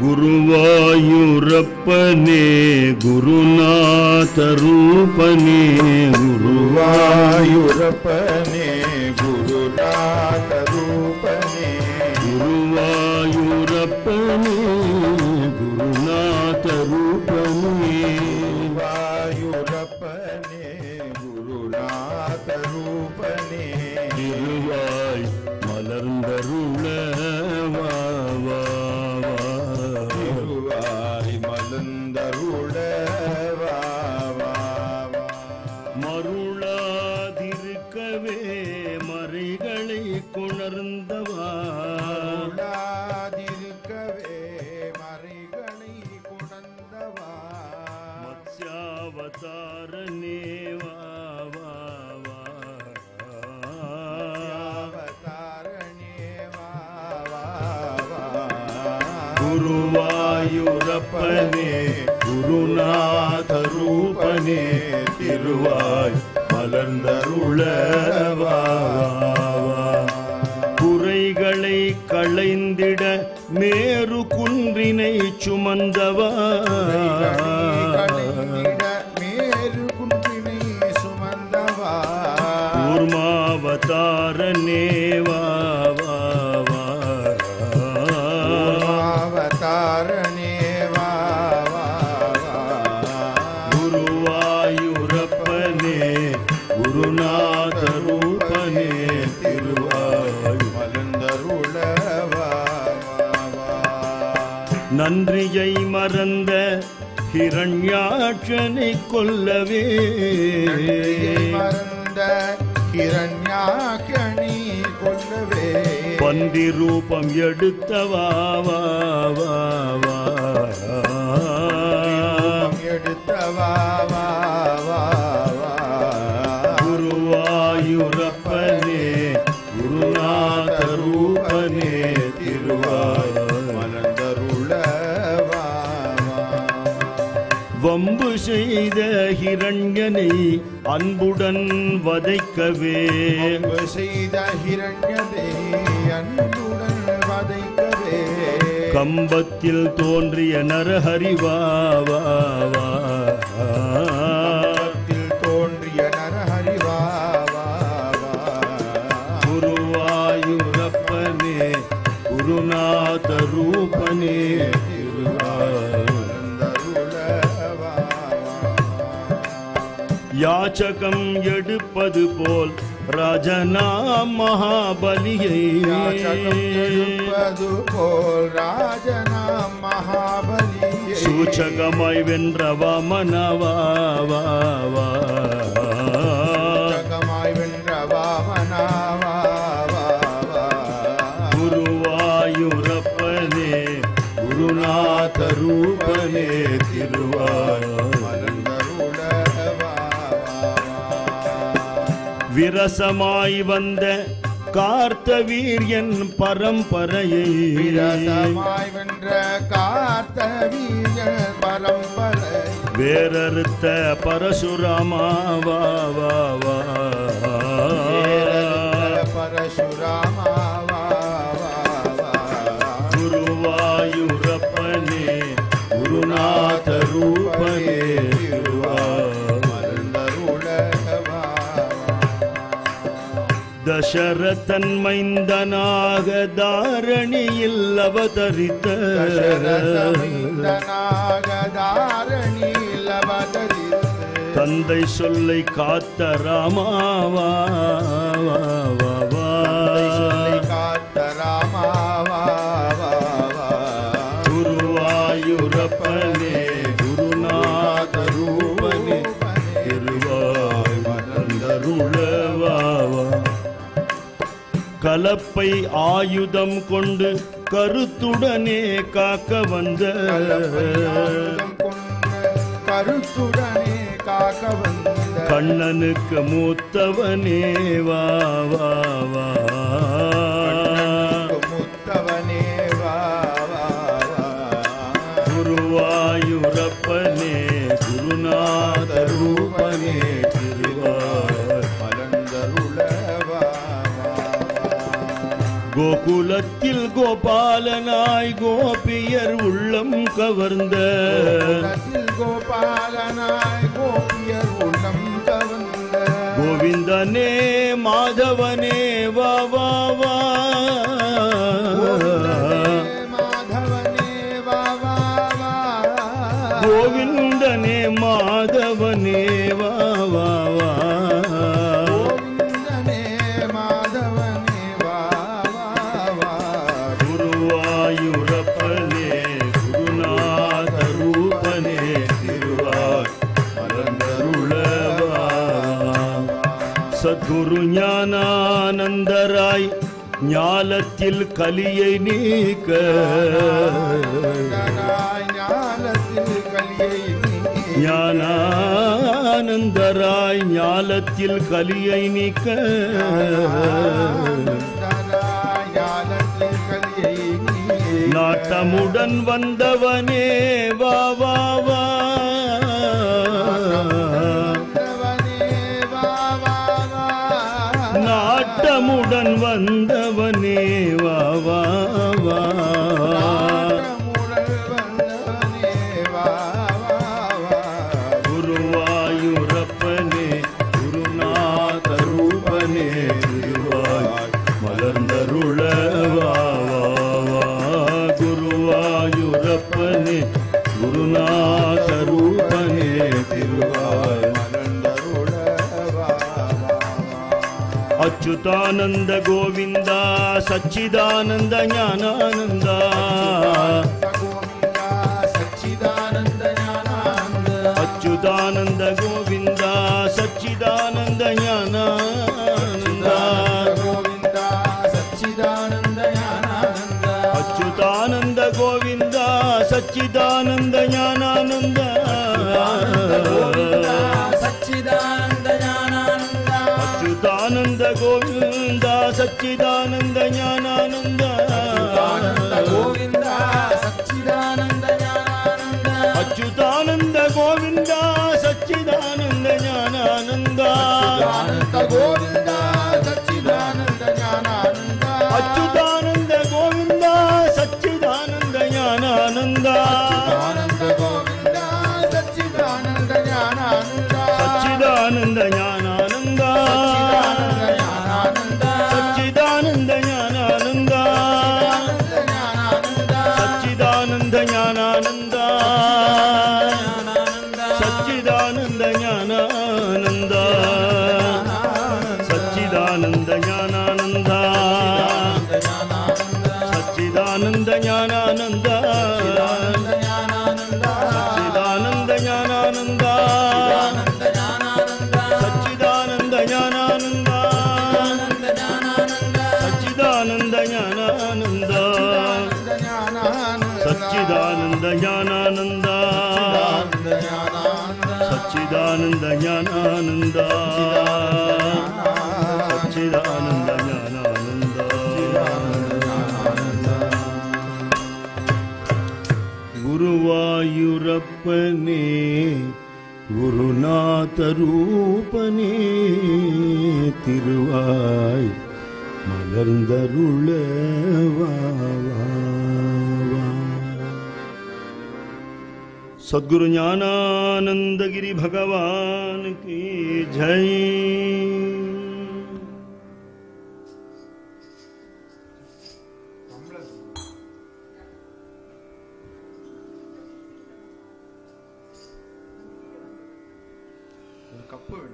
ಗುರುವಾಯೂರಪ್ಪನೇ ಗುರುನಾಥ ರೂಪನೇ ಗುರುವಾಯು ಗುರುವಾಯೂರಪ್ಪನೇ ಗುರುನಾಥ ರೂಪನೇ ಗುರುವಾಯೂರಪ್ಪನೇ ಗುರುನಾಥ ರೂಪನೇ ಗುರುವಾಯೂರಪ್ಪನೇ ಗುರುನಾಥ ರೂಪನೇ திருவாய் மலர்ந்தருள வா, வா, வா. திருவாய் மலர்ந்தருள வா, வா, வா. மருளாதிருக்கவே மறைகளை கொணர்ந்தவா அருளாதிருக்கவே மறைகளை குணர்ந்தவா மத்ஸ்யாவதாரனே வா, வா, வா. அவதாரணே வா, வா, வா. குருவாயூரப்பனே குருநாத ரூபனே திருவாய் மலர்ந்தருள வா, வா, வா. குறைகளை களைந்திட மேரு குன்றினை சுமந்தவா களைந்திட மேரு குன்றினை சுமந்தவா கூர்மாவதாரனே வா, வா, வா. அவதாரணே வா, வா, வா. குருவாயூரப்பனே குருநாத ரூபனே திருவாய் மலர்ந்தருள வா, வா, வா. நன்றியை மறந்த ஹிரண்யாட்சனை கொல்லவே நன்றியை மறந்த ஹிரண்யாக்கணி கொல்லவே பந்தி ரூபம் எடுத்தவா வா, வா, வா. ரூபம் எடுத்தவா வா, வா, வா. குருவாயூரப்பனே குருநாத ரூபனே திருவாய் மலர்ந்தருள வா, வா. வம்பு செய்த ஹிரண்யனை அன்புடன் வதைக்கவே அன்பு செய்த ஹிரண்யதே அன்புடன் வதைக்கவே கம்பத்தில் தோன்றிய நரஹரி வா வா, வா. கம்பத்தில் தோன்றிய நரஹரி வா, வா, வா. குருவாயூரப்பனே குருநாத ரூபனே திருவாய் மலர்ந்தருள வா, வா. யாச்சகம் எடுப்பது போல் ராஜனாம் மகாபலியை யாச்சகம் எழுப்பது போல் ராஜனாம் மகாபலியை சூச்சகமாய் வென்ற வாமனவா வா, வா. சூச்சகமாய் வென்ற வாமனா வா, வா, வா. குருவாயூரப்பனே குருநாத ரூபனே திருவாய் மலர்ந்தருள வா, வா, வா. விரசமாய் வந்த கார்த்தவீரியன் பரம்பரையை விரசமாய் வென்ற காத்த வீரன் பரம்பரை வேறறுத்த பரசுராமா வா வா வா பரசுராமா வா, வா, வா. குருவாயூரப்பனே குருநாத ரூபனே திருவாய் மலர்ந்தருள வா, வா. தசரதன் மைந்தனாக தாரணியில் அவதரித்த தசரதமைந்தனாக தாரணியில் அவதரித்து தந்தை சொல்லை காத்த ராமாவா வா, வா, வா. தந்தை சொல்லை காத்த ராமா வா, வா, வா. குருவாயூரப்பனே குருநாத ரூபனே திருவாய் மலர்ந்தருளவா வா. கலப்பை ஆயுதம் கொண்டு கருத்துடனே காக்க வந்த கலப்பையாயுதம் கொண்ட கருத்துடனே காக்க வந்த கண்ணனுக்கு மூத்தவனே வா வா வா கண்ணனுக்கு முத்தவனே வா, வா, வா. குருவாயூரப்பனே குருநாத ரூபனே திருவாய் மலர்ந்தருள வா, வா, வா. கோகுலத்தில் கோபாலனாய் கோபியர் உள்ளம் கவர்ந்த கோகுலத்தில் கோபாலனாய் கோபியர் உள்ளம் கவர்ந்த கோவிந்தனே மாதவனே வா வா வா மாதவனே வா வா வா கோவிந்தனே மாதவனே வா வா வா கோவிந்தனே மாதவனே வா வா வா குருவாயூரப்பனே குருநாத ரூபனே திருவாய் மலர்ந்தருளவா சத்குரு ஞானானந்தராய் ஞாலத்தில் கலியை நீக்க கண்டாய் ஞானத்தில் கலியை நீ ஞானானந்தராய் ஞாலத்தில் கலியை நீக்க கண்டாய் ஞானத்தில் கலியை நீ நாட்டமுடன் வந்தவனே வா வா வா வந்தவனே வா வா வா நாட்டமுடன் வந்தவனே வா வா வா நாட்டமுடன் வந்தவனே வா வா வா குருவாயூரப்பனே குருநாத ரூபனே திருவாய் மலர்ந்தருளவா வா வா குருவாயூரப்பனே குருநாத ரூபனே திருவாய் அச்சுதானந்த கோவிந்த சச்சிதானந்த ஞானானந்த அச்சுதானந்த கோவிந்த சச்சிதானந்த ஞானானந்த அச்சுதானந்த கோவிந்த சச்சிதானந்த ஞானானந்த அச்சுதானந்த கோவிந்த சச்சிதானந்த ஞானானந்த அச்சுதானந்த கோவிந்த சச்சிதானந்த ஞானானந்த அச்சுதானந்த கோவிந்த சச்சிதானந்த ஞானானந்த சச்சிதானந்த ஞானானந்த சச்சிதானந்த ஞானானந்த சச்சிதானந்த ஞானானந்த சச்சிதானந்த ஞானானந்த சச்சிதானந்த ஞானானந்த சச்சிதானந்த ஞானானந்த சச்சிதானந்த ஞானானந்த சச்சிதானந்த ஞானானந்த சச்சிதானந்த ஞானானந்த சச்சிதானந்த ஞானானந்த சச்சிதானந்த ஞானானந்த சச்சிதானந்த ஞானானந்த குருவாயூரப்பனே குருநாத ரூபனே திருவாய் மலர்ந்தருள வா வா வா. सद्गुरु ज्ञानानंद गिरी भगवान की जय கப்பு வேணும்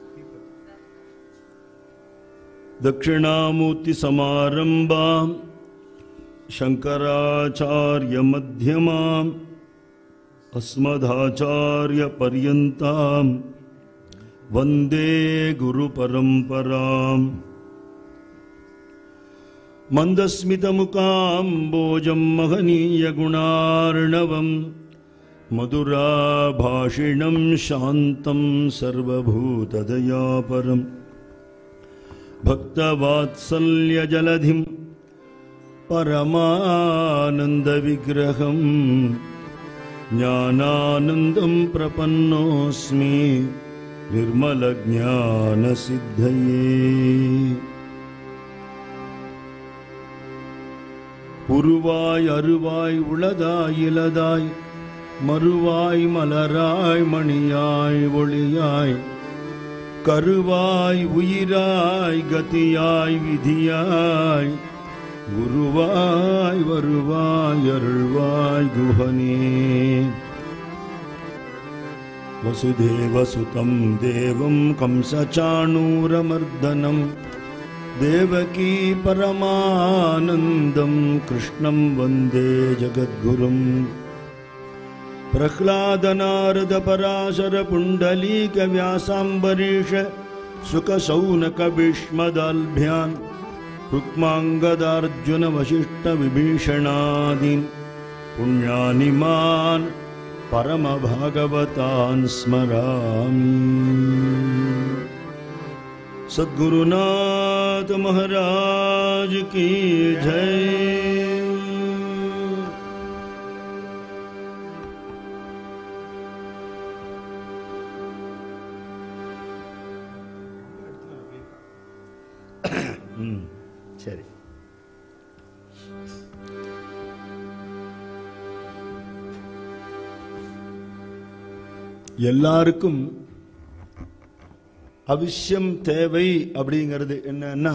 दक्षिणामूर्ति समारंभाम् शंकराचार्य मध्यमाम् अस्मदाचार्य पर्यन्ताम् वन्दे गुरुपरम्पराम् मन्दस्मितमुकाम्बोजं महनीयगुणार्णवम् मधुराभाषिणं शान्तं सर्वभूतदयापरम् भक्तवात्सल्यजलधिं परमानन्दविग्रहम् ज्ञानानन्दं प्रपन्नोऽस्मि निर्मलज्ञानसिद्धये உருவாய் அருவாய் உளதாய் இலதாய் மறுவாய் மலராய் மணியாய் ஒளியாய் கருவாய் உயிராய் கதியாய் விதியாய் குருவாய் வருவாய் அருள்வாய் குஹனே वसुदेवसुतं देवं कंसचाणूरमर्दनं देवकी परमानन्दं कृष्णं वन्दे जगद्गुरुम् प्रह्लादनारदपराशरपुण्डलीकव्यासाम्बरीष सुखशौनकभीष्मदाल्भ्यान् रुक्माङ्गदार्जुनवशिष्ठविभीषणादीन् पुण्यानिमान् परमभागवतान् स्मरामि सद्गुरुनाथ महाराज की जय ம், சரி எல்லாருக்கும் அவசியம் தேவை அப்படிங்கிறது என்னன்னா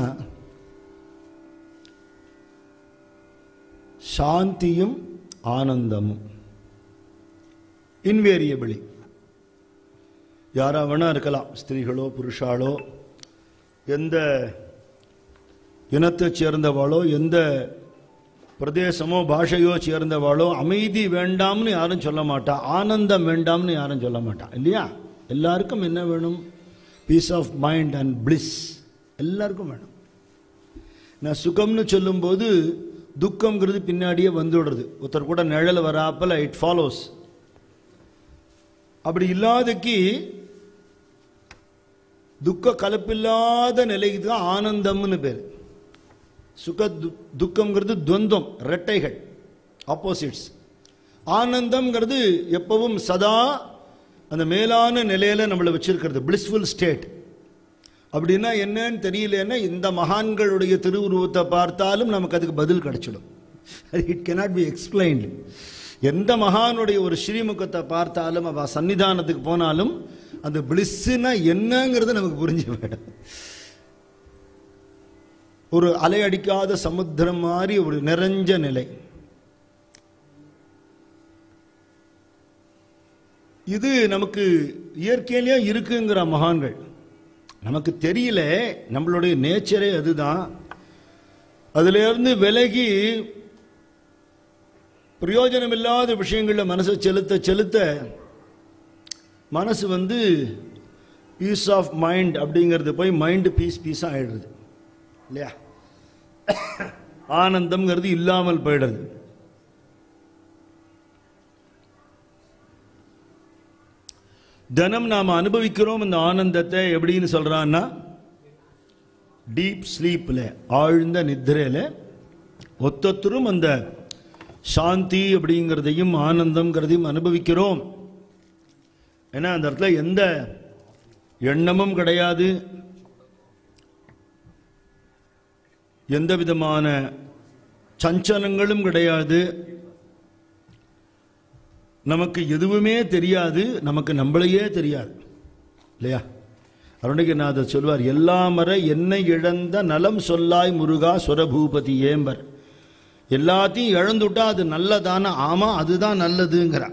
சாந்தியும் ஆனந்தமும் இன்வேரியபிளி யாரா வேணா இருக்கலாம் ஸ்திரீகளோ புருஷாலோ எந்த இனத்தைச் சேர்ந்தவாளோ எந்த பிரதேசமோ பாஷையோ சேர்ந்தவாளோ அமைதி வேண்டாம்னு யாரும் சொல்ல மாட்டா ஆனந்தம் வேண்டாம்னு யாரும் சொல்ல மாட்டா இல்லையா எல்லாருக்கும் என்ன வேணும் peace of mind and bliss எல்லாருக்கும் வேணும் நான் சுகம்னு சொல்லும்போது துக்கம்ங்கிறது பின்னாடியே வந்துடுறது ஒருத்தர் கூட நிழல் வராப்பல இட் ஃபாலோஸ் அப்படி இல்லாதக்கு துக்க கலப்பில்லாத நிலைக்கு தான் ஆனந்தம்னு பேர் சுக து- துக்கம்ங்கிறது துவந்தம் ரெட்டைகள் ஆப்போசிட்ஸ் ஆனந்தம்ங்கிறது எப்பவும் சதா அந்த மேலான நிலையில நம்மளை வச்சிருக்கிறது பிளிஸ்ஃபுல் ஸ்டேட் அப்படின்னா என்னன்னு தெரியலன்னா இந்த மகான்களுடைய திருவுருவத்தை பார்த்தாலும் நமக்கு அதுக்கு பதில் கிடைச்சிடும் இட் cannot பி எக்ஸ்பிளைன்டு எந்த மகானுடைய ஒரு ஸ்ரீமுகத்தை பார்த்தாலும் அவ சன்னிதானத்துக்கு போனாலும் அந்த பிளிஸ்ஸுனா என்னங்கிறது நமக்கு புரிஞ்சு போயிடும் ஒரு அலை அடிக்காத சமுத்திரம் மாதிரி ஒரு நிறைஞ்ச நிலை இது நமக்கு இயற்கையிலேயே இருக்குங்கிற மகான்கள் நமக்கு தெரியல நம்மளுடைய நேச்சரே அதுதான் அதிலிருந்து விலகி பிரயோஜனம் இல்லாத விஷயங்களில் மனசை செலுத்த செலுத்த மனசு வந்து பீஸ் ஆஃப் மைண்ட் அப்படிங்கிறது போய் மைண்டு பீஸ் பீஸாக ஆயிடுறது இல்லையா ஆனந்தம்ங்கிறது இல்லாமல் போயிடுறது தினம் நாம் அனுபவிக்கிறோம் இந்த ஆனந்தத்தை எப்படின்னு சொல்றான்னா டீப் ஸ்லீப்ல ஆழ்ந்த நித்திரையில ஒத்தொத்தரும் அந்த சாந்தி அப்படிங்கிறதையும் ஆனந்தம்ங்கிறதையும் அனுபவிக்கிறோம் ஏன்னா அந்த இடத்துல எந்த எண்ணமும் கிடையாது எந்த விதமான சஞ்சலங்களும் கிடையாது நமக்கு எதுவுமே தெரியாது நமக்கு நம்மளையே தெரியாது இல்லையா அருணகிரிநாதர் சொல்வார் எல்லாமற என்னை இழந்த நலம் சொல்லாய் முருகா சுரபூபதி ஏம்பர் எல்லாத்தையும் இழந்துட்டா அது நல்லதான ஆமா அதுதான் நல்லதுங்கிறா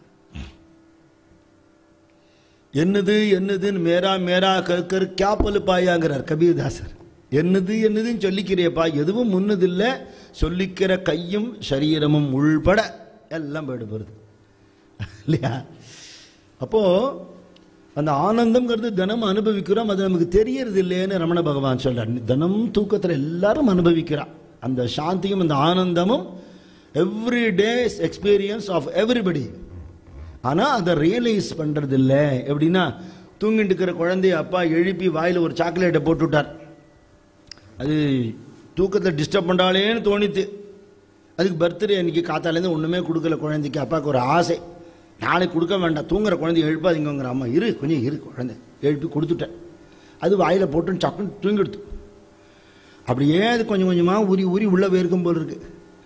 என்னது என்னதுன்னு மேரா மேரா கற்கர் கேப்பல் பாயாங்கிறார் கபீர்தாசர் என்னது என்னதுன்னு சொல்லிக்கிறியப்பா எதுவும் முன்னதில்லை சொல்லிக்கிற கையும் சரீரமும் உள்பட எல்லாம் போயிட்டு போகிறது இல்லையா அப்போ அந்த ஆனந்தம்ங்கிறது தினம் அனுபவிக்கிறோம் அது நமக்கு தெரியறது இல்லையேன்னு ரமண பகவான் சொல்றார் தினம் தூக்கத்தில் எல்லாரும் அனுபவிக்கிறா அந்த சாந்தியும் அந்த ஆனந்தமும் every days experience of everybody ஆனால் அதை ரியலைஸ் பண்ணுறது இல்லை எப்படின்னா தூங்கிட்டு இருக்கிற குழந்தைய அப்பா எழுப்பி வாயில் ஒரு சாக்லேட்டை போட்டு விட்டார் அது தூக்கத்தை டிஸ்டர்ப் பண்ணாலேன்னு தோணித்து அதுக்கு பர்த்டே அன்னைக்கு காத்தாலேருந்து ஒன்றுமே கொடுக்கல குழந்தைக்கு அப்பாவுக்கு ஒரு ஆசை நாளைக்கு கொடுக்க வேண்டாம் தூங்குற குழந்தைய எழுப்பாதீங்கிற அம்மா இரு கொஞ்சம் இரு குழந்தை எழுப்பி கொடுத்துட்டேன் அது வாயில் போட்டு சக்குன்னு தூங்கிடுத்து அப்படியே அது கொஞ்சம் கொஞ்சமாக உரி உரி உள்ளே போயிருக்கும் போல் இருக்கு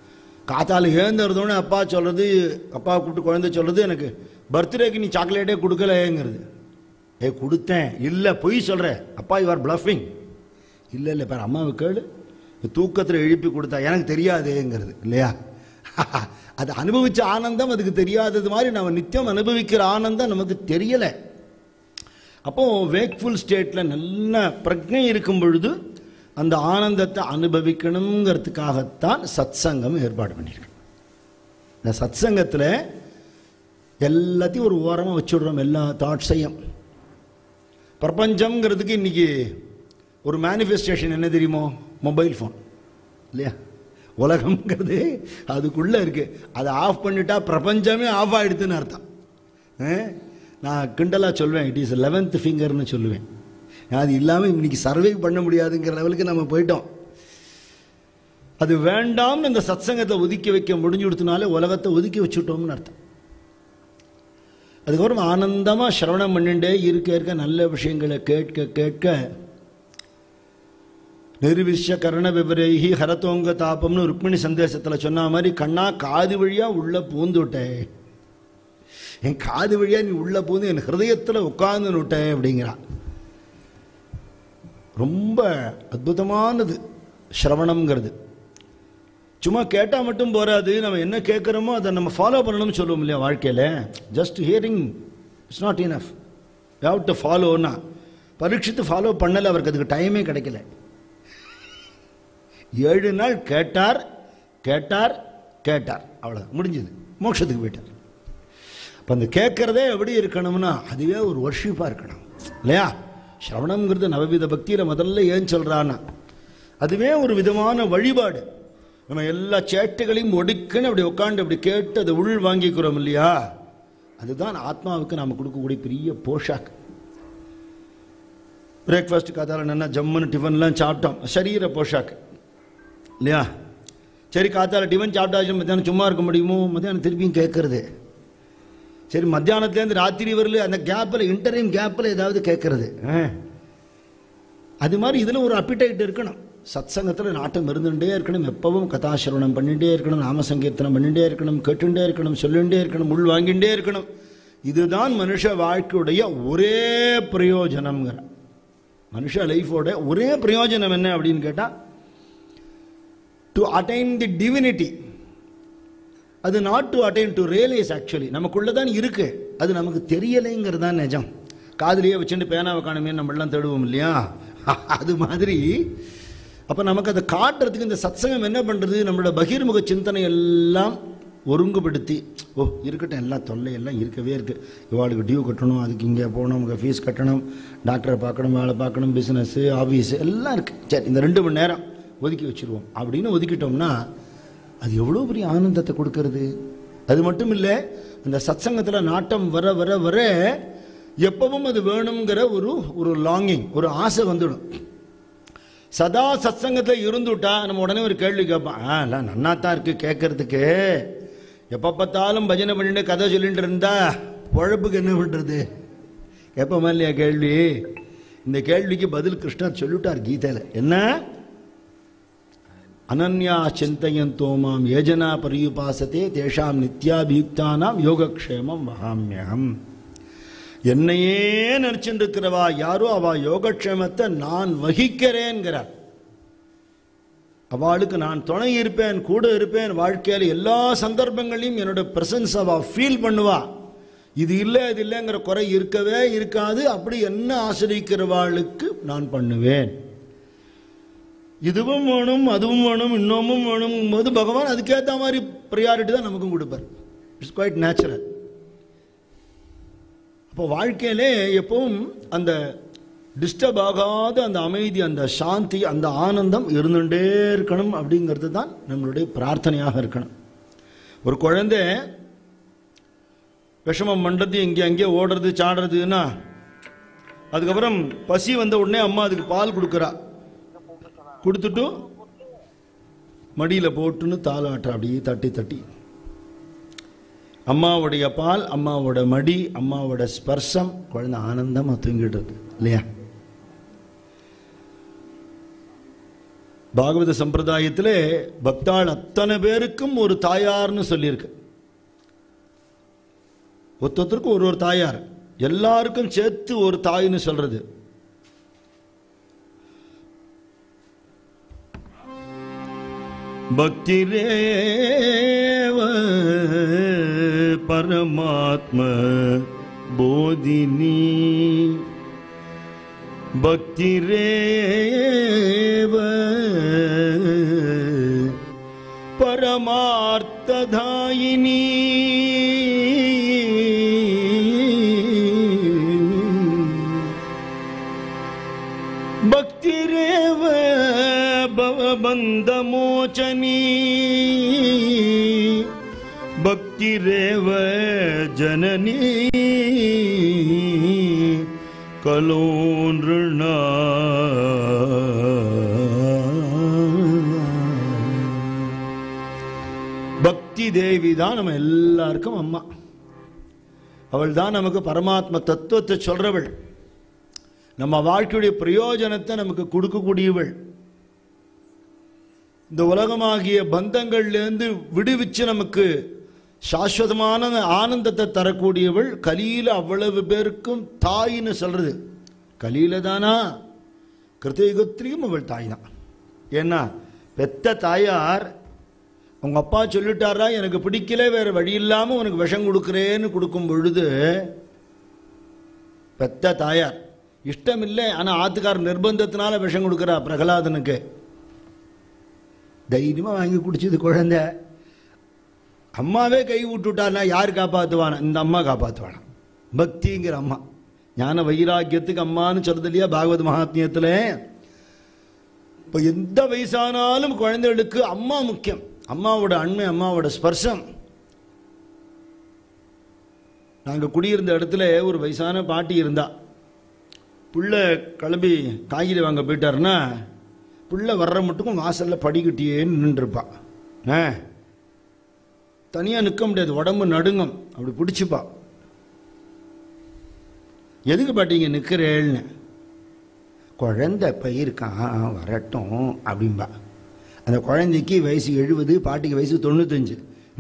காத்தால ஏந்திருந்தோடனே அப்பா சொல்கிறது அப்பா கூப்பிட்டு குழந்தை சொல்கிறது எனக்கு பர்த்டேக்கு நீ சாக்லேட்டே கொடுக்கலையேங்கிறது ஏ கொடுத்தேன் இல்லை பொய் சொல்கிற அப்பா யூ ஆர் பிளஃபிங் இல்லை இல்லை பாரு அம்மாவை கேளு தூக்கத்தில் எழுப்பி கொடுத்தா எனக்கு தெரியாதேங்கிறது இல்லையா அது அனுபவிச்ச ஆனந்தம் அதுக்கு தெரியாதது மாதிரி நம்ம நித்தியம் அனுபவிக்கிற ஆனந்தம் நமக்கு தெரியலை அப்போ வேக்ஃபுல் ஸ்டேட்டில் நல்ல பிரஜை இருக்கும் பொழுது அந்த ஆனந்தத்தை அனுபவிக்கணுங்கிறதுக்காகத்தான் சத்சங்கம் ஏற்பாடு பண்ணியிருக்கோம் இந்த சத்சங்கத்தில் எல்லாத்தையும் ஒரு ஓரமாக வச்சுடுறோம் எல்லா தாட்ஸையும் பிரபஞ்சம்ங்கிறதுக்கு இன்னைக்கு ஒரு மேனிஃபெஸ்டேஷன் என்ன தெரியுமோ மொபைல் ஃபோன் இல்லையா உலகம்ங்கிறது அதுக்குள்ளே இருக்கு அதை ஆஃப் பண்ணிட்டா பிரபஞ்சமே ஆஃப் ஆகிடுதுன்னு அர்த்தம் ஆ? நான் கிண்டலாக சொல்வேன் இட் இஸ் லெவன்த் ஃபிங்கர்னு சொல்லுவேன் அது இல்லாமல் இன்னைக்கு சர்வை பண்ண முடியாதுங்கிற லெவலுக்கு நம்ம போயிட்டோம் அது வேண்டாம்னு இந்த சத்சங்கத்தை ஒதுக்கி வைக்க முடிஞ்சு கொடுத்தனாலே உலகத்தை ஒதுக்கி வச்சுட்டோம்னு அர்த்தம் அதுக்கப்புறம் ஆனந்தமாக சிரவணம் பண்ணிட்டே இருக்க இருக்க நல்ல விஷயங்களை கேட்க கேட்க நிர்விஷ்ய கரண விவரேகி ஹரத்தோங்க தாபம்னு ருக்மிணி சந்தேசத்தில் சொன்ன மாதிரி கண்ணா காது வழியாக உள்ள பூந்துட்டேன் என் காது வழியாக நீ உள்ள பூந்து என் ஹிருதயத்தில் உட்கார்ந்து விட்டேன் அப்படிங்கிறான் ரொம்ப அற்புதமானது சிரவணம்ங்கிறது சும்மா கேட்டால் மட்டும் போராது நம்ம என்ன கேட்குறோமோ அதை நம்ம ஃபாலோ பண்ணணும்னு சொல்லுவோம் இல்லையா வாழ்க்கையில் just hearing it's not enough how to ஃபாலோன்னா பரீட்சித்து ஃபாலோ பண்ணலை அவருக்கு அதுக்கு டைமே கிடைக்கல ஏழு நாள் கேட்டார் கேட்டார் கேட்டார் அவ்வளோ முடிஞ்சது மோட்சத்துக்கு போயிட்டார் அப்போ அந்த கேட்குறதே எப்படி இருக்கணும்னா அதுவே ஒரு வர்ஷிப்பாக இருக்கணும் இல்லையா சிரவணம்ங்கிறது நவவித பக்தியில் முதல்ல ஏன் சொல்கிறான்னா அதுவே ஒரு விதமான வழிபாடு நம்ம எல்லா சேட்டைகளையும் ஒடுக்குன்னு அப்படி உட்காந்து அப்படி கேட்டு அதை உள் வாங்கிக்கிறோம் இல்லையா அதுதான் ஆத்மாவுக்கு நாம் கொடுக்கக்கூடிய பெரிய போஷாக் பிரேக்ஃபாஸ்ட் காத்தால நல்லா ஜம்முன்னு டிஃபன்லாம் சாப்பிட்டோம் சரீர போஷாக்கு இல்லையா சரி காத்தால டிஃபன் சாப்பிட்டாச்சு மத்தியானம் சும்மா இருக்க முடியுமோ மத்தியானம் திருப்பியும் கேட்கறது சரி மத்தியானத்துலேருந்து ராத்திரி வரல அந்த கேப்பில் இன்டர்வியூ கேப்பில் ஏதாவது கேட்கறது அது மாதிரி இதில் ஒரு அப்பிடைட் இருக்கணும் சத் சங்கத்தில் நாட்டம் இருந்துகிட்டே இருக்கணும் எப்பவும் கதாசிரவணம் பண்ணிகிட்டே இருக்கணும் நாம சங்கீர்த்தனம் பண்ணிகிட்டே இருக்கணும் கேட்டுட்டே இருக்கணும் சொல்லிகிட்டே இருக்கணும் உள் வாங்கிட்டே இருக்கணும் இதுதான் மனுஷ வாழ்க்கையுடைய ஒரே பிரயோஜனம்ங்கிற மனுஷ லைஃபோட ஒரே பிரயோஜனம் என்ன அப்படின்னு கேட்டால் டு அட்டைன் தி டிவினிட்டி அது not to attain to realise actually நமக்குள்ள தான் இருக்கு அது நமக்கு தெரியலைங்கிறது தான் நிஜம் காதுலயே வச்சுட்டு பேனாவை காணுமே நம்மளாம் தேடுவோம் இல்லையா அது மாதிரி அப்போ நமக்கு அதை காட்டுறதுக்கு இந்த சத்சங்கம் என்ன பண்ணுறது நம்மளோட பகிர்முக சிந்தனை எல்லாம் ஒருங்குபடுத்தி ஓ இருக்கட்டும் எல்லாம் தொல்லை எல்லாம் இருக்கவே இருக்கு இவாளுக்கு டியூ கட்டணும் அதுக்கு இங்கே போகணும் அவங்க ஃபீஸ் கட்டணும் டாக்டரை பார்க்கணும் வேலை பார்க்கணும் பிஸ்னஸ்ஸு ஆஃபீஸு எல்லாம் இருக்கு சரி இந்த ரெண்டு மணி நேரம் ஒதுக்கி வச்சிருவோம் அப்படின்னு ஒதுக்கிட்டோம்னா அது எவ்வளோ பெரிய ஆனந்தத்தை கொடுக்கறது அது மட்டும் இல்லை அந்த சத்சங்கத்தில் நாட்டம் வர வர வர எப்பவும் அது வேணுங்கிற ஒரு ஒரு லாங்கிங் ஒரு ஆசை வந்துடும் சதா சத்சங்கத்தில் இருந்துட்டா நம்ம உடனே ஒரு கேள்வி கேட்பான் ஆ இல்லை நன்னா தான் இருக்கு கேட்கறதுக்கு எப்போ பார்த்தாலும் பஜனை பண்ணிட்டு கதை சொல்லிட்டு இருந்தா பொழப்புக்கு என்ன பண்ணுறது எப்போ இல்லையா கேள்வி இந்த கேள்விக்கு பதில் கிருஷ்ணர் சொல்லிட்டார் கீதையில் என்ன அனன்யா சிந்தையந்தோ மாம் ஏஜனா பரியுபாசத்தே தேஷாம் நித்யாபியுக்தானாம் யோகக்ஷேமம் வகாமியகம் என்னையே நினைச்சுட்டு இருக்கிறவா யாரோ அவ யோகக்ஷேமத்தை நான் வகிக்கிறேன்கிறார் அவளுக்கு நான் துணை இருப்பேன் கூட இருப்பேன் வாழ்க்கையில் எல்லா சந்தர்ப்பங்களையும் என்னோட பிரசன்ஸ் அவ ஃபீல் பண்ணுவா இது இல்லை இது இல்லைங்கிற குறை இருக்கவே இருக்காது அப்படி என்ன ஆசிரிக்கிறவாளுக்கு நான் பண்ணுவேன் இதுவும் வேணும் அதுவும் வேணும் இன்னமும் வேணும் போது பகவான் அதுக்கேற்ற மாதிரி ப்ரியாரிட்டி தான் நமக்கும் கொடுப்பார் இட்ஸ் குவைட் நேச்சுரல் அப்போ வாழ்க்கையிலே எப்பவும் அந்த டிஸ்டர்ப் ஆகாத அந்த அமைதி அந்த சாந்தி அந்த ஆனந்தம் இருந்துகிட்டே இருக்கணும் அப்படிங்கிறது தான் நம்மளுடைய பிரார்த்தனையாக இருக்கணும் ஒரு குழந்தை விஷமம் பண்ணுறது இங்கே அங்கேயே ஓடுறது சாடுறதுன்னா அதுக்கப்புறம் பசி வந்த உடனே அம்மா அதுக்கு பால் கொடுக்குறா கொடுத்துட்டு மடியில் போட்டுன்னு தாளாட்டுற அப்படியே தட்டி தட்டி அம்மாவுடைய பால் அம்மாவோட மடி அம்மாவோட ஸ்பர்சம் குழந்தை ஆனந்தமாக தூங்கிடுறது இல்லையா பாகவத சம்பிரதாயத்திலே பக்தாள் அத்தனை பேருக்கும் ஒரு தாயார்னு சொல்லியிருக்கு ஒருத்தருக்கும் ஒரு ஒரு தாயார் எல்லாருக்கும் சேர்த்து ஒரு தாய்னு சொல்றது பக்திரேவ பரமாத்ம போதினி பக்திரேவ பரமார்த்ததாயினி பக்திரேவ பவபந்தமோச்சனி பக்திரேவ ஜனனி கலோன்றுணா பக்தி தேவி தான் நம்ம எல்லாருக்கும் அம்மா அவள் தான் நமக்கு பரமாத்ம தத்துவத்தை சொல்றவள் நம்ம வாழ்க்கையுடைய பிரயோஜனத்தை நமக்கு கொடுக்கக்கூடியவள் இந்த உலகமாகிய பந்தங்கள்லேருந்து விடுவிச்சு நமக்கு சாஸ்வதமான ஆனந்தத்தை தரக்கூடியவள் கலியில அவ்வளவு பேருக்கும் தாயின்னு சொல்றது கலியில தானா கிருத்தயுகத்திலையும் அவள் தாய் தான் ஏன்னா பெத்த தாயார் உங்க அப்பா சொல்லிட்டாரா எனக்கு பிடிக்கல வேற வழி இல்லாம உனக்கு விஷம் கொடுக்குறேன்னு கொடுக்கும் பொழுது பெத்த தாயார் இஷ்டம் இல்லை ஆனா ஆத்துக்கார் நிர்பந்தத்தினால விஷம் கொடுக்குறா பிரகலாதனுக்கு தைரியமா வாங்கி குடிச்சது குழந்தை அம்மாவே கை விட்டுட்டானா யார் காப்பாற்றுவானா இந்த அம்மா காப்பாற்றுவானா பக்திங்கிற அம்மா ஞான வைராக்கியத்துக்கு அம்மான்னு சொல்றது இல்லையா பாகவத மகாத்மியத்தில் இப்போ எந்த வயசானாலும் குழந்தைகளுக்கு அம்மா முக்கியம் அம்மாவோட அண்மை அம்மாவோட ஸ்பர்சம் நாங்கள் குடியிருந்த இடத்துல ஒரு வயசான பாட்டி இருந்தா புள்ள கிளம்பி காய்கறி வாங்க போயிட்டாருன்னா புள்ள வர்ற மட்டுக்கும் வாசலில் படிக்கட்டியே நின்றுருப்பா ஆ தனியாக நிற்க முடியாது உடம்பு நடுங்கும் அப்படி பிடிச்சிப்பா எதுக்கு பாட்டிங்க நிற்கிறேன்னு குழந்தை பயிருக்கான் வரட்டும் அப்படிம்பா அந்த குழந்தைக்கு வயசு எழுபது பாட்டிக்கு வயசு தொண்ணூத்தஞ்சு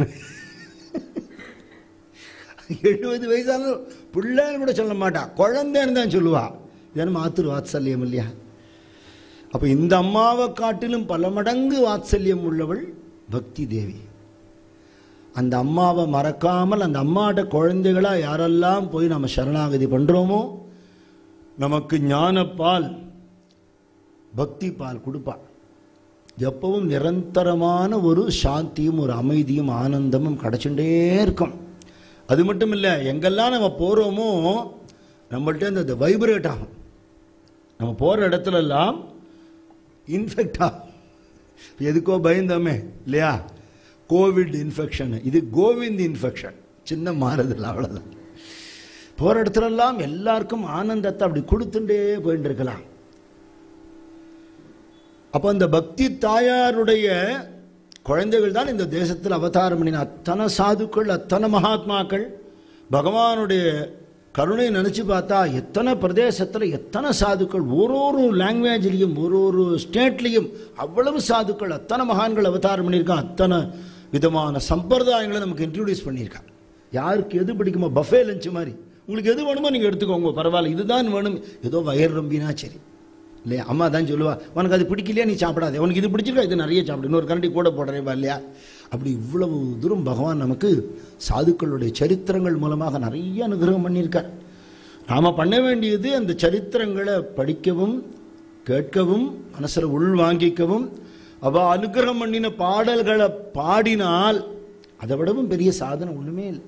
எழுபது வயசாலும் பிள்ளைன்னு கூட சொல்ல மாட்டா குழந்தைன்னு தான் சொல்லுவா இதென்ன மாத்திரு வாத்சல்யம் இல்லையா அப்போ இந்த அம்மாவை காட்டிலும் பல மடங்கு வாத்சல்யம் உள்ளவள் பக்தி தேவி அந்த அம்மாவை மறக்காமல் அந்த அம்மாட்ட குழந்தைகளா யாரெல்லாம் போய் நம்ம சரணாகதி பண்றோமோ நமக்கு ஞானப்பால் பக்தி பால் கொடுப்பா எப்பவும் நிரந்தரமான ஒரு சாந்தியும் ஒரு அமைதியும் ஆனந்தமும் கிடைச்சுட்டே இருக்கும் அது மட்டும் இல்லை எங்கெல்லாம் நம்ம போகிறோமோ நம்மள்ட்ட இந்த வைப்ரேட் ஆகும் நம்ம போகிற இடத்துலலாம் இன்ஃபெக்ட் ஆகும் எதுக்கோ பயந்தோமே இல்லையா கோவிட் இன்ஃபெக்ஷன் இது கோவிந்த் இன்ஃபெக்ஷன் சின்ன மாறுதல் அவ்வளோதான் போகிற இடத்துலலாம் எல்லாருக்கும் ஆனந்தத்தை அப்படி கொடுத்துட்டே போயிட்டு இருக்கலாம் அப்போ அந்த பக்தி தாயாருடைய குழந்தைகள் தான் இந்த தேசத்தில் அவதாரம் பண்ணின அத்தனை சாதுக்கள் அத்தனை மகாத்மாக்கள் பகவானுடைய கருணை நினச்சி பார்த்தா எத்தனை பிரதேசத்தில் எத்தனை சாதுக்கள் ஒரு ஒரு லாங்குவேஜ்லேயும் ஒரு ஒரு ஸ்டேட்லேயும் அவ்வளவு சாதுக்கள் அத்தனை மகான்கள் அவதாரம் பண்ணியிருக்கான் அத்தனை விதமான சம்பிரதாயங்களை நமக்கு இன்ட்ரடியூஸ் பண்ணியிருக்கான் யாருக்கு எது பிடிக்குமோ பஃபே லஞ்சு மாதிரி உங்களுக்கு எது வேணுமோ நீங்கள் எடுத்துக்கோங்க பரவாயில்ல இதுதான் வேணும் ஏதோ வயர் ரொம்பினா சரி இல்லையா அம்மா தான் சொல்லுவா உனக்கு அது பிடிக்கலையா நீ சாப்பிடாத உனக்கு இது பிடிச்சிருக்கா இது நிறைய சாப்பிடு இன்னொரு கரண்டி கூட போடுறேவா இல்லையா அப்படி இவ்வளவு தூரம் பகவான் நமக்கு சாதுக்களுடைய சரித்திரங்கள் மூலமாக நிறைய அனுகிரகம் பண்ணியிருக்கார் நாம் பண்ண வேண்டியது அந்த சரித்திரங்களை படிக்கவும் கேட்கவும் மனசில் உள்வாங்கிக்கவும் அவ அனுகிரகம் பண்ணின பாடல்களை பாடினால் அதை விடவும் பெரிய சாதனை ஒன்றுமே இல்லை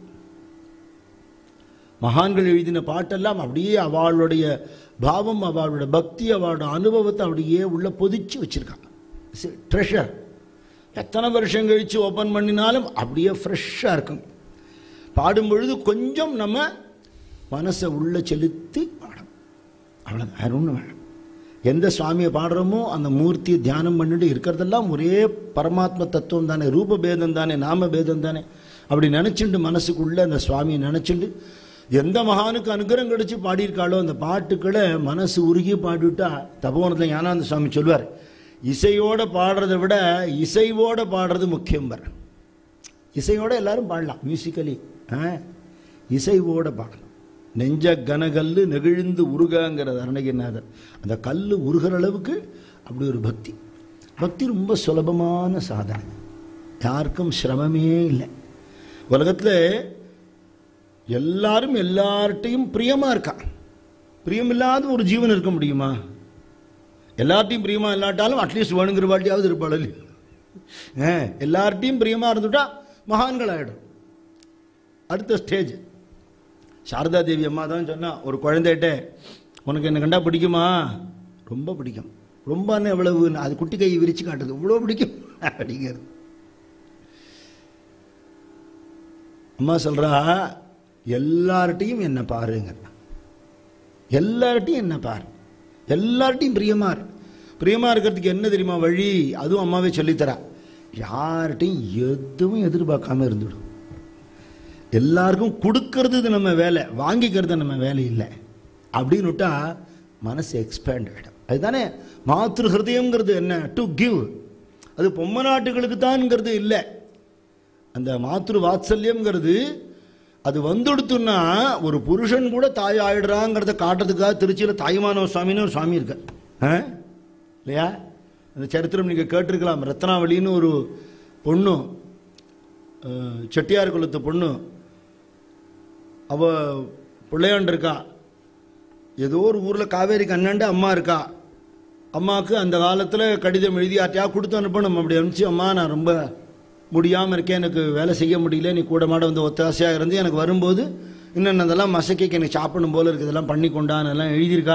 மகான்கள் எழுதின பாட்டெல்லாம் அப்படியே அவளுடைய பாவம் அவளோட பக்தி அவளோட அனுபவத்தை அப்படியே உள்ள பொதிச்சு வச்சிருக்காங்க ட்ரெஷர் எத்தனை வருஷம் கழித்து ஓப்பன் பண்ணினாலும் அப்படியே ஃப்ரெஷ்ஷாக இருக்கும் பாடும் பொழுது கொஞ்சம் நம்ம மனசை உள்ள செலுத்தி பாடணும் அவ்வளோதான் வேற ஒன்றும் வேணும் எந்த சுவாமியை பாடுறோமோ அந்த மூர்த்தியை தியானம் பண்ணிட்டு இருக்கிறதெல்லாம் ஒரே பரமாத்ம தத்துவம் தானே ரூப பேதம் தானே நாம பேதம் தானே அப்படி நினச்சிண்டு மனசுக்குள்ள அந்த சுவாமியை நினச்சிண்டு எந்த மகானுக்கு அனுகிரகம் கிடைச்சு பாடியிருக்காளோ அந்த பாட்டுக்களை மனசு உருகி பாடிவிட்டா தபோவனத்தில் ஞானானந்த சுவாமி சொல்வார் இசையோட பாடுறதை விட இசைவோட பாடுறது முக்கியம் வர இசையோட எல்லாரும் பாடலாம் மியூசிக்கலி இசைவோட பாடலாம் நெஞ்ச கனகல்லு நெகிழ்ந்து உருகாங்கிறது அருணகிரிநாதர் அந்த கல் உருகிற அளவுக்கு அப்படி ஒரு பக்தி பக்தி ரொம்ப சுலபமான சாதனை யாருக்கும் சிரமமே இல்லை உலகத்தில் எல்லாரும் எல்லார்ட்டையும் பிரியமா இருக்கா பிரியமில்லாத ஒரு ஜீவன் இருக்க முடியுமா எல்லார்ட்டையும் பிரியமா இல்லாட்டாலும் அட்லீஸ்ட் வேணுங்கிற வாட்டியாவது இருப்பாள் இல்லையா? ஆ, எல்லார்ட்டையும் பிரியமா இருந்துட்டா மகான்கள் ஆயிடும் அடுத்த ஸ்டேஜ் சாரதா தேவி அம்மா தான் சொன்னா ஒரு குழந்தைகிட்ட உனக்கு என்ன கண்டா பிடிக்குமா ரொம்ப பிடிக்கும் ரொம்ப எவ்வளவு அது குட்டி கை விரிச்சு காட்டுது இவ்வளோ பிடிக்கும் அப்படிங்கிறது அம்மா சொல்றா எல்லார்ட்டையும் என்ன பாருங்க எல்லார்ட்டையும் என்ன பாரு எல்லார்ட்டையும் பிரியமா இரு பிரியமா இருக்கிறதுக்கு என்ன தெரியுமா வழி அதுவும் அம்மாவே சொல்லித்தரா யார்கிட்டையும் எதுவும் எதிர்பார்க்காம இருந்துடும் எல்லாருக்கும் கொடுக்கறது இது நம்ம வேலை வாங்கிக்கிறது நம்ம வேலை இல்லை அப்படின்னு விட்டா மனசு எக்ஸ்பேண்ட் ஆகிடும் அதுதானே மாத்ரு ஹிருதயங்கிறது என்ன டு கிவ் அது பொம்மை நாட்டுகளுக்கு தான்ங்கிறது இல்லை அந்த மாத்ரு வாத்சல்யம்ங்கிறது அது வந்துடுத்துன்னா ஒரு புருஷன் கூட தாய் ஆயிடுறாங்கிறத காட்டுறதுக்காக திருச்சியில் தாய்மானவ சுவாமின்னு ஒரு சுவாமி இருக்கார் ஆ? இல்லையா அந்த சரித்திரம் நீங்கள் கேட்டிருக்கலாம் ரத்னாவளின்னு ஒரு பொண்ணு அஹ், செட்டியார் குலத்து பொண்ணு அவ பிள்ளையாண்டு இருக்கா ஏதோ ஒரு ஊரில் காவேரி கண்ணாண்டு அம்மா இருக்கா அம்மாவுக்கு அந்த காலத்தில் கடிதம் எழுதி யார்ட்டையா கொடுத்து அனுப்பணும் அப்படி அனுப்பிச்சு அம்மா நான் ரொம்ப முடியாமல் இருக்கேன் எனக்கு வேலை செய்ய முடியல நீ கூட மாட வந்து ஒத்தாசையாக இருந்து எனக்கு வரும்போது இன்னும் அதெல்லாம் மசக்கைக்கு எனக்கு சாப்பிடணும் போல இருக்குது இதெல்லாம் பண்ணி கொண்டான்னு எல்லாம் எழுதியிருக்கா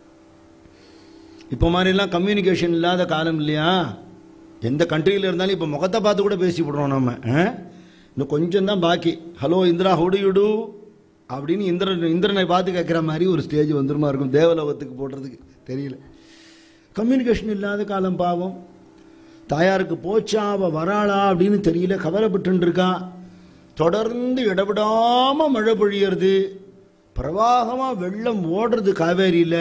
இப்போ மாதிரிலாம் கம்யூனிகேஷன் இல்லாத காலம் இல்லையா எந்த கண்ட்ரியில் இருந்தாலும் இப்போ முகத்தை பார்த்து கூட பேசி விடுறோம் நம்ம ஆ? இன்னும் கொஞ்சம் தான் பாக்கி ஹலோ இந்திரா ஹவுடு யுடு அப்படின்னு இந்திரன் இந்திரனை பார்த்து கேட்குற மாதிரி ஒரு ஸ்டேஜ் வந்துருமா இருக்கும் தேவலோகத்துக்கு போடுறதுக்கு தெரியல கம்யூனிகேஷன் இல்லாத காலம் பாவம் தாயாருக்கு போச்சா அவ வராளா அப்படின்னு தெரியல கவலைப்பட்டு இருக்கா தொடர்ந்து இடவிடாம மழை பொழியறது பிரவாகமா வெள்ளம் ஓடுறது காவேரியில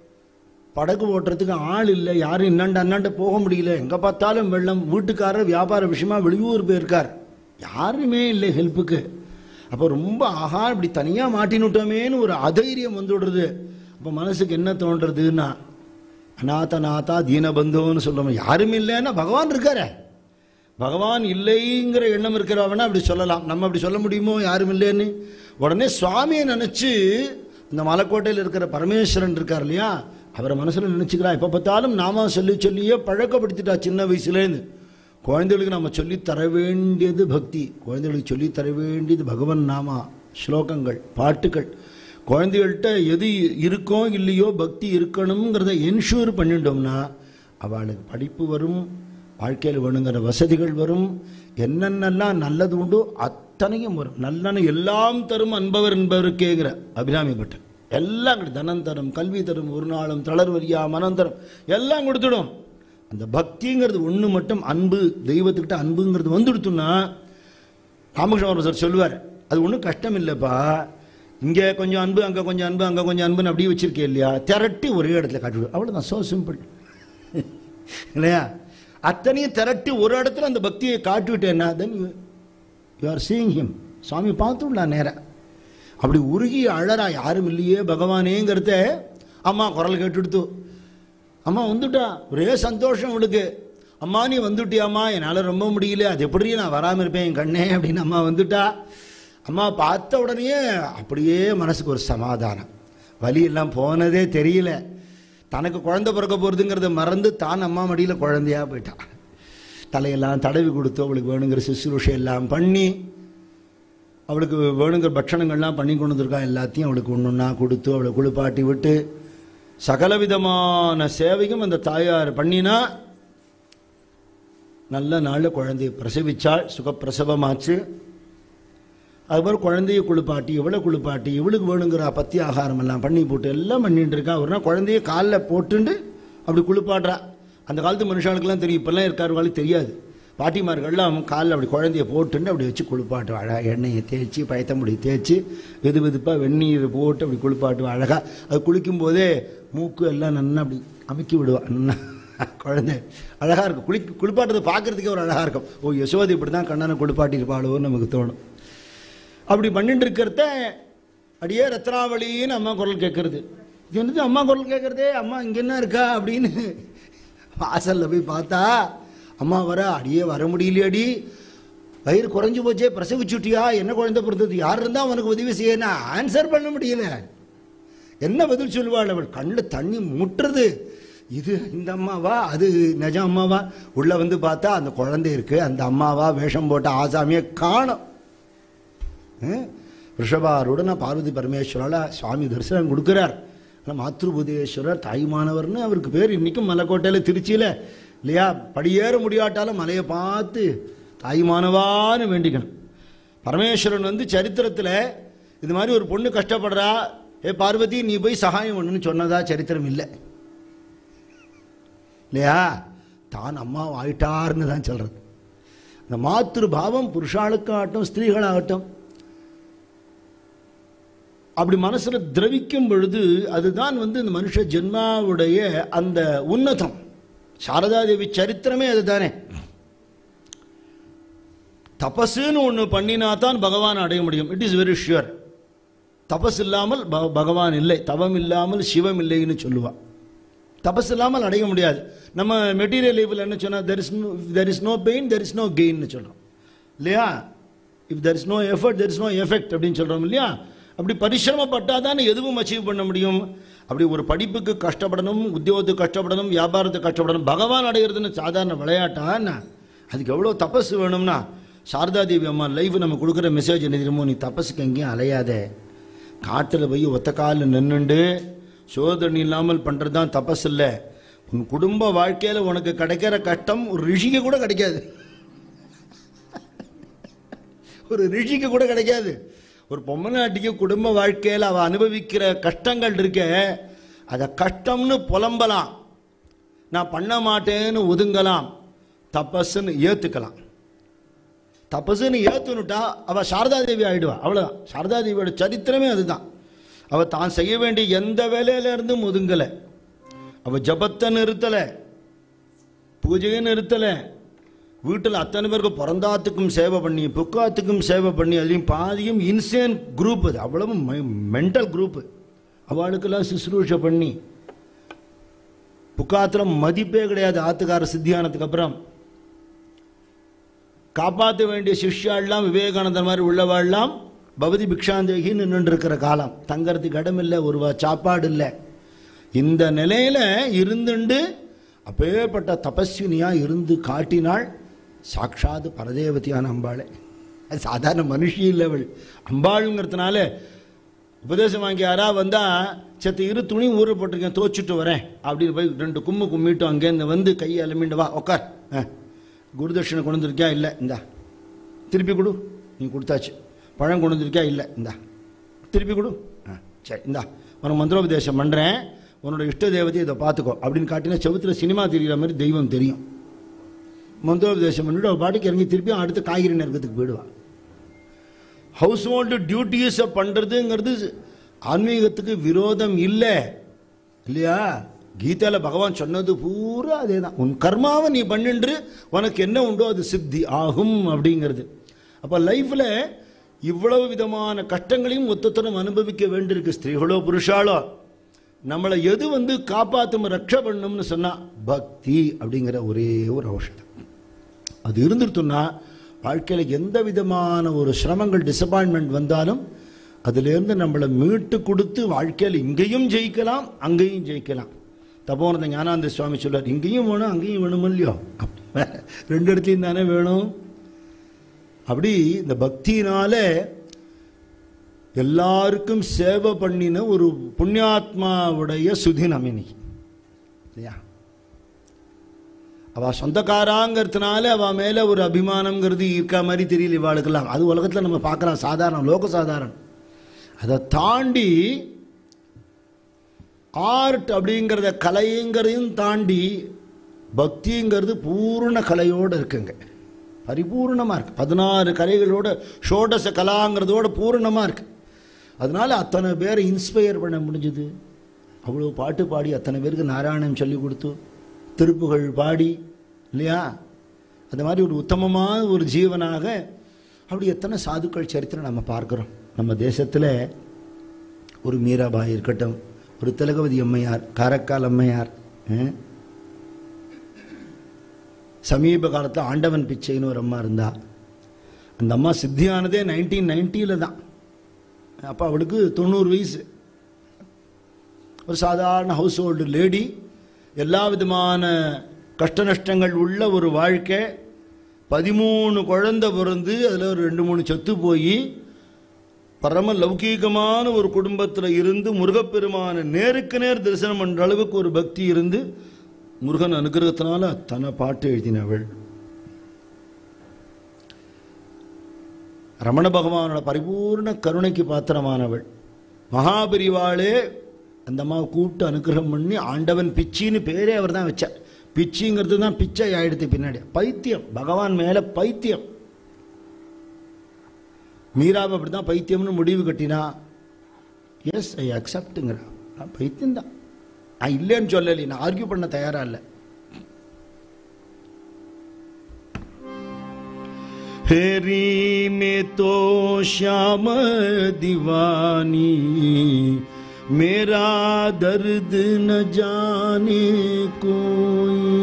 படகு ஓட்டுறதுக்கு ஆள் இல்லை யாரும் இன்னாண்ட அண்ணாண்ட போக முடியல எங்க பார்த்தாலும் வெள்ளம் வீட்டுக்காரர் வியாபார விஷயமா வெளியூர் போயிருக்கார் யாருமே இல்லை ஹெல்ப்புக்கு அப்போ ரொம்ப ஆஹா இப்படி தனியா மாட்டினுட்டோமேன்னு ஒரு அதைரியம் வந்து விடுறது அப்போ மனசுக்கு என்ன தோன்றதுன்னா அநாத நாதா தீனபந்துன்னு சொல்லுவோம் யாரும் இல்லைன்னா பகவான் இருக்காரே பகவான் இல்லைங்கிற எண்ணம் இருக்கிறவனா அப்படி சொல்லலாம் நம்ம அப்படி சொல்ல முடியுமோ யாரும் இல்லைன்னு உடனே சுவாமியை நினைச்சு இந்த மலைக்கோட்டையில் இருக்கிற பரமேஸ்வரன் இருக்கார் இல்லையா அவரை மனசுல நினைச்சுக்கிறா எப்ப பார்த்தாலும் நாம சொல்லி சொல்லியே பழக்கப்படுத்திட்டா சின்ன வயசுலேருந்து குழந்தைகளுக்கு நம்ம சொல்லி தர வேண்டியது பக்தி குழந்தைகளுக்கு சொல்லி தர வேண்டியது பகவன் நாமா ஸ்லோகங்கள் பாட்டுகள் குழந்தைகள்கிட்ட எது இருக்கோ இல்லையோ பக்தி இருக்கணுங்கிறத என்ஷூர் பண்ணிட்டோம்னா அவளுக்கு படிப்பு வரும் வாழ்க்கையில் வேணுங்கிற வசதிகள் வரும் என்னென்னலாம் நல்லது உண்டோ அத்தனையும் வரும் நல்லன எல்லாம் தரும் அன்பவர் என்பவருக்கேங்கிற அபிராமி பட்டன் எல்லாம் கொடு- தனம் தரும் கல்வி தரும் ஒரு நாளும் தளர்வரியா மனம் தரும் எல்லாம் கொடுத்துடும் அந்த பக்திங்கிறது ஒன்று மட்டும் அன்பு தெய்வத்துக்கிட்ட அன்புங்கிறது வந்துடுத்துன்னா ராமகிருஷ்ண சார் சொல்லுவார் அது ஒன்றும் கஷ்டம் இல்லைப்பா இங்கே கொஞ்சம் அன்பு அங்கே கொஞ்சம் அன்பு அங்கே கொஞ்சம் அன்புன்னு அப்படியே வச்சிருக்கே இல்லையா திரட்டி ஒரே இடத்துல காட்டிவிடு அவ்வளோதான் சோ சிம்பிள் இல்லையா அத்தனையும் திரட்டி ஒரு இடத்துல அந்த பக்தியை காட்டிவிட்டேன்னா then you are seeing him சுவாமி பார்த்துடலாம் நேரம் அப்படி உருகி அழறா யாரும் இல்லையே பகவானேங்கிறத அம்மா குரல் கேட்டுடுத்து அம்மா வந்துட்டா ஒரே சந்தோஷம் அவளுக்கு அம்மா நீ வந்துட்டியாம்மா என்னால் ரொம்ப முடியல அது எப்படி நான் வராமல் இருப்பேன் என் கண்ணே அப்படின்னு அம்மா வந்துட்டா அம்மா பார்த்த உடனே அப்படியே மனசுக்கு ஒரு சமாதானம் வலி எல்லாம் போனதே தெரியல தனக்கு குழந்தை பிறக்க போகிறதுங்கிறத மறந்து தான் அம்மா மடியில் குழந்தையா போயிட்டான் தலையெல்லாம் தடவி கொடுத்து அவளுக்கு வேணுங்கிற சுசுரூஷை எல்லாம் பண்ணி அவளுக்கு வேணுங்கிற பட்சணங்கள்லாம் பண்ணி கொண்டு வந்திருக்கா எல்லாத்தையும் அவளுக்கு ஒன்று ஒன்றா கொடுத்து அவளை குளிப்பாட்டி விட்டு சகலவிதமான சேவையும் அந்த தாயார் பண்ணினா நல்ல நாளில் குழந்தையை பிரசவிச்சாள் சுகப்பிரசவமாச்சு அதுக்கப்புறம் குழந்தைய குளிப்பாட்டி இவளை குளிப்பாட்டி இவளுக்கு வேணுங்கிற பத்தி ஆகாரம் எல்லாம் பண்ணி போட்டு எல்லாம் பண்ணிட்டு இருக்கா ஒரு நாள் குழந்தைய காலில் போட்டுண்டு அப்படி குளிப்பாடுறா அந்த காலத்து மனுஷாளுக்கெல்லாம் தெரியும் இப்பெல்லாம் இருக்காருவாளுக்கு தெரியாது பாட்டிமார்கள்லாம் காலில் அப்படி குழந்தைய போட்டுண்டு அப்படி வச்சு குளிப்பாட்டு அழகா எண்ணெயை தேய்ச்சி பயத்தமுடி தேய்ச்சி வெது வெதுப்பாக வெந்நீர் போட்டு அப்படி குளிப்பாட்டு அழகா அது குளிக்கும் போதே மூக்கு எல்லாம் நன்னா அப்படி அமுக்கி விடுவா நன்னா குழந்தை அழகாக இருக்கும் குளி குளிப்பாட்டுறது பார்க்கறதுக்கே ஒரு அழகாக இருக்கும் ஓ யசோதி இப்படி தான் கண்ணனை குளிப்பாட்டியிருப்பாளோன்னு நமக்கு தோணும் அப்படி பண்ணிட்டு இருக்கிறத அடியே ரத்னாவளின்னு அம்மா குரல் கேட்கறது இது என்னது அம்மா குரல் கேட்கறதே அம்மா இங்கே என்ன இருக்கா அப்படின்னு வாசல்ல போய் பார்த்தா அம்மா வர அடியே வர முடியலையடி வயிறு குறைஞ்சு போச்சே பிரசவிச்சுட்டியா என்ன குழந்தை பிறந்தது யார் இருந்தால் அவனுக்கு உதவி செய்யணும் ஆன்சர் பண்ண முடியல என்ன பதில் சொல்லுவாள் அவள் கண்ணில் தண்ணி முட்டுறது இது இந்த அம்மாவா அது நிஜ அம்மாவா உள்ள வந்து பார்த்தா அந்த குழந்தை இருக்கு அந்த அம்மாவா வேஷம் போட்ட ஆசாமியை காணும் ரிஷபாருடன் பார்வதி பரமேஸ்வரால சுவாமி தரிசனம் கொடுக்குறார் ஆனால் மாத்ருபுதேஸ்வரர் தாய்மானவர்னு அவருக்கு பேர் இன்னைக்கும் மலைக்கோட்டையில் திருச்சியில் இல்லையா படியேற முடியாட்டாலும் மலையை பார்த்து தாய்மானவான்னு வேண்டிக்கணும் பரமேஸ்வரன் வந்து சரித்திரத்தில் இது மாதிரி ஒரு பொண்ணு கஷ்டப்படுறா ஏ பார்வதி நீ போய் சகாயம் பண்ணுன்னு சொன்னதா சரித்திரம் இல்லை இல்லையா தான் அம்மா ஆயிட்டார்னு தான் சொல்றது இந்த மாத்திரு பாவம் புருஷாளுக்காகட்டும் ஸ்திரீகளாகட்டும் அப்படி மனசுல திரவிக்கும் பொழுது அதுதான் வந்து இந்த மனுஷ ஜென்மாவுடைய அந்த உன்னதம் சாரதாதேவி சரித்திரமே அதுதானே தபசுன்னு ஒன்று பண்ணினா தான் பகவான் அடைய முடியும் இட் இஸ் வெரி ஷுவர் தபஸ் இல்லாமல் ப- பகவான் இல்லை தவம் இல்லாமல் சிவம் இல்லைன்னு சொல்லுவா தபஸ் இல்லாமல் அடைய முடியாது நம்ம மெட்டீரியல் லைஃப்பில் என்ன சொன்னால் there is no there is no pain there is no கெயின்னு சொல்கிறோம் இல்லையா if there is no effort there is no effect அப்படின்னு சொல்கிறோம் இல்லையா அப்படி பரிசிரமப்பட்டால் தானே எதுவும் அச்சீவ் பண்ண முடியும் அப்படி ஒரு படிப்புக்கு கஷ்டப்படணும் உத்தியோகத்துக்கு கஷ்டப்படணும் வியாபாரத்துக்கு கஷ்டப்படணும் பகவான் அடைகிறதுன்னு சாதாரண விளையாட்டா என்ன அதுக்கு எவ்வளோ தபஸ் வேணும்னா சாரதாதேவி அம்மா லைஃப் நம்ம கொடுக்குற மெசேஜ் என்ன தெரியுமோ நீ தபஸுக்கு எங்கேயும் அலையாதே காட்டில் போய் ஒத்த காலில் நின்றுண்டு சோதனை இல்லாமல் பண்ணுறது தான் தபஸ் இல்லை உன் குடும்ப வாழ்க்கையில் உனக்கு கிடைக்கிற கஷ்டம் ஒரு ரிஷிக்கு கூட கிடைக்காது ஒரு ரிஷிக்கு கூட கிடைக்காது ஒரு பொம்மநாட்டிக்கு குடும்ப வாழ்க்கையில் அவள் அனுபவிக்கிற கஷ்டங்கள் இருக்க அதை கஷ்டம்னு புலம்பலாம் நான் பண்ண மாட்டேன்னு ஒதுங்கலாம் தபஸ்ன்னு ஏற்றுக்கலாம் தபசுன்னு ஏத்துனுட்டா அவ சாரதாதேவி ஆயிடுவா அவ்வளவுதான் சாரதாதேவியோட சரித்திரமே அதுதான் அவ தான் செய்ய வேண்டிய எந்த வேலையில இருந்தும் ஒதுங்கல அவ ஜபத்தை நிறுத்தல பூஜையை நிறுத்தல வீட்டில் அத்தனை பேருக்கு பிறந்தாத்துக்கும் சேவை பண்ணி புக்காத்துக்கும் சேவை பண்ணி அதுலேயும் பாதியும் இன்சேன் குரூப் அது அவ்வளவு மென்டல் குரூப் அவளுக்கெல்லாம் சுசுரூஷை பண்ணி புக்காத்துல மதிப்பே கிடையாது ஆத்துக்கார சித்தியானதுக்கு அப்புறம் காப்பாற்ற வேண்டிய சிஷ்யாள்லாம் விவேகானந்தர் மாதிரி உள்ளவாள்லாம் பவதி பிக்ஷாந்தேகின்னு நின்று இருக்கிற காலம் தங்கறதுக்கு இடம் இல்லை ஒரு வா- சாப்பாடு இல்லை இந்த நிலையில இருந்துண்டு அப்பேற்பட்ட தபஸ்வினியா இருந்து காட்டினாள் சாட்சாத் பரதேவதியான அம்பாளே அது சாதாரண மனுஷி இல்லை அவள் அம்பாளுங்கிறதுனால உபதேசம் வாங்கி யாரா வந்தா சத்து இரு துணி ஊற போட்டிருக்கேன் தோச்சுட்டு வரேன் அப்படின்னு போய் ரெண்டு கும்மு கும்மிட்டு அங்கேருந்து வந்து கையை அலமிண்டு வா உக்கார் ஆ. குருதட்சிணை கொண்டு வந்திருக்கியா இல்லை இந்தா திருப்பி கொடு நீ கொடுத்தாச்சு பழம் கொண்டு வந்திருக்கியா இல்லை இந்தா திருப்பி கொடு ஆ சரி இந்தா உனக்கு மந்திரோபதேசம் பண்ணுறேன் உன்னோட இஷ்ட தேவதை இதை பார்த்துக்கோ அப்படின்னு காட்டினா செவுத்துல சினிமா தெரிகிற மாதிரி தெய்வம் தெரியும் மந்திரோபதேசம் பண்ணிட்டு அவள் பாட்டுக்கு இறங்கி திருப்பி அடுத்த காய்கறி நறுக்கத்துக்கு போயிடுவாள் ஹவுஸ் ஹோல்டு டியூட்டிஸை பண்ணுறதுங்கிறது ஆன்மீகத்துக்கு விரோதம் இல்லை இல்லையா கீதையில பகவான் சொன்னது பூரா அதே தான் உன் கர்மாவை நீ பண்ணின்று உனக்கு என்ன உண்டோ அது சித்தி ஆகும் அப்படிங்கிறது அப்போ லைஃப்பில் இவ்வளவு விதமான கஷ்டங்களையும் ஒத்தத்தனம் அனுபவிக்க வேண்டியிருக்கு ஸ்திரீகளோ புருஷாலோ நம்மளை எது வந்து காப்பாற்றும் ரக்ஷ பண்ணும்னு சொன்னா பக்தி அப்படிங்கிற ஒரே ஒரு ஔஷதம் அது இருந்துருத்துன்னா வாழ்க்கையில் எந்த விதமான ஒரு சிரமங்கள் டிசப்பாயின்மெண்ட் வந்தாலும் அதிலிருந்து நம்மளை மீட்டு கொடுத்து வாழ்க்கையில் இங்கேயும் ஜெயிக்கலாம் அங்கேயும் ஜெயிக்கலாம் தப்போனந்த ஞானானந்த சுவாமி சொல்றார் இங்கேயும் வேணும் அங்கேயும் வேணும் இல்லையோ ரெண்டு இடத்துலையும் தானே வேணும் அப்படி இந்த பக்தியினால எல்லாருக்கும் சேவை பண்ணின ஒரு புண்ணியாத்மாவுடைய சுதினம் இன்னைக்கு இல்லையா அவ சொந்தக்காராங்கிறதுனால அவ மேல ஒரு அபிமானம்ங்கிறது இருக்க மாதிரி தெரியல இவாளுக்கெல்லாம் அது உலகத்துல நம்ம பார்க்கலாம் சாதாரணம் லோக சாதாரணம் அதை தாண்டி ஆர்ட் அப்படிங்கிறத கலைங்கிறதையும் தாண்டி பக்திங்கிறது பூர்ண கலையோடு இருக்குங்க பரிபூர்ணமாக இருக்கு பதினாறு கலைகளோட ஷோடச கலாங்கிறதோட பூர்ணமாக இருக்கு அதனால அத்தனை பேரை இன்ஸ்பயர் பண்ண முடிஞ்சுது அவ்வளோ பாட்டு பாடி அத்தனை பேருக்கு நாராயணம் சொல்லி கொடுத்து திருப்புகழ் பாடி இல்லையா அந்த மாதிரி ஒரு உத்தமமான ஒரு ஜீவனாக அப்படி எத்தனை சாதுக்கள் சரித்திரம் நம்ம பார்க்குறோம் நம்ம தேசத்தில் ஒரு மீராபாய் இருக்கட்டும் ஒரு திலகவதி அம்மையார் காரைக்கால் அம்மையார் ஆ? சமீப காலத்தில் ஆண்டவன் பிச்சைன்னு ஒரு அம்மா இருந்தா அந்த அம்மா சித்தியானதே நைன்டீன் நைன்ட்டியில் தான் அப்போ அவளுக்கு தொண்ணூறு வயசு ஒரு சாதாரண ஹவுஸ் ஹோல்டு லேடி எல்லா விதமான கஷ்ட நஷ்டங்கள் உள்ள ஒரு வாழ்க்கை பதிமூணு குழந்தை பிறந்து அதில் ஒரு ரெண்டு மூணு செத்து போய் பரம லௌகீகமான ஒரு குடும்பத்தில் இருந்து முருகப்பெருமான நேருக்கு நேர் தரிசனம் பண்ற அளவுக்கு ஒரு பக்தி இருந்து முருகன் அனுகிரகத்தினால அத்தனை பாட்டு எழுதினவள் ரமண பகவானோட பரிபூர்ண கருணைக்கு பாத்திரமானவள் மகாபெரிவாளே அந்த அம்மாவை கூப்பிட்டு அனுகிரகம் பண்ணி ஆண்டவன் பிச்சின்னு பேரே அவர் தான் வச்சார் பிச்சிங்கிறது தான் பிச்சை ஆயிடுத்து பின்னாடி பைத்தியம் பகவான் மேல பைத்தியம் மீராவை அப்படி தான் பைத்தியம்னு முடிவு கட்டினா எஸ் ஐ அக்செப்டுங்கிற நான் பைத்தியம் தான் நான் இல்லைன்னு சொல்லலை நான் ஆர்கியூ பண்ண தயாரா இல்லை फेरी में तो श्याम दीवानी मेरा दर्द न जाने कोई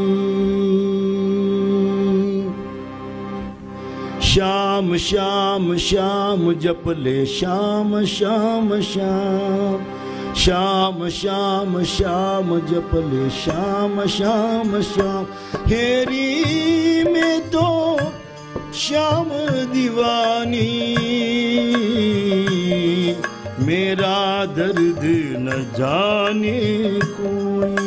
श्याम श्याम श्याम जप ले श्याम श्याम श्याम श्याम श्याम श्याम जप ले श्याम श्याम श्याम हेरी में तो श्याम दीवानी मेरा दर्द न जाने कोई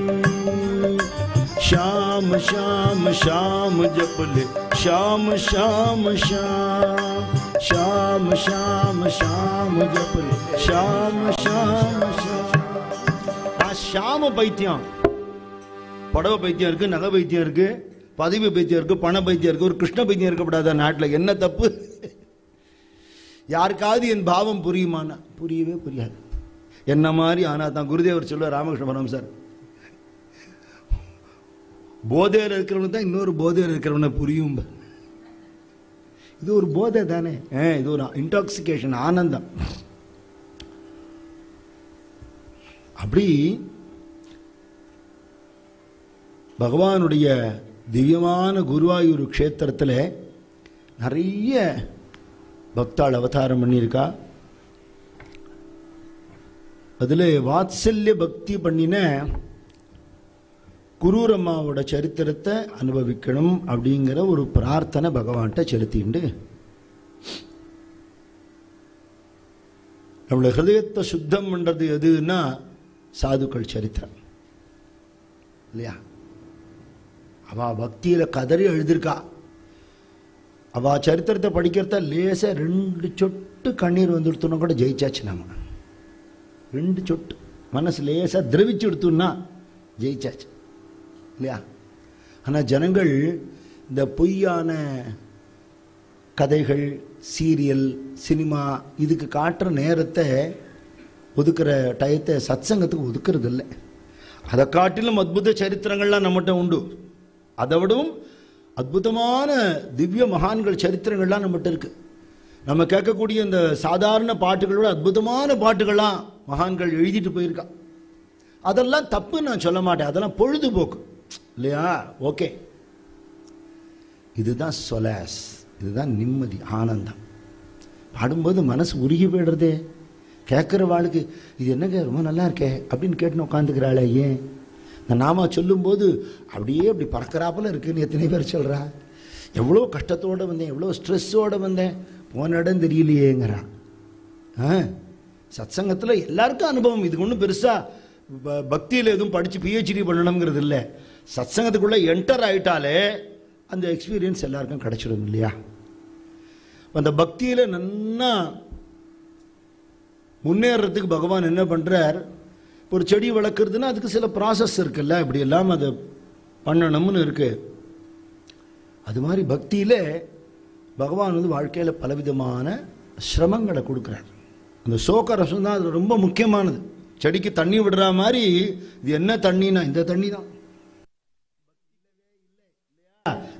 श्याम श्याम श्याम जप ले श्याम श्याम श्याम श्याम श्याम श्याम जप ले श्याम श्याम श्याम நான் ஷாம பைத்தியம் புடவை பைத்தியம் இருக்கு நகை பைத்தியம் இருக்கு பதவி பைத்தியம் இருக்கு பண பைத்தியம் இருக்கு ஒரு கிருஷ்ண பைத்தியம் இருக்கப்படாத நாட்டில் என்ன தப்பு யாருக்காவது என் பாவம் புரியுமானா புரியவே புரியாது என்ன மாதிரி ஆனா தான் குருதேவர் சொல்லுவார் ராமகிருஷ்ண பரமசார் போதையில் இருக்கிறவனுக்கு தான் இன்னொரு போதையில் இருக்கிறவனை புரியும் இது ஒரு போதை தானே ஆ, இது ஒரு இன்டாக்சிகேஷன் ஆனந்தம் அப்படி பகவானுடைய திவ்யமான குருவாயூர் க்ஷேத்திரத்தில் நிறைய பக்தாள் அவதாரம் பண்ணியிருக்கா அதில் வாத்சல்ய பக்தி பண்ணின குரூரம்மாவோட சரித்திரத்தை அனுபவிக்கணும் அப்படிங்கிற ஒரு பிரார்த்தனை பகவான்கிட்ட செலுத்திண்டு நம்மளோட ஹிருதயத்தை சுத்தம் பண்றது எதுன்னா சாதுக்கள் சரித்திரம் இல்லையா அவ பக்தியில கதறி எழுதியிருக்கா அவ சரித்திரத்தை படிக்கிறத லேசா ரெண்டு சொட்டு கண்ணீர் வந்துடுத்தோன்னா கூட ஜெயிச்சாச்சு நம்ம ரெண்டு சொட்டு மனசு லேசா திரவிச்சு எடுத்தோம்னா ஜெயிச்சாச்சு இல்லையா ஆனால் ஜனங்கள் இந்த பொய்யான கதைகள் சீரியல் சினிமா இதுக்கு காட்டுற நேரத்தை ஒதுக்குற டயத்தை சத்சங்கத்துக்கு ஒதுக்குறது இல்லை அதை காட்டிலும் அற்புத சரித்திரங்கள்லாம் நம்மகிட்ட உண்டு அதை விடவும் அற்புதமான திவ்ய மகான்கள் சரித்திரங்கள்லாம் நம்மகிட்ட இருக்கு நம்ம கேட்கக்கூடிய இந்த சாதாரண பாட்டுகளோட அற்புதமான பாட்டுகள்லாம் மகான்கள் எழுதிட்டு போயிருக்கா அதெல்லாம் தப்பு நான் சொல்ல மாட்டேன் அதெல்லாம் பொழுதுபோக்கு இல்லையா ஓகே இதுதான் சொலாஸ் இதுதான் நிம்மதி ஆனந்தம் பாடும்போது மனசு உருகி போயிடுறதே கேட்குற வாழ்க்கை இது என்னங்க ரொம்ப நல்லா இருக்கே அப்படின்னு கேட்டுன்னு உட்காந்துக்கிறாளே ஏன் இந்த நாம சொல்லும்போது அப்படியே அப்படி பறக்கிறாப்புல இருக்குன்னு எத்தனை பேர் சொல்றா எவ்வளோ கஷ்டத்தோடு வந்தேன் எவ்வளோ ஸ்ட்ரெஸ்ஸோடு வந்தேன் போன இடம் தெரியலையேங்கிறான் ஆ சத்சங்கத்தில் எல்லாருக்கும் அனுபவம் இதுக்கு ஒன்றும் பெருசாக பக்தியில் எதுவும் படித்து பிஹெச்டி பண்ணணுங்கிறது இல்லை சத்சங்கத்துக்குள்ளே என்டர் ஆயிட்டாலே அந்த எக்ஸ்பீரியன்ஸ் எல்லாருக்கும் கிடைச்சிடும் இல்லையா அந்த பக்தியில் நன்னா முன்னேறதுக்கு பகவான் என்ன பண்ணுறார் ஒரு செடி வளர்க்குறதுன்னா அதுக்கு சில ப்ராசஸ் இருக்குல்ல இப்படி எல்லாம் அதை பண்ணணும்னு இருக்கு அது மாதிரி பக்தியில் பகவான் வந்து வாழ்க்கையில் பலவிதமான சிரமங்களை கொடுக்குறார் அந்த சோக ரசம் தான் அது ரொம்ப முக்கியமானது செடிக்கு தண்ணி விடுற மாதிரி இது என்ன தண்ணினா இந்த தண்ணி தான்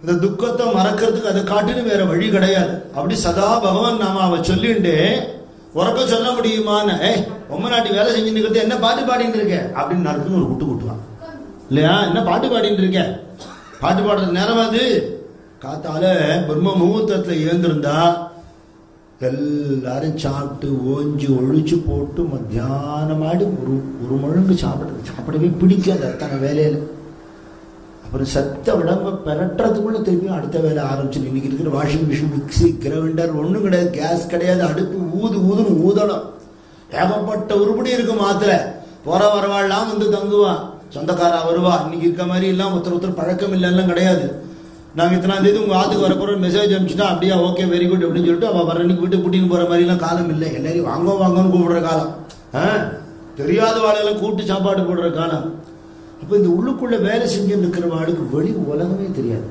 இந்த துக்கத்தை மறக்கிறதுக்கு அதை காட்டிலும் வேற வழி கிடையாது அப்படி சதா பகவான் நாம அவ சொல்லிண்டு உறக்க சொல்ல முடியுமான்னு ஏய் உம்ம நாட்டி வேலை செஞ்சுட்டு இருக்கிறது என்ன பாட்டு பாடிட்டு இருக்க அப்படின்னு நறுக்குன்னு ஒரு குட்டு குட்டுவான் இல்லையா என்ன பாட்டு பாடிட்டு இருக்க பாட்டு பாடுறது நேரம் அது காத்தால பிரம்ம முகூர்த்தத்துல ஏந்திருந்தா எல்லாரும் சாப்பிட்டு ஓஞ்சி ஒழிச்சு போட்டு மத்தியானமாடி ஒரு ஒரு முழங்கு சாப்பிடுறது சாப்பிடவே பிடிக்காது அத்தனை வேலையில அப்புறம் சத்த உடம்ப பெரட்டுறதுக்குள்ள திருப்பியும் அடுத்த வேலை ஆரம்பிச்சு இன்னைக்கு இருக்கிற வாஷிங் மிஷின் மிக்ஸி கிரைண்டர் ஒன்றும் கிடையாது கேஸ் கிடையாது அடுப்பு ஊது ஊதுன்னு ஊதணும் ஏகப்பட்ட உருப்படி இருக்கு மாத்திர போற வரவாள்லாம் வந்து தங்குவான் சொந்தக்காரா வருவா இன்னைக்கு இருக்க மாதிரி எல்லாம் ஒருத்தர் ஒருத்தர் பழக்கம் இல்லைலாம் கிடையாது நாங்கள் இத்தனாம் தேதி உங்கள் ஆத்துக்கு வரப்போகிற மெசேஜ் அனுப்பிச்சுட்டா அப்படியே ஓகே வெரி குட் அப்படின்னு சொல்லிட்டு அவள் வர அன்னைக்கு வீட்டு கூட்டின்னு போகிற மாதிரிலாம் காலம் இல்லை எல்லாரையும் வாங்க வாங்கன்னு கூப்பிடுற காலம் ஆ தெரியாத வாழையெல்லாம் கூப்பிட்டு சாப்பாடு போடுற காலம் அப்போ இந்த உள்ளுக்குள்ள வேலை செஞ்சு இருக்கிற வாளுக்கு வெளி உலகமே தெரியாது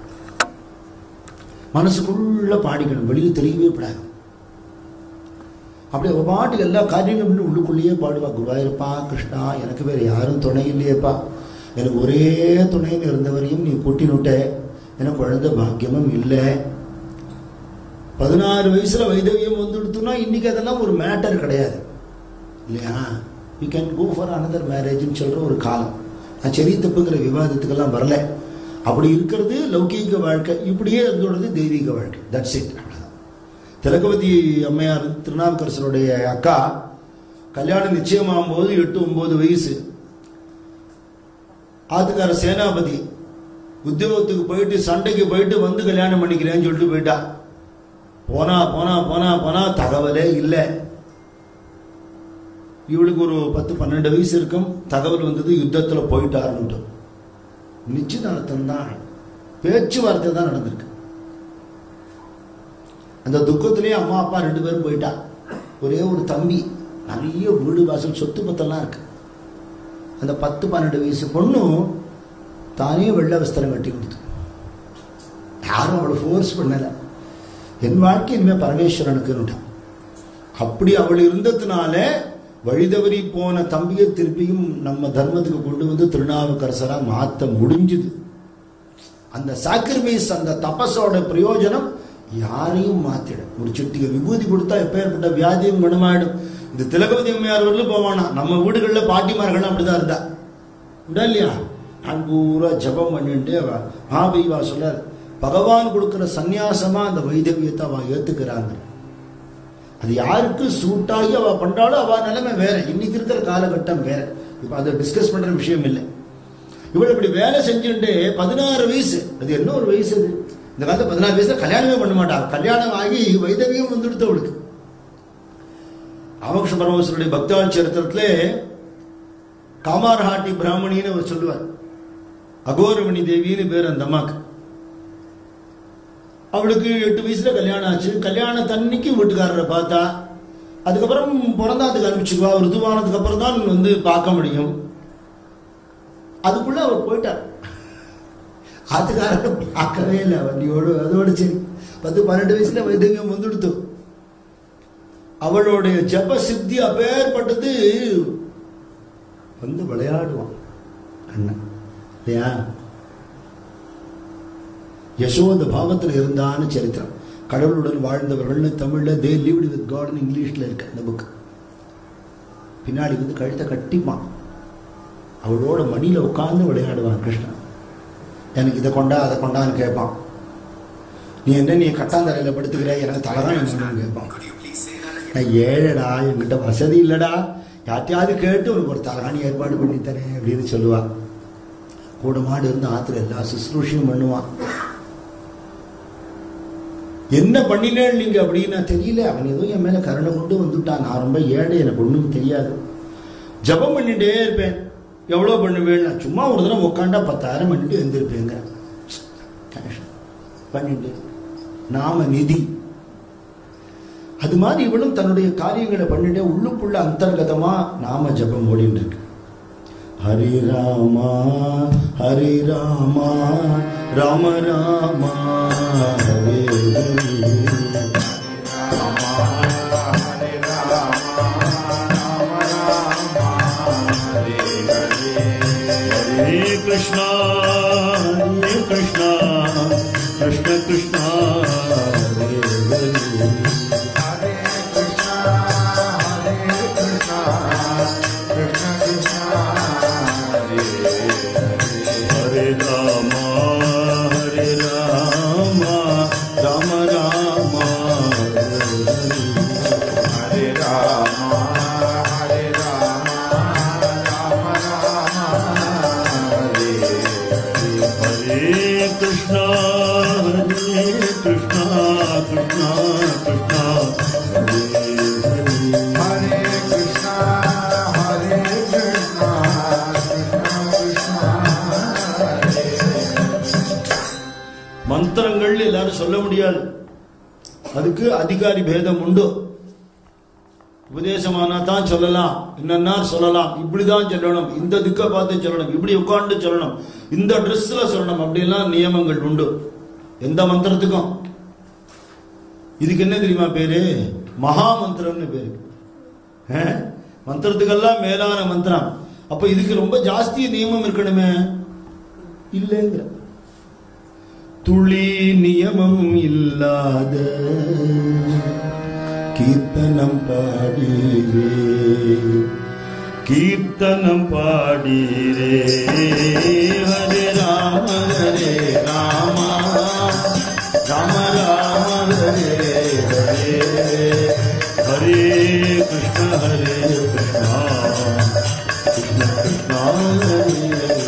மனசுக்குள்ள பாடிக்கணும் வெளியில் தெரியவே கூடாது அப்படி அவ பாட்டுக்கு எல்லா காரியங்களும் பண்ணி உள்ளுக்குள்ளேயே பாடுவா குருவாயிருப்பா கிருஷ்ணா எனக்கு வேற யாரும் துணை இல்லையேப்பா எனக்கு ஒரே துணைன்னு இருந்தவரையும் நீ கூட்டினுட்ட எனக்கு குழந்தை பாக்கியமும் இல்லை பதினாறு வயசுல வைதவியம் வந்துடுத்துனா இன்னைக்கு அதெல்லாம் ஒரு மேட்டர் கிடையாது இல்லையா you can go for another மேரேஜ்னு சொல்ற ஒரு காலம் நான் சரி தப்புங்கிற விவாதத்துக்கெல்லாம் வரல அப்படி இருக்கிறது லௌகீக வாழ்க்கை இப்படியே இருந்தோடது தெய்வீக வாழ்க்கை தட்ஸ் இட் அவ்வளவுதான் திலகவதி அம்மையார் திருநாவுக்கரசருடைய அக்கா கல்யாணம் நிச்சயமாகும் போது எட்டு ஒன்பது வயசு ஆத்துக்கார சேனாபதி உத்தியோகத்துக்கு போயிட்டு சண்டைக்கு போயிட்டு வந்து கல்யாணம் பண்ணிக்கிறேன்னு சொல்லிட்டு போயிட்டா போனா போனா போனா போனா தகவலே இல்லை இவளுக்கு ஒரு பத்து பன்னெண்டு வயசு இருக்கும் தகவல் வந்தது யுத்தத்துல போயிட்டாருன்ட்டு நிச்சயதார்த்தம் தான் பேச்சுவார்த்தை தான் நடந்திருக்கு அந்த துக்கத்திலேயே அம்மா அப்பா ரெண்டு பேரும் போயிட்டா ஒரே ஒரு தம்பி நிறைய வீடு வாசல் சொத்து பத்தெல்லாம் இருக்கு அந்த பத்து பன்னெண்டு வயசு பொண்ணும் தானே வெள்ளை வஸ்திரம் கட்டி கொடுத்து யாரும் அவளை ஃபோர்ஸ் பண்ணலை என் வாழ்க்கை இனிமேல் பரமேஸ்வரனுக்குன்னுட்டான் அப்படி அவள் இருந்ததுனால வழிதவறி போன தம்பியை திருப்பியும் நம்ம தர்மத்துக்கு கொண்டு வந்து திருநாவுக்கரசரா மாத்த முடிஞ்சுது அந்த சாக்ரிஃபைஸ் அந்த தபஸோட பிரயோஜனம் யாரையும் மாத்திட ஒரு சிட்டிக விபூதி கொடுத்தா எப்பேற்பட்ட வியாதியும் குணமாயிடும் இந்த திலகவதி அம்மையார் வரலும் போவானா நம்ம வீடுகளில் பாட்டிமார்கள் அப்படிதான் இருந்தா உண்டா இல்லையா நான் பூரா ஜபம் பண்ணிட்டு அவ மகாபெரிவா சொல்லார் பகவான் கொடுக்கிற சந்நியாசமா அந்த வைதவியத்தை அவ ஏத்துக்கிறாங்க அது யாருக்கு சூட்டாகி அவ பண்றாலும் அவ நிலைமை வேற இன்னைக்கு இருக்கிற காலகட்டம் வேற இப்ப அதை டிஸ்கஸ் பண்ற விஷயம் இல்லை இவள் இப்படி வேலை செஞ்சுட்டு பதினாறு வயசு அது என்ன ஒரு வயசு அது இந்த காலத்துல பதினாறு வயசுல கல்யாணமே பண்ண மாட்டா கல்யாணம் ஆகி வைதவியம் வந்துடுத்து அவளுக்கு ராமகிருஷ்ண பரமேஸ்வருடைய பக்தாள் சரித்திரத்துல காமாரஹாட்டி பிராமணின்னு அவர் சொல்லுவார் அகோரமணி தேவின்னு பேர் அந்த அம்மாக்கு அவளுக்கு எட்டு வயசுல கல்யாணம் ஆச்சு கல்யாணத்தன்னைக்கு வீட்டுக்காரரை பார்த்தா அதுக்கப்புறம் பிறந்தாத்துக்கு அனுப்பிச்சுக்குவா ருதுவானதுக்கு அப்புறம் தான் வந்து பார்க்க முடியும் அதுக்குள்ள அவர் போயிட்டார் ஆத்துக்காரரை பார்க்கவே இல்லை வண்டியோடு அதோடு சரி பத்து பன்னெண்டு வயசுல வைத்தியம் வந்துடுத்து அவளுடைய ஜப சித்தி அப்பேற்பட்டது வந்து விளையாடுவான் அண்ணன் இல்லையா யசோத பாவத்தில் இருந்தான்னு சரித்திரம் கடவுளுடன் வாழ்ந்தவர்கள்னு தமிழ்ல தே லிவ்டு வித் காட்னு இங்கிலீஷ்ல இருக்கு அந்த புக் பின்னாடி வந்து கழுத்தை கட்டிப்பான் அவளோட மடியில உட்கார்ந்து விளையாடுவான் கிருஷ்ணன் எனக்கு இதை கொண்டா அதை கொண்டான்னு கேட்பான் நீ என்ன நீ கட்டாந்தரையில் படுத்துக்கிற எனக்கு தலைதான் வேணும்னு கேட்பான் நான் ஏழடா என்கிட்ட வசதி இல்லடா யார்ட்டையாவது கேட்டு உனக்கு ஒரு தலகாணி ஏற்பாடு பண்ணி தரேன் அப்படின்னு சொல்லுவா கூட மாடு இருந்து ஆத்துல எல்லா சுசுரூஷியும் பண்ணுவான் என்ன பண்ணினேன் நீங்க அப்படின்னு தெரியல அவன் ஏதோ என் மேல கருணை கொண்டு வந்துட்டான் நான் ரொம்ப ஏழை எனக்கு ஒண்ணும் தெரியாது ஜபம் பண்ணிட்டே இருப்பேன் எவ்வளவு பண்ணுவேன் நான் சும்மா ஒரு தடவை உட்காண்டா பத்தாயிரம் பண்ணிட்டு எழுந்திருப்பேங்க பண்ணிட்டு நாம நிதி அது மாதிரி இவளும் தன்னுடைய காரியங்களை பண்ணிட்டு உள்ளுக்குள்ள அந்தர்கதமா நாம ஜபம் ஓடிட்டு இருக்கு ஹரி ராமா ஹரி ராமா ராம ராமா ஹரே ஹரி ஹரே கிருஷ்ணா ஹரே கிருஷ்ணா ராமா ஹரே ராமா ராம ராமா ஹரே ஹரே ஹரே கிருஷ்ணா ஹரே கிருஷ்ணா கிருஷ்ணா கிருஷ்ணா ஹரே ஹரே ஹரே கிருஷ்ணா ஹரே கிருஷ்ணா கிருஷ்ணா கிருஷ்ணா ஹரே மந்திரங்கள் எல்லாரும் சொல்ல முடியாது அதுக்கு அதிகாரி பேதம் உண்டு உபதேசமானா தான் சொல்லலாம் என்னன்னா சொல்லலாம் இப்படிதான் சொல்லணும் இந்த திக்கை பார்த்து சொல்லணும் இப்படி உட்கார்ந்து சொல்லணும் இந்த ட்ரெஸ்ல சொல்லணும் அப்படிலாம் நியமங்கள் உண்டு எந்த மந்திரத்துக்கும் இதுக்கு என்ன தெரியுமா பேரு மகா மந்திரம்னு பேரு ஆ? மந்திரத்துக்கெல்லாம் மேலான மந்திரம் அப்ப இதுக்கு ரொம்ப ஜாஸ்தி நியமம் இருக்கணுமே இல்லைங்கிற துளி நியமம் இல்லாத கீர்த்தனம் பாடீரே கீர்த்தனம் பாடீரே ஹரே ராம ஹரே ராம ராம ராம ஹரே ஹரே ஹரே கிருஷ்ண ஹரே கிருஷ்ணா கிருஷ்ண கிருஷ்ணா ஹரே ஹரே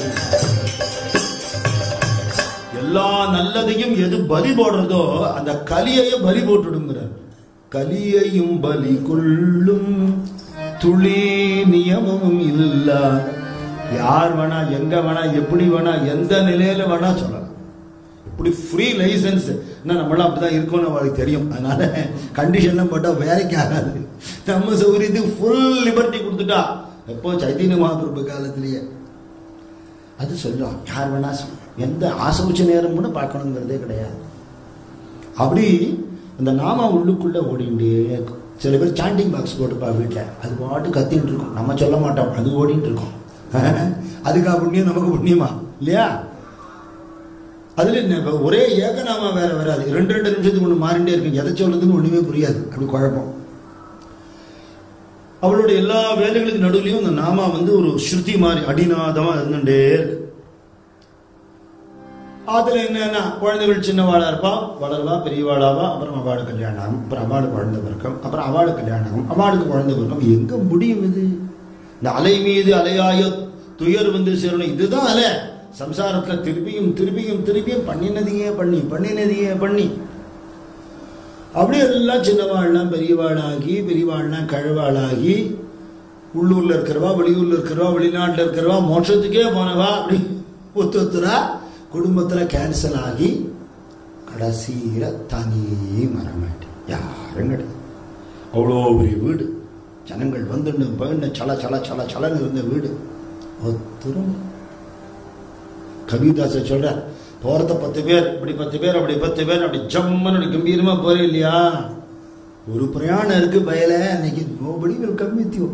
எல்லா நல்லதையும் எது பலி போடுறதோ அந்த கலியையே பலி போட்டுடுங்கிறார் கலியையும் பலி கொள்ளும் துளி நியமமும் இல்ல யார் வேணா எங்க வேணா எப்படி வேணா எந்த நிலையில வேணா சொல்லலாம் இப்படி ஃப்ரீ லைசன்ஸ் என்ன நம்மளாம் அப்படிதான் இருக்கோம்னு அவளுக்கு தெரியும் அதனால கண்டிஷன்லாம் போட்டா வேலைக்கு ஆகாது நம்ம சௌகரியத்துக்கு ஃபுல் லிபர்ட்டி கொடுத்துட்டா எப்போ சைத்தன்ய மகாபிரபு காலத்திலேயே அது சொல்லும் யார் வேணா சொல்லும் எந்த ஆசௌச்ச நேரம் கூட பார்க்கணுங்கிறதே கிடையாது அப்படி அந்த நாம உள்ளுக்குள்ள ஓடிண்டே இருக்கும் சில பேர் சாண்டிங் பாக்ஸ் போட்டுப்பா வீட்டில் அது பாட்டு கத்தின்னு இருக்கும் நம்ம சொல்ல மாட்டோம் அது ஓடிட்டு இருக்கும் அதுக்கா புண்ணியம் நமக்கு புண்ணியமா இல்லையா அதுல என்ன இப்ப ஒரே ஏகநாமா வேற வராது ரெண்டு ரெண்டு நிமிஷத்துக்கு ஒன்று மாறிண்டே இருக்கும் எதை சொல்றதுன்னு ஒண்ணுமே புரியாது அப்படி குழப்பம் அவளுடைய எல்லா வேலைகளுக்கு நடுவுலையும் அந்த நாமா வந்து ஒரு ஸ்ருதி மாதிரி அடிநாதமா இருந்துட்டே இருக்கு அதுல என்னன்னா குழந்தைகள் சின்னவாளா இருப்பா வளர்வா பெரியவாளாவா அப்புறம் அவாடு கல்யாணம் அப்புறம் அவாடு குழந்தை பிறக்கும் அப்புறம் அவாடு கல்யாணம் அவாடுக்கு குழந்தை பிறக்கும் எங்க முடியும் இது இந்த அலை மீது அலையாய துயர் வந்து சேரணும் இதுதான் அலை சம்சாரத்துல திருப்பியும் திருப்பியும் திருப்பியும் பண்ணினதையே பண்ணி பண்ணினதையே பண்ணி அப்படியே எல்லாம் சின்னவாள்லாம் பெரியவாளாகி பெரியவாள்லாம் கழவாளாகி உள்ளூர்ல இருக்கிறவா வெளியூர்ல இருக்கிறவா வெளிநாட்டுல இருக்கிறவா மோட்சத்துக்கே போனவா அப்படி ஒத்து ஒத்துரா குடும்பத்துல கேன்சல் ஆகி கடைசியில தனி மரமாட்டி யாரும் கிடையாது அவ்வளோ பெரிய வீடு ஜனங்கள் வந்துன்னு போயின்னு சல சல சல சலன்னு இருந்த வீடு ஒத்துரும் கவிதாச சொல்ற போறத பத்து பேர் இப்படி பத்து பேர் அப்படி பத்து பேர் அப்படி ஜம்மன் அப்படி கம்பீரமா போறே இல்லையா ஒரு பிரயாணம் இருக்கு பயல இன்னைக்கு nobody will come with you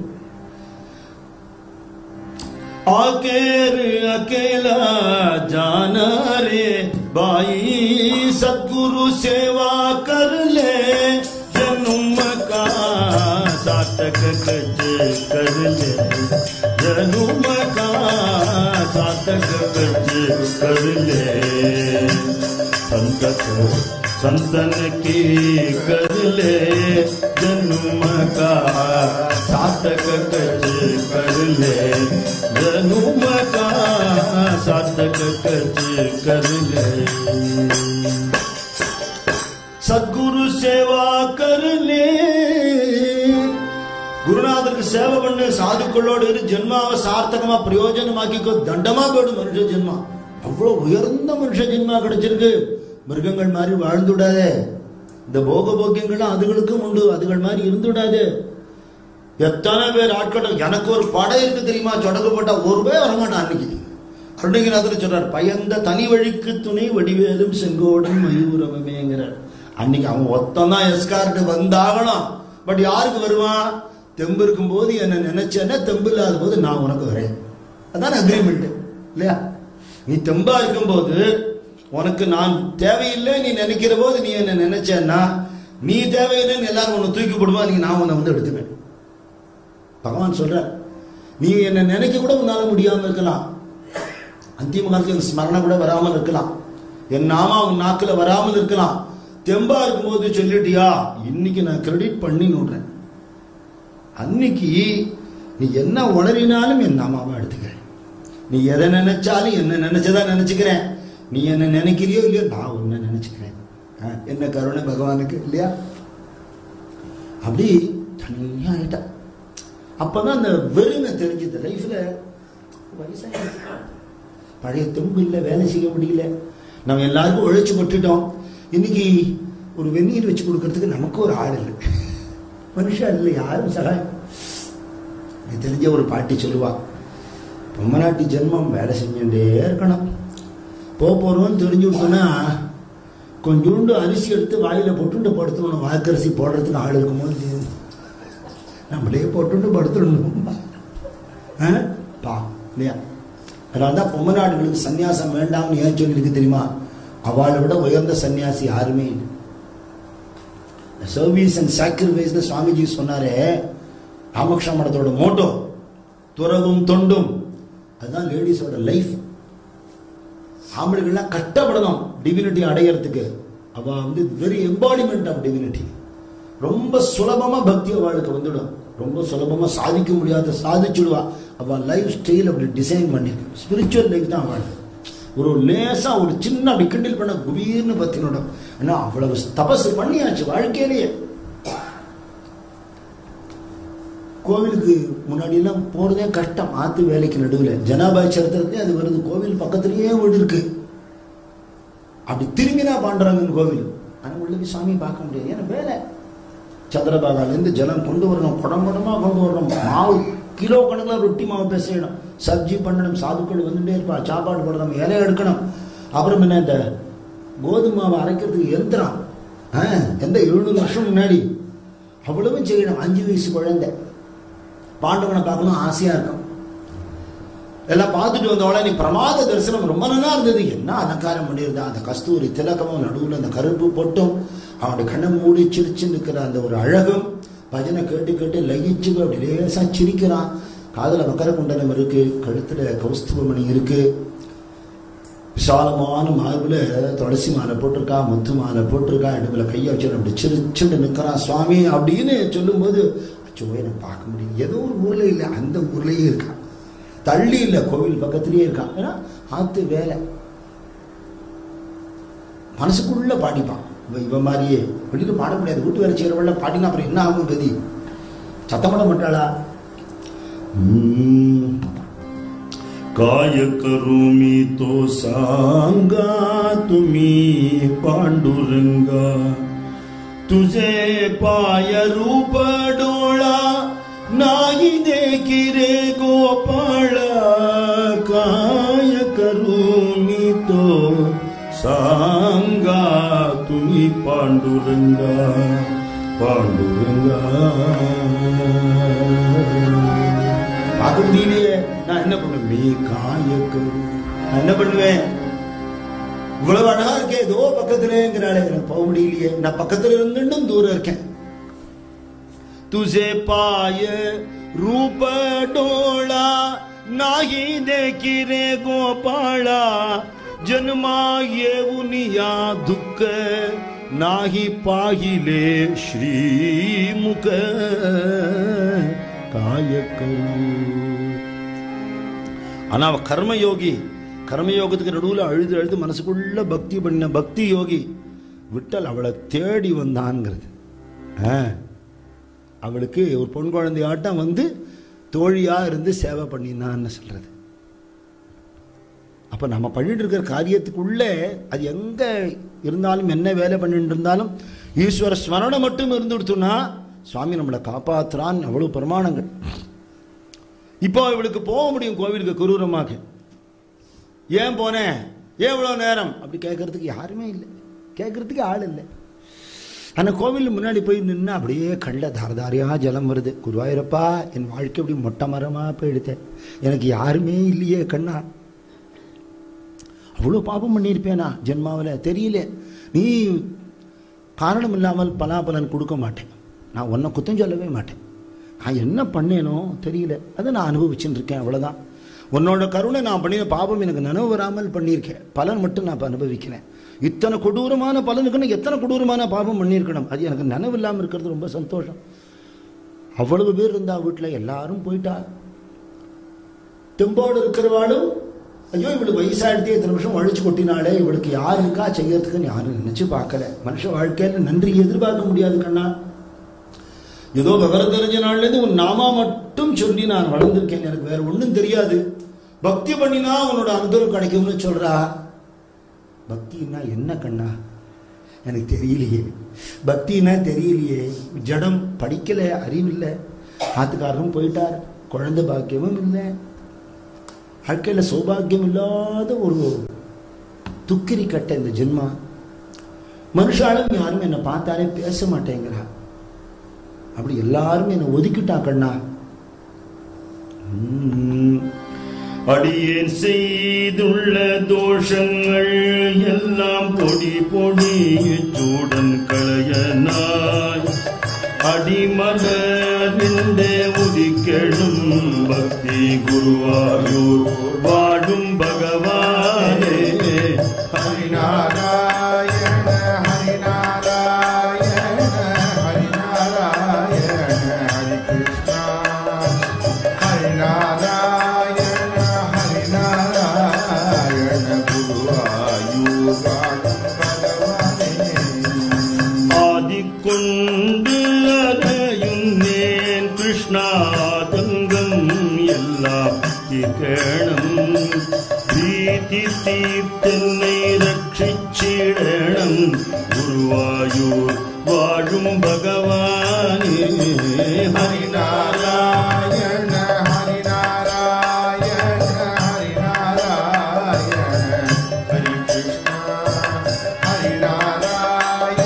आकेर अकेला जाना रे भाई सदगुरु सेवा कर ले जन्म का सातक गज कर ले जन्म का सातक गज कर ले संतत संतन की कर ले जन्म का सातक गज कर ले जन्म का सातक गज कर ले சத்குரு சேவா கருளே குருநாதருக்கு சேவை பண்ணு சாதுக்களோடு இரு ஜென்மாவை சார்த்தகமா பிரயோஜனமாக்கிக்கோ தண்டமா போயிடும் மனுஷ ஜென்மா அவ்வளவு உயர்ந்த மனுஷ ஜென்மா கிடைச்சிருக்கு மிருகங்கள் மாதிரி வாழ்ந்து விடாதே இந்த போக போக்கியங்கள்லாம் அதுகளுக்கும் உண்டு அதுகள் மாதிரி இருந்து விடாதே எத்தனை பேர் ஆட்கள் எனக்கு ஒரு படை இருக்கு தெரியுமா சொடக்கு போட்டா ஒரு பேர் வரமாட்டான் அன்னைக்கு அருணகிரிநாதர் சொல்றார் பயந்த தனி வழிக்கு துணை வடிவேலும் செங்கோடும் மயூரமேங்கிறார் அன்னைக்கு அவன் ஒத்தம் தான் எஸ்கார்ட் வந்தாகணும் பட் யாருக்கு வருவான் தெம்பு இருக்கும் போது என்ன நினைச்சேன்னா தெம்பு இல்லாத போது நான் உனக்கு வரேன் அதான் அக்ரிமெண்ட் இல்லையா நீ தெம்பா இருக்கும்போது உனக்கு நான் தேவையில்லை நீ நினைக்கிற போது நீ என்ன நினைச்சேன்னா நீ தேவையில்லைன்னு எல்லாரும் உன்னை தூக்கி போடுவா நீ நான் உன்னை வந்து எடுத்துப்பேன் பகவான் சொல்ற நீ என்ன நினைக்க கூட உன்னால முடியாம இருக்கலாம் அந்திம காலத்தில் ஸ்மரணை கூட வராமல் இருக்கலாம் என் நாமா உன் நாக்குல வராமல் இருக்கலாம் தெம்பா இருக்கும்போது சொல்லிட்டியா இன்னைக்கு நான் கிரெடிட் பண்ணி நோடுறேன் அன்னைக்கு நீ என்ன உளறினாலும் என் நாமாவை எடுத்துக்கிறேன் நீ எதை நினைச்சாலும் என்ன நினைச்சதா நினைச்சுக்கிறேன் நீ என்ன நினைக்கிறியோ இல்லையோ நான் உன்னை நினைச்சுக்கிறேன் ஆ, என்ன கருணை பகவானுக்கு இல்லையா அப்படி தனியா ஆயிட்டா அப்பதான் அந்த வெறுமை தெரிஞ்சது லைஃப்ல வயசாயிடுச்சு பழைய தெம்பு இல்லை வேலை செய்ய முடியல நம்ம எல்லாருக்கும் உழைச்சு கொட்டுட்டோம் இன்னைக்கு ஒரு வெந்நீர் வச்சு கொடுக்கறதுக்கு நமக்கு ஒரு ஆள் இல்லை மனுஷா இல்லை யாரும் சகாயம் எனக்கு தெரிஞ்ச ஒரு பாட்டி சொல்லுவா பொம்மநாட்டி ஜென்மம் வேலை செஞ்சுட்டே இருக்கணும் போக போறோம்னு தெரிஞ்சு விட்டோம்னா கொஞ்சோண்டு அரிசி எடுத்து வாயில போட்டுட்டு படுத்துக்கணும் வாக்கரிசி போடுறதுக்கு ஆள் இருக்குமோ இல்லையோ நம்மளே போட்டுட்டு படுத்துடணும் ஆ? பா இல்லையா அதனால தான் பொம்மநாடுகளுக்கு சன்னியாசம் வேண்டாம்னு ஏன் சொல்லியிருக்கு தெரியுமா அவளை விட உயர்ந்த சன்னியாசி யாருமே இல்லை சர்வீஸ் அண்ட் சாக்ரிஃபைஸ்னு சுவாமிஜி சொன்னாரே ராமகிருஷ்ண மடத்தோட மோட்டோ துறவும் தொண்டும் அதுதான் லேடிஸோட லைஃப் ஆம்பளைகள்லாம் கஷ்டப்படணும் டிவினிட்டி அடையறதுக்கு அவ வந்து வெரி எம்பாடிமெண்ட் ஆஃப் டிவினிட்டி ரொம்ப சுலபமா பக்தி அவளுக்கு வந்துடும் ரொம்ப சுலபமா சாதிக்க முடியாத சாதிச்சுடுவா அவ லைஃப் ஸ்டைல் அப்படி டிசைன் பண்ணிருக்கு ஸ்பிரிச்சுவல் லைஃப் தான் அவள் ஒரு லேசா ஒரு சின்ன அப்படி கிண்டில் பண்ண குபீர்னு பத்தினோட ஏன்னா அவ்வளவு தபசு பண்ணியாச்சு வாழ்க்கையிலேயே கோவிலுக்கு முன்னாடி எல்லாம் போறதே கஷ்டம் ஆத்து வேலைக்கு நடுவில் ஜனாபாய் சரித்திரத்திலே அது வருது கோவில் பக்கத்துலயே வீடு இருக்கு அப்படி திரும்பினா பாண்டுறாங்கன்னு கோவில் ஆனா உள்ள போய் சாமியை பார்க்க முடியாது ஏன்னா வேலை சந்திரபாகாலேருந்து ஜலம் கொண்டு வரணும் குடம் குடமா கொண்டு வரணும் மாவு கிலோ கணக்கில் ரொட்டி மாவு பேசணும் சப்ஜி பண்ணணும் சாதுக்கள் வந்துட்டே இருப்பா சாப்பாடு போடணும் இலை எடுக்கணும் அப்புறம் என்ன இந்த கோதுமை மாவை அரைக்கிறதுக்கு எந்திரம் ஆ, எந்த எழுநூறு வருஷம் முன்னாடி அவ்வளவும் செய்யணும் அஞ்சு வயசு குழந்தை பாண்டவனை பார்க்கணும் ஆசையா இருக்கும் எல்லாம் பார்த்துட்டு வந்தவள நீ பிரமாத தரிசனம் ரொம்ப நல்லா இருந்தது என்ன அலங்காரம் பண்ணியிருந்தா அந்த கஸ்தூரி திலகமும் நடுவில் அந்த கருப்பு பொட்டும் அவனுடைய கண்ணை மூடி சிரிச்சு நிற்கிற அந்த ஒரு அழகும் பஜனை கேட்டு கேட்டு லயிச்சு அப்படி லேசா சிரிக்கிறான் காதுல மகர குண்டலம் இருக்கு கழுத்துல கௌஸ்துவமணி இருக்கு விசாலமான மார்புல துளசி மாலை போட்டிருக்கா முத்து மாலை போட்டிருக்கா இடுப்புல கையை வச்சு அப்படி சிரிச்சுட்டு நிற்கிறான் சுவாமி அப்படின்னு சொல்லும்போது அச்சோ எனக்கு பார்க்க முடியும் ஏதோ ஒரு ஊர்ல இல்லை அந்த ஊர்லயே இருக்கான் தள்ளி இல்லை கோவில் பக்கத்துலயே இருக்கான் ஏன்னா ஆத்து வேலை மனசுக்குள்ள பாடிப்பான் இவ இவ மாதிரியே வெளியில பாட முடியாது வீட்டு வேலை செய்யறவள பாடினா அப்புறம் என்ன ஆகும் கதி சத்தம் பண்ண மாட்டாளா உம். काय करू तो सांगा तुम्ही पांडुरंगा तुझे पाय रूप डोळा नाही देखी रे गोपाळ काय करू मी तो सांगा तुम्ही पांडुरंगा पांडुरंगा பார்க்க முடியலையே நான் என்ன பண்ணுவேன் நீ காயக்கு நான் என்ன பண்ணுவேன் இவ்வளவு அழகா இருக்கே ஏதோ பக்கத்துலங்கிறாளே எனக்கு போக முடியலையே நான் பக்கத்துல இருந்துட்டும் தூரம் இருக்கேன் तुझे पाय रूप डोळा नाही देखी रे गोपाळा जन्मा येऊन या दुःख नाही पाहिले श्रीमुख काय करू ஆனா அவ கர்மயோகி கர்மயோகத்துக்கு நடுவில் அழுது அழுது மனசுக்குள்ள பக்தி பண்ண பக்தி யோகி விட்டல் அவளை தேடி வந்தான்ங்கிறது ஆ அவளுக்கு ஒரு பொன் குழந்தையாட்டம் வந்து தோழியா இருந்து சேவை பண்ணினான்னு சொல்றது அப்ப நம்ம பண்ணிட்டு இருக்கிற காரியத்துக்குள்ளே அது எங்க இருந்தாலும் என்ன வேலை பண்ணிட்டு இருந்தாலும் ஈஸ்வர ஸ்மரணம் மட்டும் இருந்துடுத்துனா சுவாமி நம்மளை காப்பாத்துறான்னு அவ்வளவு பிரமாணங்கள் இப்போ இவளுக்கு போக முடியும் கோவிலுக்கு குரூரமாக ஏன் போனேன் ஏன் இவ்வளோ நேரம் அப்படி கேட்கறதுக்கு யாருமே இல்லை கேட்கறதுக்கு ஆள் இல்லை அந்த கோவில் முன்னாடி போய் நின்று அப்படியே கண்ட தாரதாரியா ஜலம் வருது குருவாயூரப்பா என் வாழ்க்கை இப்படி மொட்டை மரமா போயிடுத்தேன் எனக்கு யாருமே இல்லையே கண்ணா அவ்வளோ பாபம் பண்ணியிருப்பேனா ஜென்மாவில் தெரியல நீ காரணம் இல்லாமல் பலாபலன் கொடுக்க மாட்டேன் நான் உன்னை குத்தம் சொல்லவே மாட்டேன் நான் என்ன பண்ணேனோ தெரியல அதை நான் அனுபவிச்சுட்டு இருக்கேன் அவ்வளோதான் உன்னோட கருணை நான் பண்ணின பாபம் எனக்கு நினைவு வராமல் பண்ணியிருக்கேன் பலன் மட்டும் நான் இப்ப அனுபவிக்கிறேன் இத்தனை கொடூரமான பலனுக்குன்னு எத்தனை கொடூரமான பாபம் பண்ணியிருக்கணும் அது எனக்கு நினைவு இல்லாமல் இருக்கிறது ரொம்ப சந்தோஷம் அவ்வளவு பேர் இருந்தா வீட்டில் எல்லாரும் போயிட்டா தெம்போடு இருக்கிறவாளும் ஐயோ இவளுக்கு வயசாயிடுத்து இத்தனை வருஷம் அழிச்சு கொட்டினாலே இவளுக்கு யார் இருக்கா செய்யறதுக்குன்னு யாரும் நினைச்சு பார்க்கல மனுஷ வாழ்க்கையில நன்றி எதிர்பார்க்க முடியாது கண்ணா ஏதோ விவரம் தெரிஞ்ச நாள்லேருந்து உன் நாமா மட்டும் சொல்லி நான் வளர்ந்திருக்கேன் எனக்கு வேற ஒன்றும் தெரியாது பக்தி பண்ணினா உன்னோட அனுதரம் கிடைக்கும்னு சொல்றா பக்தின்னா என்ன கண்ணா எனக்கு தெரியலையே பக்தின்னா தெரியலையே ஜடம் படிக்கல அறிவில்லை ஆத்துக்காரரும் போயிட்டார் குழந்தை பாக்கியமும் இல்லை வாழ்க்கையில் சௌபாகியம் இல்லாத ஒரு துக்கிரி கட்ட இந்த ஜென்மா மனுஷாலும் யாரும் என்னை பார்த்தாலே பேச மாட்டேங்கிறா அப்படி எல்லாரும் என்னை ஒதுக்கிட்டா கண்ணா உம். அடியேன் செய்துள்ள தோஷங்கள் எல்லாம் பொடி பொடி சூடன் களையனாய் அடிமலர்ந்தே உதிக்கெழும் பக்தி குருவாயூர் வாடும் பகவானே ஹரிநாராயண ஹரிநாராயண ஹரிநாராயண ஹரி கிருஷ்ணா ஹரிநாராயண ஹரிநாராயண குருவாயூர் பகவானே ஆதிக்கொண்டு அறையுன்னேன் கிருஷ்ணாதங்கம் எல்லாம் திகழம் பிரீத்தி தீர்த்தென்னை ரட்சிச்சிடണം குருவாயூர் வாழும் பகவானே ஹரிநாராயண ஹரிநாராயண ஹரிநாராயண ஹரிநாராயண ஹரி கிருஷ்ணா ஹரிநாராயண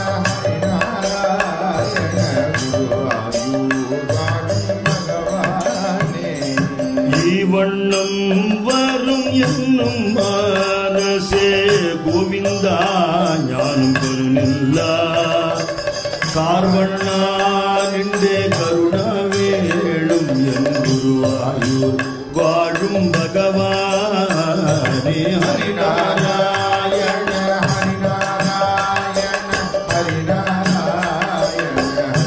ஹரிநாராயண குருவாயூர் வாழும் பகவானே ஈவண்ணம் வரும் என்னும் மானசே கோவிந்தா ஞானம் கருணில்ல கார்வண்ணா நின்றே கருணா வேணும் என் குருவாயூர் வாழும் பகவானே ஹரிநாராயண ஹரிநாராயண ஹரிநாராயண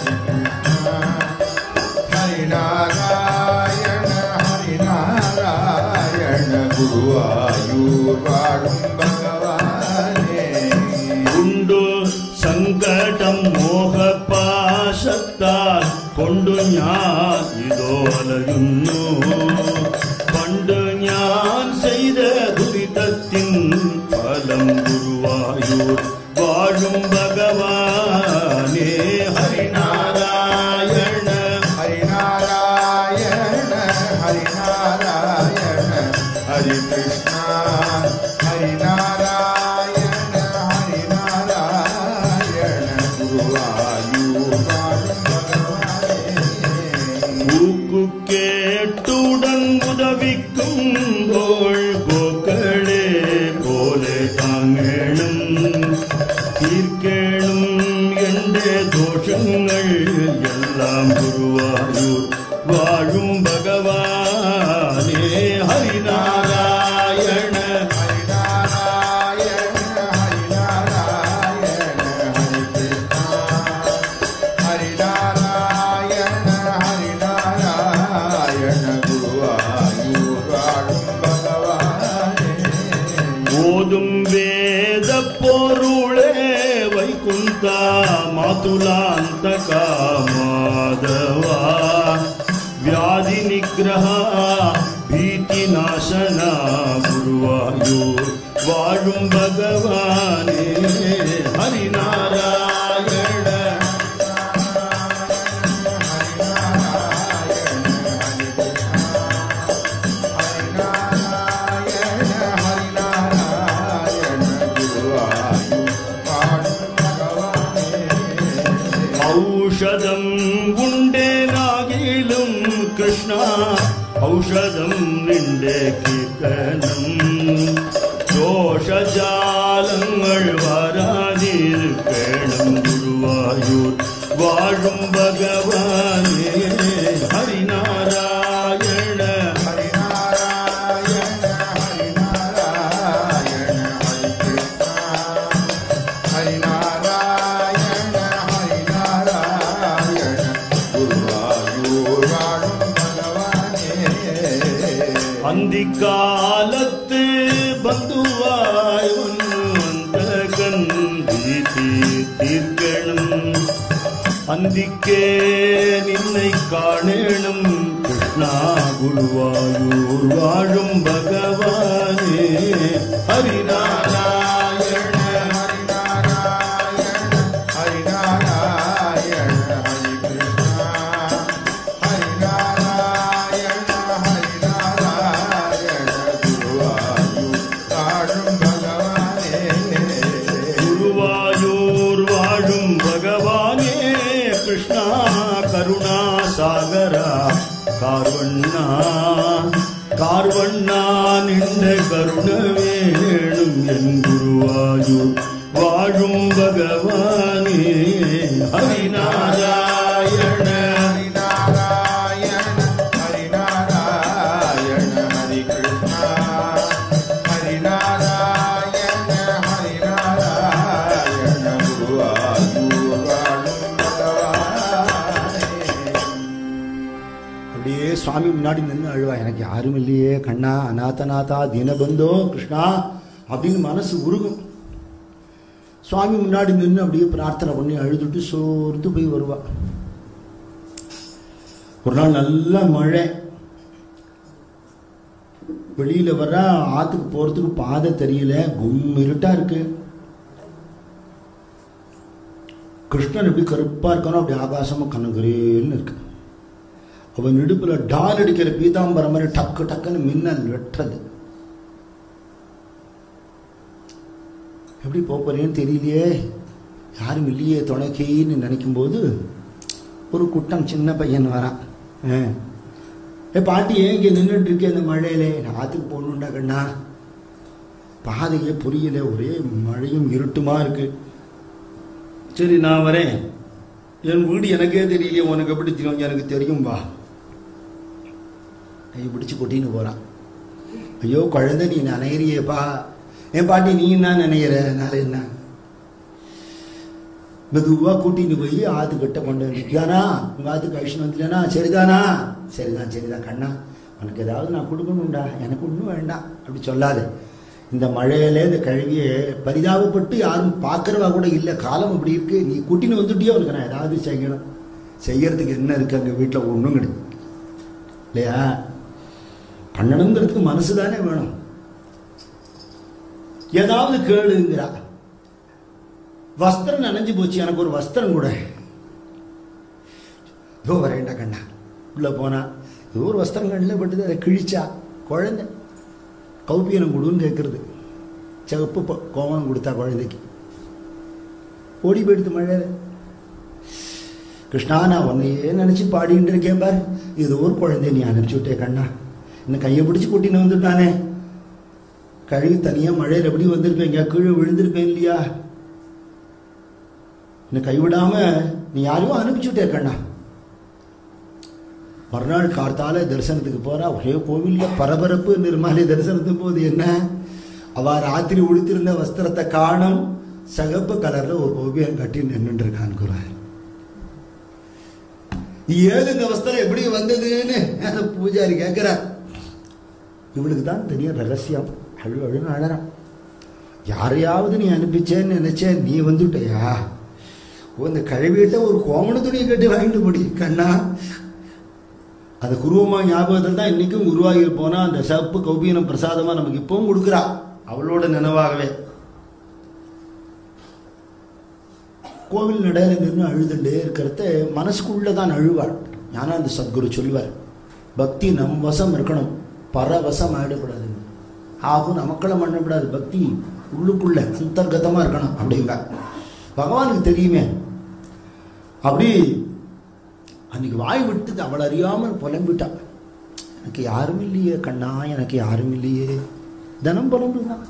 ஹரிநாராயண ஹரிநாராயண குருவாயூர் வாழும் பகவானே ഉണ്ടു സങ്കടം മോഹപാശത്താൽ കൊണ്ടു ഞാൻ ഇതോ അലയുന്നു പണ്ട് ഞാൻ ചെയ്ത ദുരിതത്തിൻ ഫലം ഗുരുവായൂർ വാഴും ഭഗവാനേ ഹരിനാരായണ ഹരിനാരായണ ഹരിനാരായണ ഹരി കൃഷ്ണ ഹരിനാരായണ ഹരിനാരായണ ഗുരുവായൂർ വാഴും ഭഗവാനേ ஊக்கு கேட்டுடன் உதவிக்கும்போள் கோக்களே போலே தாங்கேணும் தீர்க்கேணும் என்ற தோஷங்கள் எல்லாம் குருவாயூர் வாழும் பகவானே ஹரிநாராயண ഹരിനാരായണ ഹരിനാരായണ ഹരി കൃഷ്ണ ഹരിനാരായണ ഹരിനാരായണ ഗുരുവായൂർ വാഴും ഭഗവാനേ ஓதும் வேத பொருளே வைகுந்த மாதுலாந்த காமாதவா வியாதி நிகிரக பீதி நாசன குருவாயூர் வாழும் பகவானே ஹரிநாராயண ഔഷധം ഉണ്ടേനാകിലും കൃഷ്ണ ഔഷധം നിന്റെ കീർത്തനം ദോഷജാലങ്ങൾ വരാതിരിക്കണം ഗുരുവായൂർ വാഴും ഭഗവാനേ ഹരിനാരായണ ഹരിനാരായണ ഹരിനാരായണ அந்திக்காலத்து பந்துவாய் வந்த கந்தி தீர்க்கணும் அந்திக்கே நின்னை காணேணும் கிருஷ்ணா குருவாயூர் வாழும் பகவானே ஹரிநாராயண ஹரிநாராயண ஹரிநாராயண ஹரி கிருஷ்ணா ஹரிநாராயண ஹரிநாராயண குருவாயூர் காடும் பகவானே குருவாயூர் வாழும் பகவானே கிருஷ்ணா கருணா சாகரா கார்வண்ணா கார்வண்ணா நின்ற கருண வேணும் என் குருவாயூர் வாழும் பகவானே ஹரிநாராயண ஹரிநாராயண ஹரிநாராயண ஹரி கிருஷ்ணா ஹரிநாராயண ஹரிநாராயண குருவாயூர் வாழும் பகவானே அப்படியே சுவாமி முன்னாடி நின்று அழுவா எனக்கு யாரும் இல்லையே கண்ணா அநாதநாதா தீனபந்தோ கிருஷ்ணா அப்படின்னு மனசு உருகும் சுவாமி முன்னாடி நின்று அப்படியே பிரார்த்தனை பண்ணி அழுதுட்டு சோர்ந்து போய் வருவா ஒரு நாள் நல்ல மழை வெளியில வர ஆத்துக்கு போறதுக்கு பாதை தெரியல கும் இருட்டா இருக்கு கிருஷ்ணன் எப்படி கருப்பா இருக்கானோ அப்படி ஆகாசமா கண்ணகிரேன்னு இருக்கு அவன் இடுப்புல டால் அடிக்கிற பீதாம்பரம் மாதிரி டக்கு டக்குன்னு மின்னல் வெட்டுறது எப்படி போப் போறேன்னு தெரியலையே யாரும் இல்லையே துணைக்கின்னு நினைக்கும் போது ஒரு குட்டம் சின்ன பையன் வரான் ஆ. ஏ பாட்டி ஏன் இங்கே நின்றுட்டு இருக்கே இந்த மழையில நான் ஆத்துக்கு போகணுண்டா கண்ணா பாதையே புரியல ஒரே மழையும் இருட்டுமா இருக்கு சரி நான் வரேன் என் வீடு எனக்கே தெரியலையே உனக்கு எப்படி தெரியும் எனக்கு தெரியும் வா கையை பிடிச்சு கொட்டின்னு போறான் ஐயோ குழந்தை நீ நினைக்கிறியேப்பா என் பாட்டி நீ என்ன நினைக்கிற அதனால என்ன மெதுவா கூட்டின்னு போய் ஆத்துக்கிட்ட கொண்டு வந்துட்டியானா உங்க ஆத்துக்கு கழிச்சுன்னு வந்துட்டேனா சரிதானா சரிதான் சரிதான் கண்ணா உனக்கு ஏதாவது நான் கொடுக்கணும்டா எனக்கு ஒன்றும் வேண்டாம் அப்படி சொல்லாத இந்த மழையில இந்த கழுவிய பரிதாபப்பட்டு யாரும் பார்க்கறவா கூட இல்லை காலம் அப்படி இருக்கு நீ கூட்டின்னு வந்துட்டியோ உனக்கு நான் ஏதாவது செய்யணும் செய்யறதுக்கு என்ன இருக்கு அங்கே வீட்டில் ஒன்றும் கிடையாது இல்லையா பண்ணணுங்கிறதுக்கு மனசு தானே வேணும் ஏதாவது கேளுங்கிறா வஸ்திரம் நனைஞ்சு போச்சு எனக்கு ஒரு வஸ்திரம் கூட இதோ வரேன்டா கண்ணா உள்ள போனா ஏதோ ஒரு வஸ்திரம் கண்ணில் பட்டுது அதை கிழிச்சா குழந்தை கௌப்பியனம் கொடுன்னு கேட்கறது சிவப்பு ப- கோவணம் கொடுத்தா குழந்தைக்கு ஓடி போயிடுது மழையில கிருஷ்ணா நான் உன்னையே நினைச்சு பாடிட்டு இருக்கேன் பாரு இது ஒரு குழந்தை நீ அனுப்பிச்சு விட்டே கண்ணா இன்னும் கையை பிடிச்சு கூட்டின்னு வந்துட்டானே கழுவி தனியா மழையில எப்படி வந்திருப்பேங்க கீழே விழுந்திருப்பேன் இல்லையா இன்னும் கைவிடாம நீ யாரையும் அனுப்பிச்சு விட்டே கண்ணா மறுநாள் கார்த்தால தரிசனத்துக்கு போறா ஒரே கோவில்ல பரபரப்பு நிர்மாலய தரிசனத்துக்கு போது என்ன அவ ராத்திரி உடுத்திருந்த வஸ்திரத்தை காணும் சகப்பு கலர்ல ஒரு கோபியம் கட்டி நின்றுட்டு இருக்கான்னு கூறாரு ஏது இந்த வஸ்திரம் எப்படி வந்ததுன்னு அந்த பூஜாரி கேட்கிறார் இவளுக்கு தான் தெரியும் ரகசியம் அழு அழுன்னு அழறான் யாரையாவது நீ அனுப்பிச்சேன்னு நினைச்சேன் நீ வந்துட்டயா ஓ இந்த கழுவிட்ட ஒரு கோமண துணியை கட்டி வாங்கிட்டு போடி கண்ணா அது குருவமா ஞாபகத்தில் தான் இன்னைக்கும் குருவாயூர் போனா அந்த சப்பு கௌபீனம் பிரசாதமா நமக்கு இப்பவும் கொடுக்குறா அவளோட நினைவாகவே கோவில் நடையில நின்று அழுதுண்டே இருக்கிறத மனசுக்குள்ள தான் அழுவாள் ஞானானந்த சத்குரு சொல்லுவார் பக்தி நம் வசம் இருக்கணும் பரவசம் ஆயிடக்கூடாது ஆகும் நமக்களம் பண்ணக்கூடாது பக்தி உள்ளுக்குள்ள அந்தர்கதமா இருக்கணும் அப்படிங்க பகவானுக்கு தெரியுமே அப்படி அன்னைக்கு வாய் விட்டு அவள் அறியாமல் புலம்பிட்டா எனக்கு யாரும் இல்லையே கண்ணா எனக்கு யாரும் இல்லையே தினம் புலம்புதான்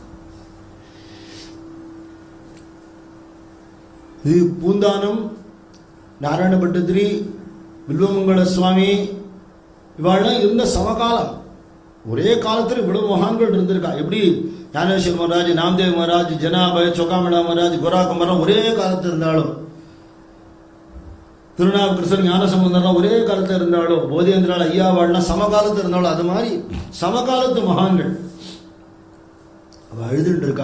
இது பூந்தானம் நாராயண பட்டத்திரி வில்வமங்கல சுவாமி இவாள்லாம் இருந்த சமகாலம் ஒரே காலத்தில் இவ்வளவு மகான்கள் இருந்திருக்கா எப்படி ஞானேஸ்வர் மகாராஜ் நாம்தேவ் மகாராஜ் ஜனாபய சொக்காமடா மகாராஜ் கோராக்க மரம் ஒரே காலத்தில் இருந்தாலும் திருநாவுக்கரசர் ஞானசம்பந்தர்லாம் ஒரே காலத்துல இருந்தாலோ போதேந்திரால் ஐயாவாள்லாம் சமகாலத்துல இருந்தாலும் அது மாதிரி சமகாலத்து மகான்கள் அவ அழுதுட்டு இருக்கா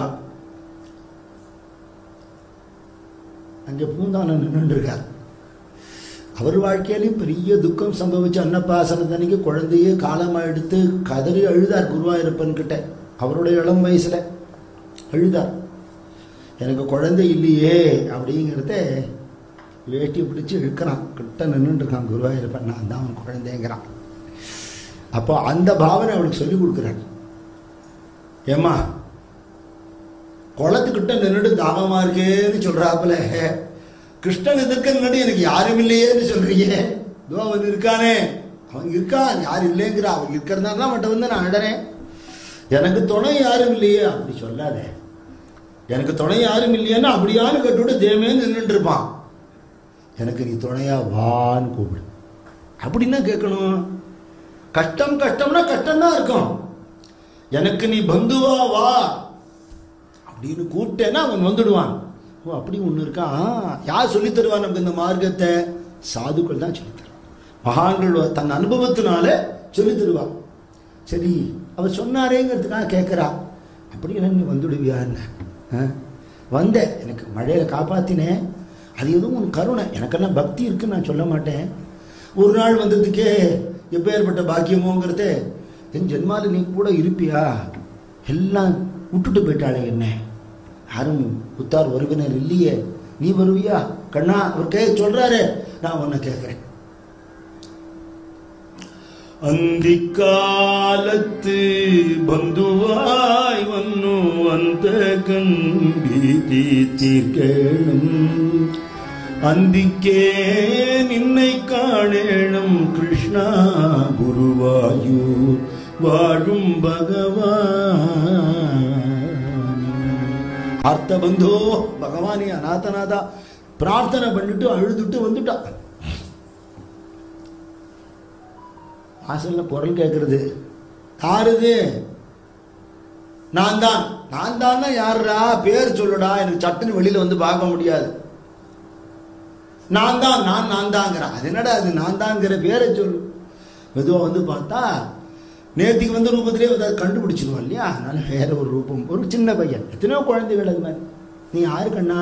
அங்கே பூந்தானம் நின்றுட்டு இருக்கார் அவர் வாழ்க்கையிலையும் பெரிய துக்கம் சம்பவிச்சு அன்னப்பாசனத்தன்னைக்கு குழந்தையே காலமா எடுத்து கதறி அழுதார் குருவாயூரப்பன் கிட்ட அவருடைய இளம் வயசுல அழுதார் எனக்கு குழந்தை இல்லையே அப்படிங்கிறத வேட்டி பிடிச்சு இழுக்கிறான் கிட்ட நின்றுட்டு இருக்கான் குருவாயூரப்பன் நான் தான் அவன் குழந்தைங்கிறான் அப்போ அந்த பாவனை அவனுக்கு சொல்லி கொடுக்குறாரு ஏம்மா குளத்துக்கிட்ட நின்றுட்டு தாகமா இருக்கேன்னு சொல்றாப்புல கிருஷ்ணன் எதிர்க்க முன்னாடி எனக்கு யாரும் இல்லையேன்னு சொல்றீங்க இதோ அவன் இருக்கானே அவன் இருக்கான் யாரும் இல்லைங்கிறா அவன் இருக்கிறதுனால தான் அவன்கிட்ட வந்து நான் அழறேன் எனக்கு துணை யாரும் இல்லையே அப்படி சொல்லாத எனக்கு துணை யாரும் இல்லையேன்னு அப்படியான்னு கேட்டுவிட்டு தேமே நின்றுட்டு இருப்பான் எனக்கு நீ துணையா வான்னு கூப்பிடு அப்படின்னா கேட்கணும் கஷ்டம் கஷ்டம்னா கஷ்டம் தான் இருக்கும் எனக்கு நீ பந்துவா வா அப்படின்னு கூப்பிட்டேன்னா அவன் வந்துடுவான் ஓ அப்படி ஒன்று இருக்கா ஆ, யார் சொல்லித் தருவா நமக்கு இந்த மார்க்கத்தை சாதுக்கள் தான் சொல்லித் தருவா மகான்கள் தன் அனுபவத்தினால சொல்லித் தருவா சரி அவர் சொன்னாரேங்கிறதுக்காக கேட்குறா அப்படி என்ன நீ வந்துடுவியா என்ன ஆ? வந்தேன் எனக்கு மழையில காப்பாத்தினேன் அது எதுவும் உன் கருணை எனக்கெல்லாம் பக்தி இருக்குன்னு நான் சொல்ல மாட்டேன் ஒரு நாள் வந்ததுக்கே எப்பேற்பட்ட பாக்கியமோங்கிறத என் ஜென்மால நீ கூட இருப்பியா எல்லாம் விட்டுட்டு போயிட்டாளே என்ன யாரும் உத்தார் உறவினர் இல்லையே நீ வருவியா கண்ணா அவர் கே சொல்றாரு நான் உன்னை கேட்கிறேன் ಅಂದಿಕಾಲತ್ತು ಬಂಧುವಾಯ್ ವನ್ನು ಅಂತ கண்பீதி தீர்க்கணும் அந்திக்கே நின்னை காணேணும் கிருஷ்ணா குருவாயூர் வாழும் பகவான் அர்த்த பந்தோ பகவானே அநாதநாதா பிரார்த்தனை பண்ணிட்டு அழுதுட்டு வந்துட்டா வாசல்ல குரல் கேட்கறது யாருது நான் தான் நான் தான் யாருடா பேர் சொல்லுடா எனக்கு சட்டுன்னு வெளியில வந்து பார்க்க முடியாது நான் தான் நான் நான் தாங்கிறேன் அது என்னடா அது நான் தாங்கிற பேரை சொல்லு மெதுவா வந்து பார்த்தா நேத்திக்கு வந்த ரூபத்திலே வந்து அதை கண்டுபிடிச்சிருவோம் இல்லையா அதனால வேற ஒரு ரூபம் ஒரு சின்ன பையன் எத்தனையோ குழந்தைகள் அது மாதிரி நீ யாரு கண்ணா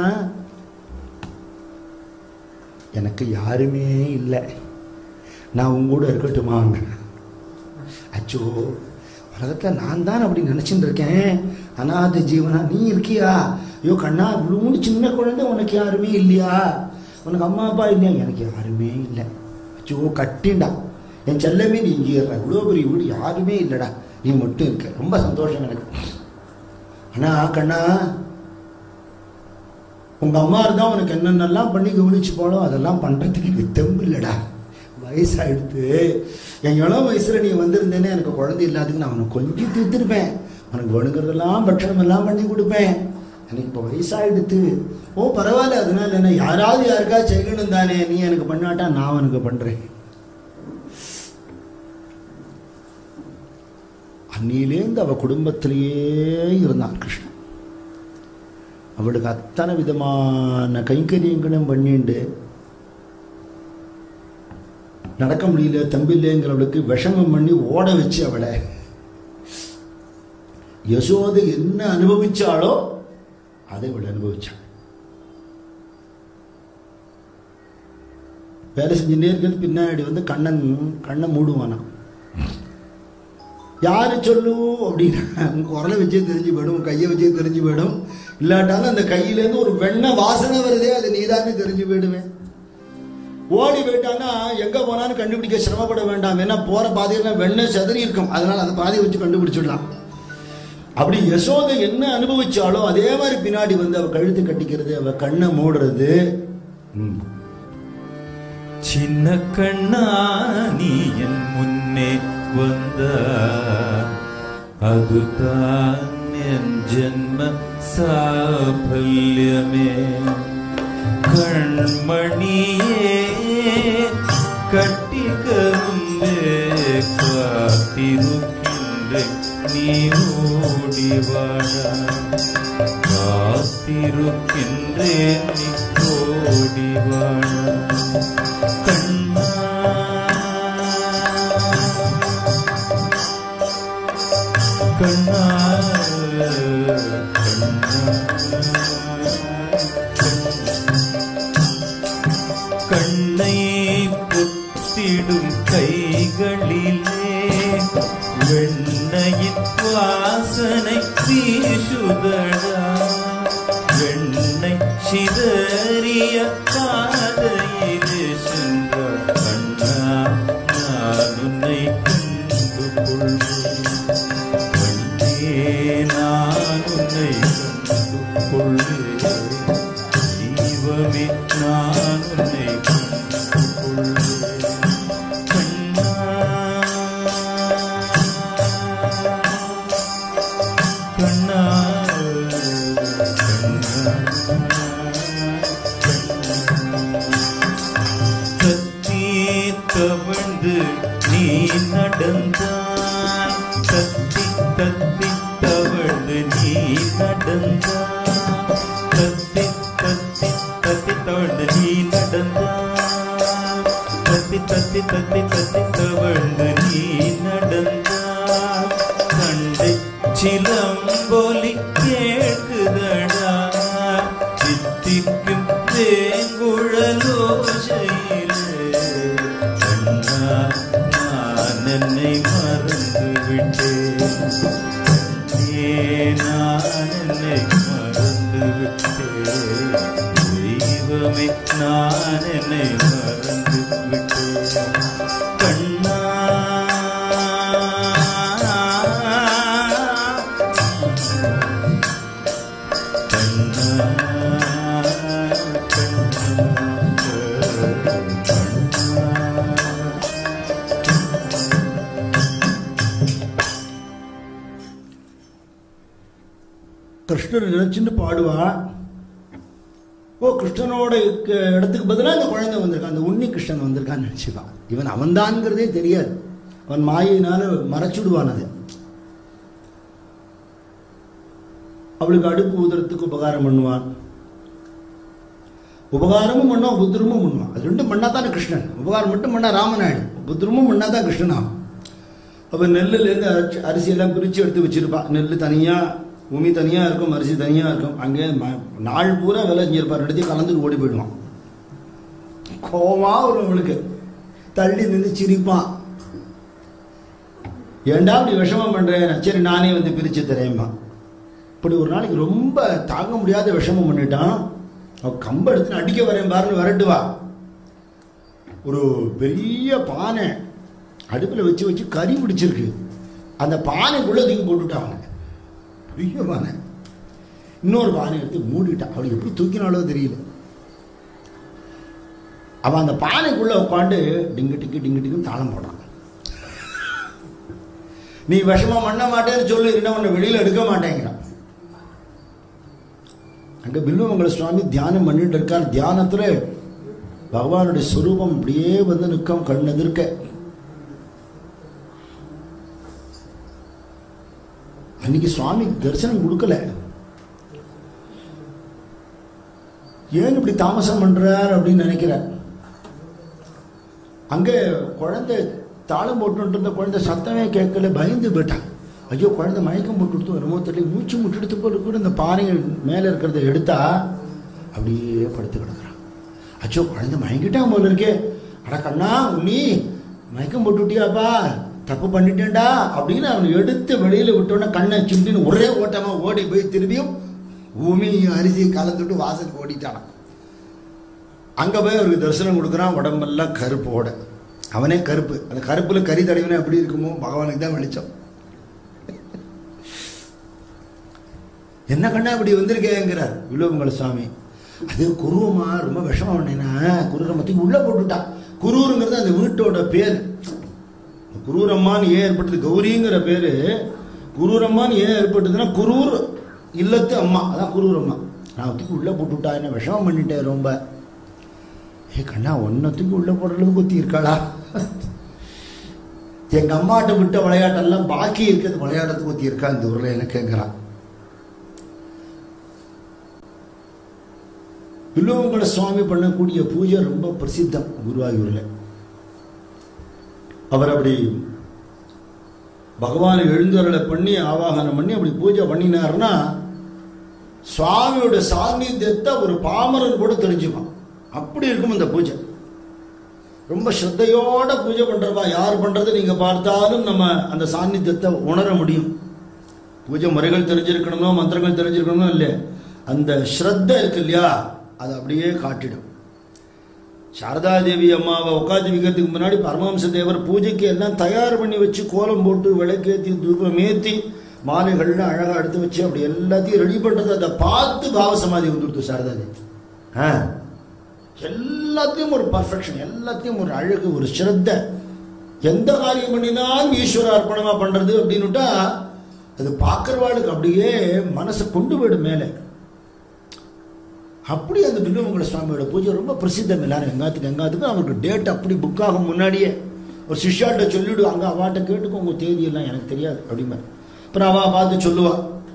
எனக்கு யாருமே இல்லை நான் உங்க கூட இருக்கட்டுமாங்க அச்சோ உலகத்தில் நான் தான் அப்படி நினச்சிட்டு இருக்கேன் அநாத ஜீவனா நீ இருக்கியா ஐயோ கண்ணா இவ்வளவு சின்ன குழந்தை உனக்கு யாருமே இல்லையா உனக்கு அம்மா அப்பா இல்லையா எனக்கு யாருமே இல்லை அச்சோ கட்டிண்டா என் செல்லமே நீ இங்கே இருற இவ்வளோ பெரிய வீடு யாருமே இல்லைடா நீ மட்டும் இருக்க ரொம்ப சந்தோஷம் எனக்கு அண்ணா கண்ணா உங்க அம்மா இருந்தா உனக்கு என்னென்னலாம் பண்ணி கவனிச்சு போனோம் அதெல்லாம் பண்றதுக்கு எனக்கு தெம்பு இல்லடா வயசாயிடுத்து என் இளம் வயசுல நீ வந்திருந்தேனே எனக்கு குழந்தை இல்லாததுக்கு நான் உனக்கு கொஞ்சம் தீர்த்திருப்பேன் உனக்கு வேணுங்கிறதெல்லாம் பட்சணம் எல்லாம் பண்ணி கொடுப்பேன் எனக்கு இப்போ வயசாயிடுத்து ஓ பரவாயில்ல அதனால என்ன யாராவது யாருக்கா செய்யணும் தானே நீ எனக்கு பண்ணாட்டா நான் உனக்கு பண்றேன் அன்னியிலேருந்து அவ குடும்பத்திலேயே இருந்தான் கிருஷ்ணன் அவளுக்கு அத்தனை விதமான கைங்கரியங்களும் பண்ணிண்டு நடக்க முடியல தம்பில்லைங்கிறவளுக்கு விஷமம் பண்ணி ஓட வச்சு அவளை யசோதை என்ன அனுபவிச்சாளோ அதை அவள் அனுபவிச்சாள் வேலை செஞ்சுட்டே இருக்கிறது பின்னாடி வந்து கண்ணன் கண்ணை மூடுவானாம் யாரு சொல்லு அப்படின்னா உன் குரலை வச்சே தெரிஞ்சு போயிடும் உன் கையை வச்சே தெரிஞ்சு போயிடும் இல்லாட்டாலும் அந்த கையிலேருந்து ஒரு வெண்ணெய் வாசனை வருதே அது நீதானே தெரிஞ்சு போயிடுவேன் ஓடி போயிட்டான்னா எங்க போனாலும் கண்டுபிடிக்க சிரமப்பட வேண்டாம் ஏன்னா போற பாதையில வெண்ணெய் செதறி இருக்கும் அதனால அந்த பாதையை வச்சு கண்டுபிடிச்சிடலாம் அப்படி யசோதை என்ன அனுபவிச்சாலோ அதே மாதிரி பின்னாடி வந்து அவ கழுத்து கட்டிக்கிறது அவ கண்ணை மூடுறது ம். சின்ன கண்ணா நீ என் முன்னே வந்த அதுதான் என் ஜென்ம சாபல்யமே கண்மணியே கட்டிக்கரும்பே காத்திருக்கின்றேன் நீ ஓடிவாடா காத்திருக்கின்றேன் நீ கோடி வாழ கண்ணா கண்ணா கண்ணை பொத்திடும் கைகளிலே வெண்ணையின் வாசனை வீசுதடா வெண்ணை சிதறிய பாதையிலே சென்ற கண்ணா நான் உன்னை கண்டு கொள்வேன் கண்ணே நான் உன்னை கண்டு கொள்வேன் தெய்வமே நான் உன்னை கண்டு கொள்வேன் கண்ணா கண்ணா கத்தி தவழ்ந்து நீ நடந்தாய் கத்தி கத்தி தவழ்ந்து நீ நடந்தாய் கத்தி கத்தி கத்தி தவழ்ந்து நீ நடந்தாய் கத்தி கத்தி கத்தி கத்தி தவழ்ந்து நீ நடந்தாய் கண்டை சிலம்பொலி கேட்குதடா சித்திக்கும் தேங்குழலோசையிலே கண்ணா நான் என்னை மறந்து விட்டேன் ஏ நான் என்னை மறந்து விட்டேன் தெய்வமே நான் என்னை மறந்து விட்டேன் கண்ணா கிருஷ்ணர் நினைச்சுட்டு பாடுவா ஓ கிருஷ்ணனோட இருக்க இடத்துக்கு பதிலாக அந்த குழந்தை வந்திருக்கான் அந்த உன்னி கிருஷ்ணன் வந்திருக்கான்னு நினச்சிப்பான் இவன் அவன்தான்ங்கிறதே தெரியாது அவன் மாயினால மறைச்சுடுவான் அது அவளுக்கு அடுப்பு ஊதுறதுக்கு உபகாரம் பண்ணுவான் உபகாரமும் பண்ணுவான் உபத்திரமும் பண்ணுவான் அது ரெண்டும் பண்ணா தானே கிருஷ்ணன் உபகாரம் மட்டும் பண்ணா ராமநாயுடு உபத்திரமும் பண்ணா தான் கிருஷ்ணனா அப்போ நெல்லுலேருந்து அரிசி அரிசியெல்லாம் பிரித்து எடுத்து வச்சிருப்பான் நெல் தனியாக உமி தனியாக இருக்கும் அரிசி தனியாக இருக்கும் அங்கே ம- நாள் பூரா வேலை செஞ்சிருப்பார் ரெண்டுத்தையும் கலந்து ஓடி போயிடுவான் கோவமா வரும் அவளுக்கு தள்ளி நின்று சிரிப்பான் ஏன்டா இப்படி விஷமம் பண்றேன் சரி நானே வந்து பிரிச்சு தரேம்மா இப்படி ஒரு நாளைக்கு ரொம்ப தாங்க முடியாத விஷமம் பண்ணிட்டான் அவ கம்ப எடுத்து அடிக்க வரேன் பாருன்னு விரட்டுவா ஒரு பெரிய பானை அடுப்பில் வச்சு வச்சு கறி பிடிச்சிருக்கு அந்த பானைக்குள்ள தூக்கி போட்டுட்டான் அவனை பெரிய பானை இன்னொரு பானை எடுத்து மூடிட்டான் அவளுக்கு எப்படி தூக்கினாலோ தெரியல அவன் அந்த பானைக்குள்ள உட்காந்து டிங்கு டிங்கு டிங்கு டிங்கு தாளம் போடுறான் நீ விஷமா பண்ண மாட்டேன்னு சொல்லு என்ன உன்னை வெளியில எடுக்க மாட்டேங்கிறான் அங்க பில்வமங்கல சுவாமி தியானம் பண்ணிட்டு இருக்கார் தியானத்துல பகவானுடைய ஸ்வரூபம் அப்படியே வந்து நிற்கும் கண் எதிர்க்க அன்னைக்கு சுவாமி தரிசனம் கொடுக்கல ஏன் இப்படி தாமசம் பண்றார் அப்படின்னு நினைக்கிறார் அங்க குழந்தை தாளம் போட்டுட்டு இருந்த குழந்தை சத்தமே கேட்கல பயந்து போயிட்டான் ஐயோ குழந்தை மயக்கம் போட்டு கொடுத்து வருமோ தெரியல மூச்சு முட்டெடுத்து போட்டு கூட இந்த பாறைகள் மேலே இருக்கிறத எடுத்தா அப்படியே படுத்து கிடக்குறான் அச்சோ குழந்தை மயங்கிட்டான் போல இருக்கே அட கண்ணா உன்னி மயக்கம் போட்டு விட்டியாப்பா தப்பு பண்ணிட்டேன்டா அப்படின்னு அவனை எடுத்து வெளியில விட்டோன்னே கண்ணை சுண்டின்னு ஒரே ஓட்டமா ஓடி போய் திரும்பியும் பூமி அரிசி கலந்துட்டு வாசலுக்கு ஓடிட்டானான் அங்க போய் அவருக்கு தரிசனம் கொடுக்குறான் உடம்பெல்லாம் கருப்போட அவனே கருப்பு அந்த கருப்புல கறி தடவினா எப்படி இருக்குமோ பகவானுக்கு தான் வெளிச்சம் என்ன கண்ணா இப்படி வந்திருக்கேங்கிறார் வில்லுவங்கல சுவாமி அது குருவமா ரொம்ப விஷமம் பண்ணேன்னா குரூரமத்துக்கு உள்ள போட்டுட்டான் குரூருங்கிறது அந்த வீட்டோட பேர் குரூரம்மான்னு ஏன் ஏற்பட்டது கௌரிங்கிற பேரு குரூரம்மான்னு ஏன் ஏற்பட்டதுன்னா குரூர் இல்லத்து அம்மா அதான் குரூரம்மா நான் தூக்கி உள்ள போட்டுட்டா என்ன விஷமம் பண்ணிட்டேன் ரொம்ப ஏ கண்ணா ஒன்னத்துக்கு உள்ள போடுற அளவுக்கு குத்தி இருக்காளா எங்க அம்மாட்ட விட்ட விளையாட்டெல்லாம் பாக்கி இருக்கிறது விளையாட்டத்துக்கு குத்தி இருக்கா இந்த ஊர்ல என்ன கேட்கிறான் வில்லுவங்குள சுவாமி பண்ணக்கூடிய பூஜை ரொம்ப பிரசித்தம் குருவாயூர்ல அவர் அப்படி பகவானை எழுந்தருளை பண்ணி ஆவாகனம் பண்ணி அப்படி பூஜை பண்ணினாருன்னா சுவாமியோட சாநித்தியத்தை ஒரு பாமரன் கூட தெரிஞ்சுப்பான் அப்படி இருக்கும் இந்த பூஜை ரொம்ப ஸ்ரத்தையோட பூஜை பண்றவா யார் பண்றது நீங்க பார்த்தாலும் நம்ம அந்த சாநித்தியத்தை உணர முடியும் பூஜை முறைகள் தெரிஞ்சிருக்கணுமோ மந்திரங்கள் தெரிஞ்சிருக்கணுமோ இல்லை அந்த ஸ்ரத்த இருக்கு இல்லையா அது அப்படியே காட்டிடும் சாரதா தேவி அம்மாவை உட்காந்து வைக்கிறதுக்கு முன்னாடி பரமஹம்ச தேவர் பூஜைக்கு எல்லாம் தயார் பண்ணி வச்சு கோலம் போட்டு விளக்கேத்தி தூபம் ஏத்தி மாலைகள்லாம் அழகா எடுத்து வச்சு அப்படி எல்லாத்தையும் ரெடி பண்றது அதை பார்த்து பாவ சமாதி வந்துடுது சாரதா தேவி ஆ எல்லாத்தையும் ஒரு பர்ஃபெக்ஷன் எல்லாத்தையும் ஒரு அழகு ஒரு ஸ்ரத்த எந்த காரியம் பண்ணினாலும் ஈஸ்வர அர்ப்பணமா பண்றது அப்படின்னுட்டா அது பார்க்கறவாளுக்கு அப்படியே மனசை கொண்டு போயிடும் மேலே அப்படி அந்த பில்லுமங்கல சுவாமியோட பூஜை ரொம்ப பிரசித்தம் எல்லாரும் எங்காத்துக்கு எங்காத்துக்கும் அவருக்கு டேட் அப்படி புக் ஆகும் முன்னாடியே ஒரு சிஷ்யாட்ட சொல்லிவிடு அங்கே அவாட்ட கேட்டுக்கோ உங்கள் தேதி எல்லாம் எனக்கு தெரியாது அப்படிமா அப்புறம் அவா பார்த்து சொல்லுவா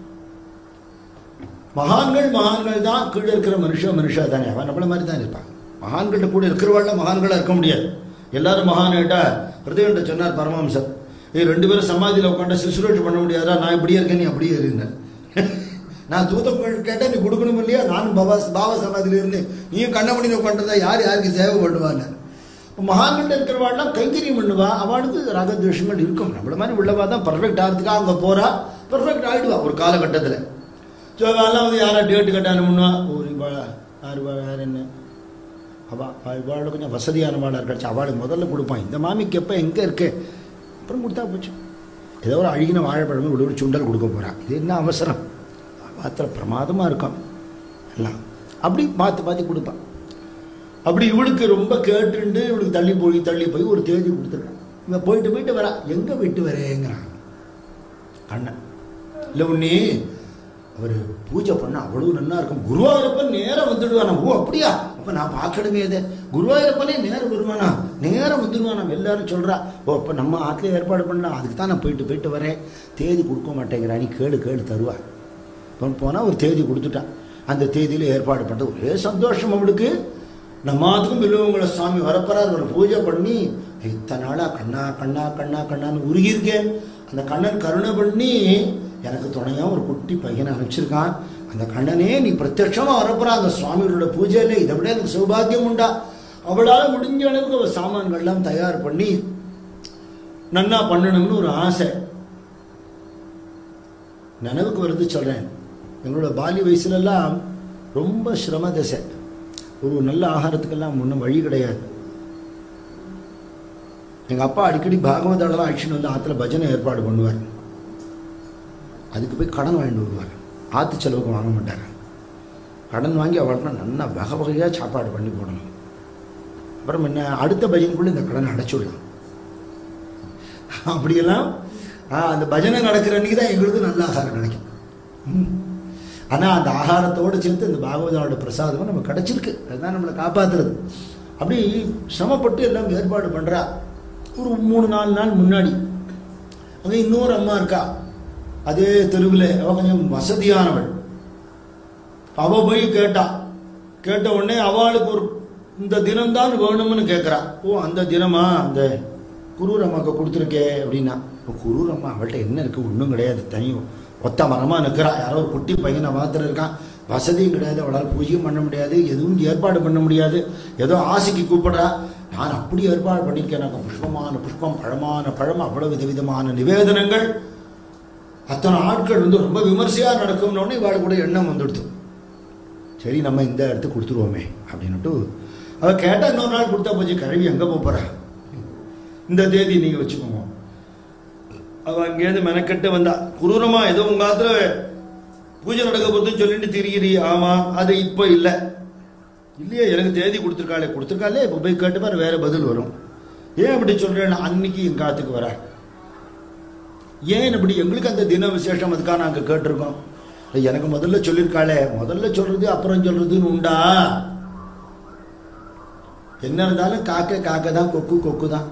மகான்கள் மகான்கள் தான் கீழே இருக்கிற மனுஷன் மனுஷா தானே அவன் நம்மள மாதிரி தான் இருப்பான் மகான்கள்ட்ட கூட இருக்கிறவாள்ல மகான்களா இருக்க முடியாது எல்லாரும் மகான் கேட்டா ஹிருதயன்ட்ட சொன்னார் பரமஹம்சர் ஏய் ரெண்டு பேரும் சமாதியில் உட்காந்து சிசுரேஷ் பண்ண முடியாதா நான் இப்படியே இருக்கேன் நீ அப்படியே இருந்தேன் நான் தூதம் கேட்டேன் நீ கொடுக்கணும் இல்லையா நானும் பவா பாவ சமாதியில் இருந்தேன் நீயும் கண்ணமணி உட்காந்துருந்தா யார் யாருக்கு சேவை பண்ணுவான்னு இப்போ மகான்கிட்ட இருக்கிறவாள்லாம் கைங்கரியம் பண்ணுவா அவளுக்கு ராகத்வேஷங்கள் இருக்கும் நம்மள மாதிரி உள்ளவா தான் பர்ஃபெக்ட் ஆகிறதுக்காக அங்கே போறா பர்ஃபெக்ட் ஆயிடுவா ஒரு காலகட்டத்தில் ஸோ அதெல்லாம் வந்து யாரா டேட்டு கட்டான பண்ணுவா ஒரு இவா யார் இவா யார் என்ன அவா இவாளோட கொஞ்சம் வசதியானவாளாக இருக்காச்சு அவளுக்கு முதல்ல கொடுப்பான் இந்த மாமிக்கு எப்போ எங்கே இருக்கு அப்புறம் கொடுத்தா போச்சு ஏதோ ஒரு அழுகின வாழைப்பழமே ஒரு சுண்டல் கொடுக்க போகிறான் இது என்ன அவசரம் மாத்திர பிரமாதமாக இருக்கும் எல்லாம் அப்படி பார்த்து பார்த்து கொடுப்பான் அப்படி இவளுக்கு ரொம்ப கேட்டுண்டு இவளுக்கு தள்ளி போய் தள்ளி போய் ஒரு தேதி கொடுத்துருக்கான் இவன் போயிட்டு போயிட்டு வரா எங்கே போயிட்டு வரேங்கிறான் அண்ணன் இல்லை உன்னி அவர் பூஜை பண்ண அவ்வளவு நல்லா இருக்கும் குருவாயூரப்பன் நேரம் வந்துடுவானா ஓ அப்படியா அப்ப நான் பார்க்கணுமே இதை குருவாயூரப்பனே நேரம் வருவானா நேரம் வந்துடுவானா எல்லாரும் சொல்றா ஓ அப்ப நம்ம ஆத்துல ஏற்பாடு பண்ணலாம் அதுக்கு தான் நான் போயிட்டு போயிட்டு வரேன் தேதி கொடுக்க மாட்டேங்கிறா நீ கேளு கேளு தருவா இப்போ போனால் ஒரு தேதி கொடுத்துட்டான் அந்த தேதியில் ஏற்பாடு பண்ணுறது ஒரே சந்தோஷம் அவளுக்கு நம்மாத்துக்கும் வில்லுவங்கள சுவாமி வரப்போறார் ஒரு பூஜை பண்ணி இத்தனை நாளா கண்ணா கண்ணா கண்ணா கண்ணான்னு உருகியிருக்கேன் அந்த கண்ணன் கருணை பண்ணி எனக்கு துணையா ஒரு குட்டி பையனை அனுப்பிச்சிருக்கான் அந்த கண்ணனே நீ பிரத்யட்சமா வரப்போறா அந்த சுவாமிகளோட பூஜையில இதை விட எனக்கு சௌபாகியம் உண்டா அவளால் முடிஞ்ச அளவுக்கு அவள் சாமான்கள்லாம் தயார் பண்ணி நன்னா பண்ணணும்னு ஒரு ஆசை நினைவுக்கு வருது சொல்றேன் எங்களோட பாலி வயசுலலாம் ரொம்ப சிரம தசை ஒரு நல்ல ஆகாரத்துக்கெல்லாம் ஒன்றும் வழி கிடையாது எங்கள் அப்பா அடிக்கடி பாகவதாலெல்லாம் அழிச்சுன்னு வந்து ஆற்றுல பஜனை ஏற்பாடு பண்ணுவார் அதுக்கு போய் கடன் வாங்கிட்டு வருவார் ஆற்று செலவுக்கு வாங்க மாட்டார் கடன் வாங்கி அவள்கிட்ட நல்லா வகை வகையாக சாப்பாடு பண்ணி போடணும் அப்புறம் என்ன அடுத்த பஜனைக்குள்ளே இந்த கடனை அடைச்சு விடலாம் அப்படியெல்லாம் ஆ, அந்த பஜனை நடக்கிற அன்னைக்கு தான் எங்களுக்கு நல்ல ஆகாரம் கிடைக்கும் ம். ஆனா அந்த ஆகாரத்தோடு சேர்த்து இந்த பாகவதனோட பிரசாதமும் நம்ம கிடைச்சிருக்கு அதுதான் நம்மளை காப்பாத்துறது அப்படி சிரமப்பட்டு எல்லாம் ஏற்பாடு பண்றா ஒரு மூணு நாலு நாள் முன்னாடி அங்கே இன்னொரு அம்மா இருக்கா அதே தெருவில் அவ கொஞ்சம் வசதியானவள் அவ போய் கேட்டா கேட்ட உடனே அவளுக்கு ஒரு இந்த தினம்தான் வேணும்னு கேட்குறா ஓ அந்த தினமா அந்த குரூர் அம்மாவுக்கு கொடுத்துருக்கே அப்படின்னா இப்போ குரூர் அம்மா அவள்கிட்ட என்ன இருக்கு ஒன்றும் கிடையாது தனியும் ஒத்த மரமாக நிற்கிறா யாரோ ஒரு குட்டி பையனை மாத்திரம் இருக்கான் வசதியும் கிடையாது அவளால் பூஜையும் பண்ண முடியாது எதுவும் ஏற்பாடு பண்ண முடியாது ஏதோ ஆசைக்கு கூப்பிடுறா நான் அப்படி ஏற்பாடு பண்ணியிருக்கேன் எனக்கு புஷ்பமான புஷ்பம் பழமான பழம் அவ்வளவு விதவிதமான நிவேதனங்கள் அத்தனை ஆட்கள் வந்து ரொம்ப விமர்சையா நடக்கும்னு இவாள் கூட எண்ணம் வந்துடுது சரி நம்ம இந்த இடத்துக்கு கொடுத்துருவோமே அப்படின்னுட்டு அவ கேட்டா இன்னொரு நாள் கொடுத்தா போச்சு கழுவி எங்க போப் போறா இந்த தேதி நீங்க வச்சுக்கோங்க அவ அங்கேருந்து மெனக்கெட்டு வந்தா குரூரமா ஏதோ உங்க ஆத்துல பூஜை நடக்க போதுன்னு சொல்லிட்டு திரிகிறீ ஆமா அது இப்ப இல்ல இல்லையே எனக்கு தேதி கொடுத்துருக்காளே கொடுத்துருக்காளே இப்போ போய் கேட்டு பாரு வேற பதில் வரும் ஏன் அப்படி சொல்றேன் அன்னைக்கு எங்க ஆத்துக்கு வர ஏன் இப்படி எங்களுக்கு அந்த தின விசேஷம் அதுக்காக நாங்க கேட்டிருக்கோம் இல்ல, எனக்கு முதல்ல சொல்லியிருக்காளே முதல்ல சொல்றது அப்புறம் சொல்றதுன்னு உண்டா என்ன இருந்தாலும் காக்க காக்க தான் கொக்கு கொக்கு தான்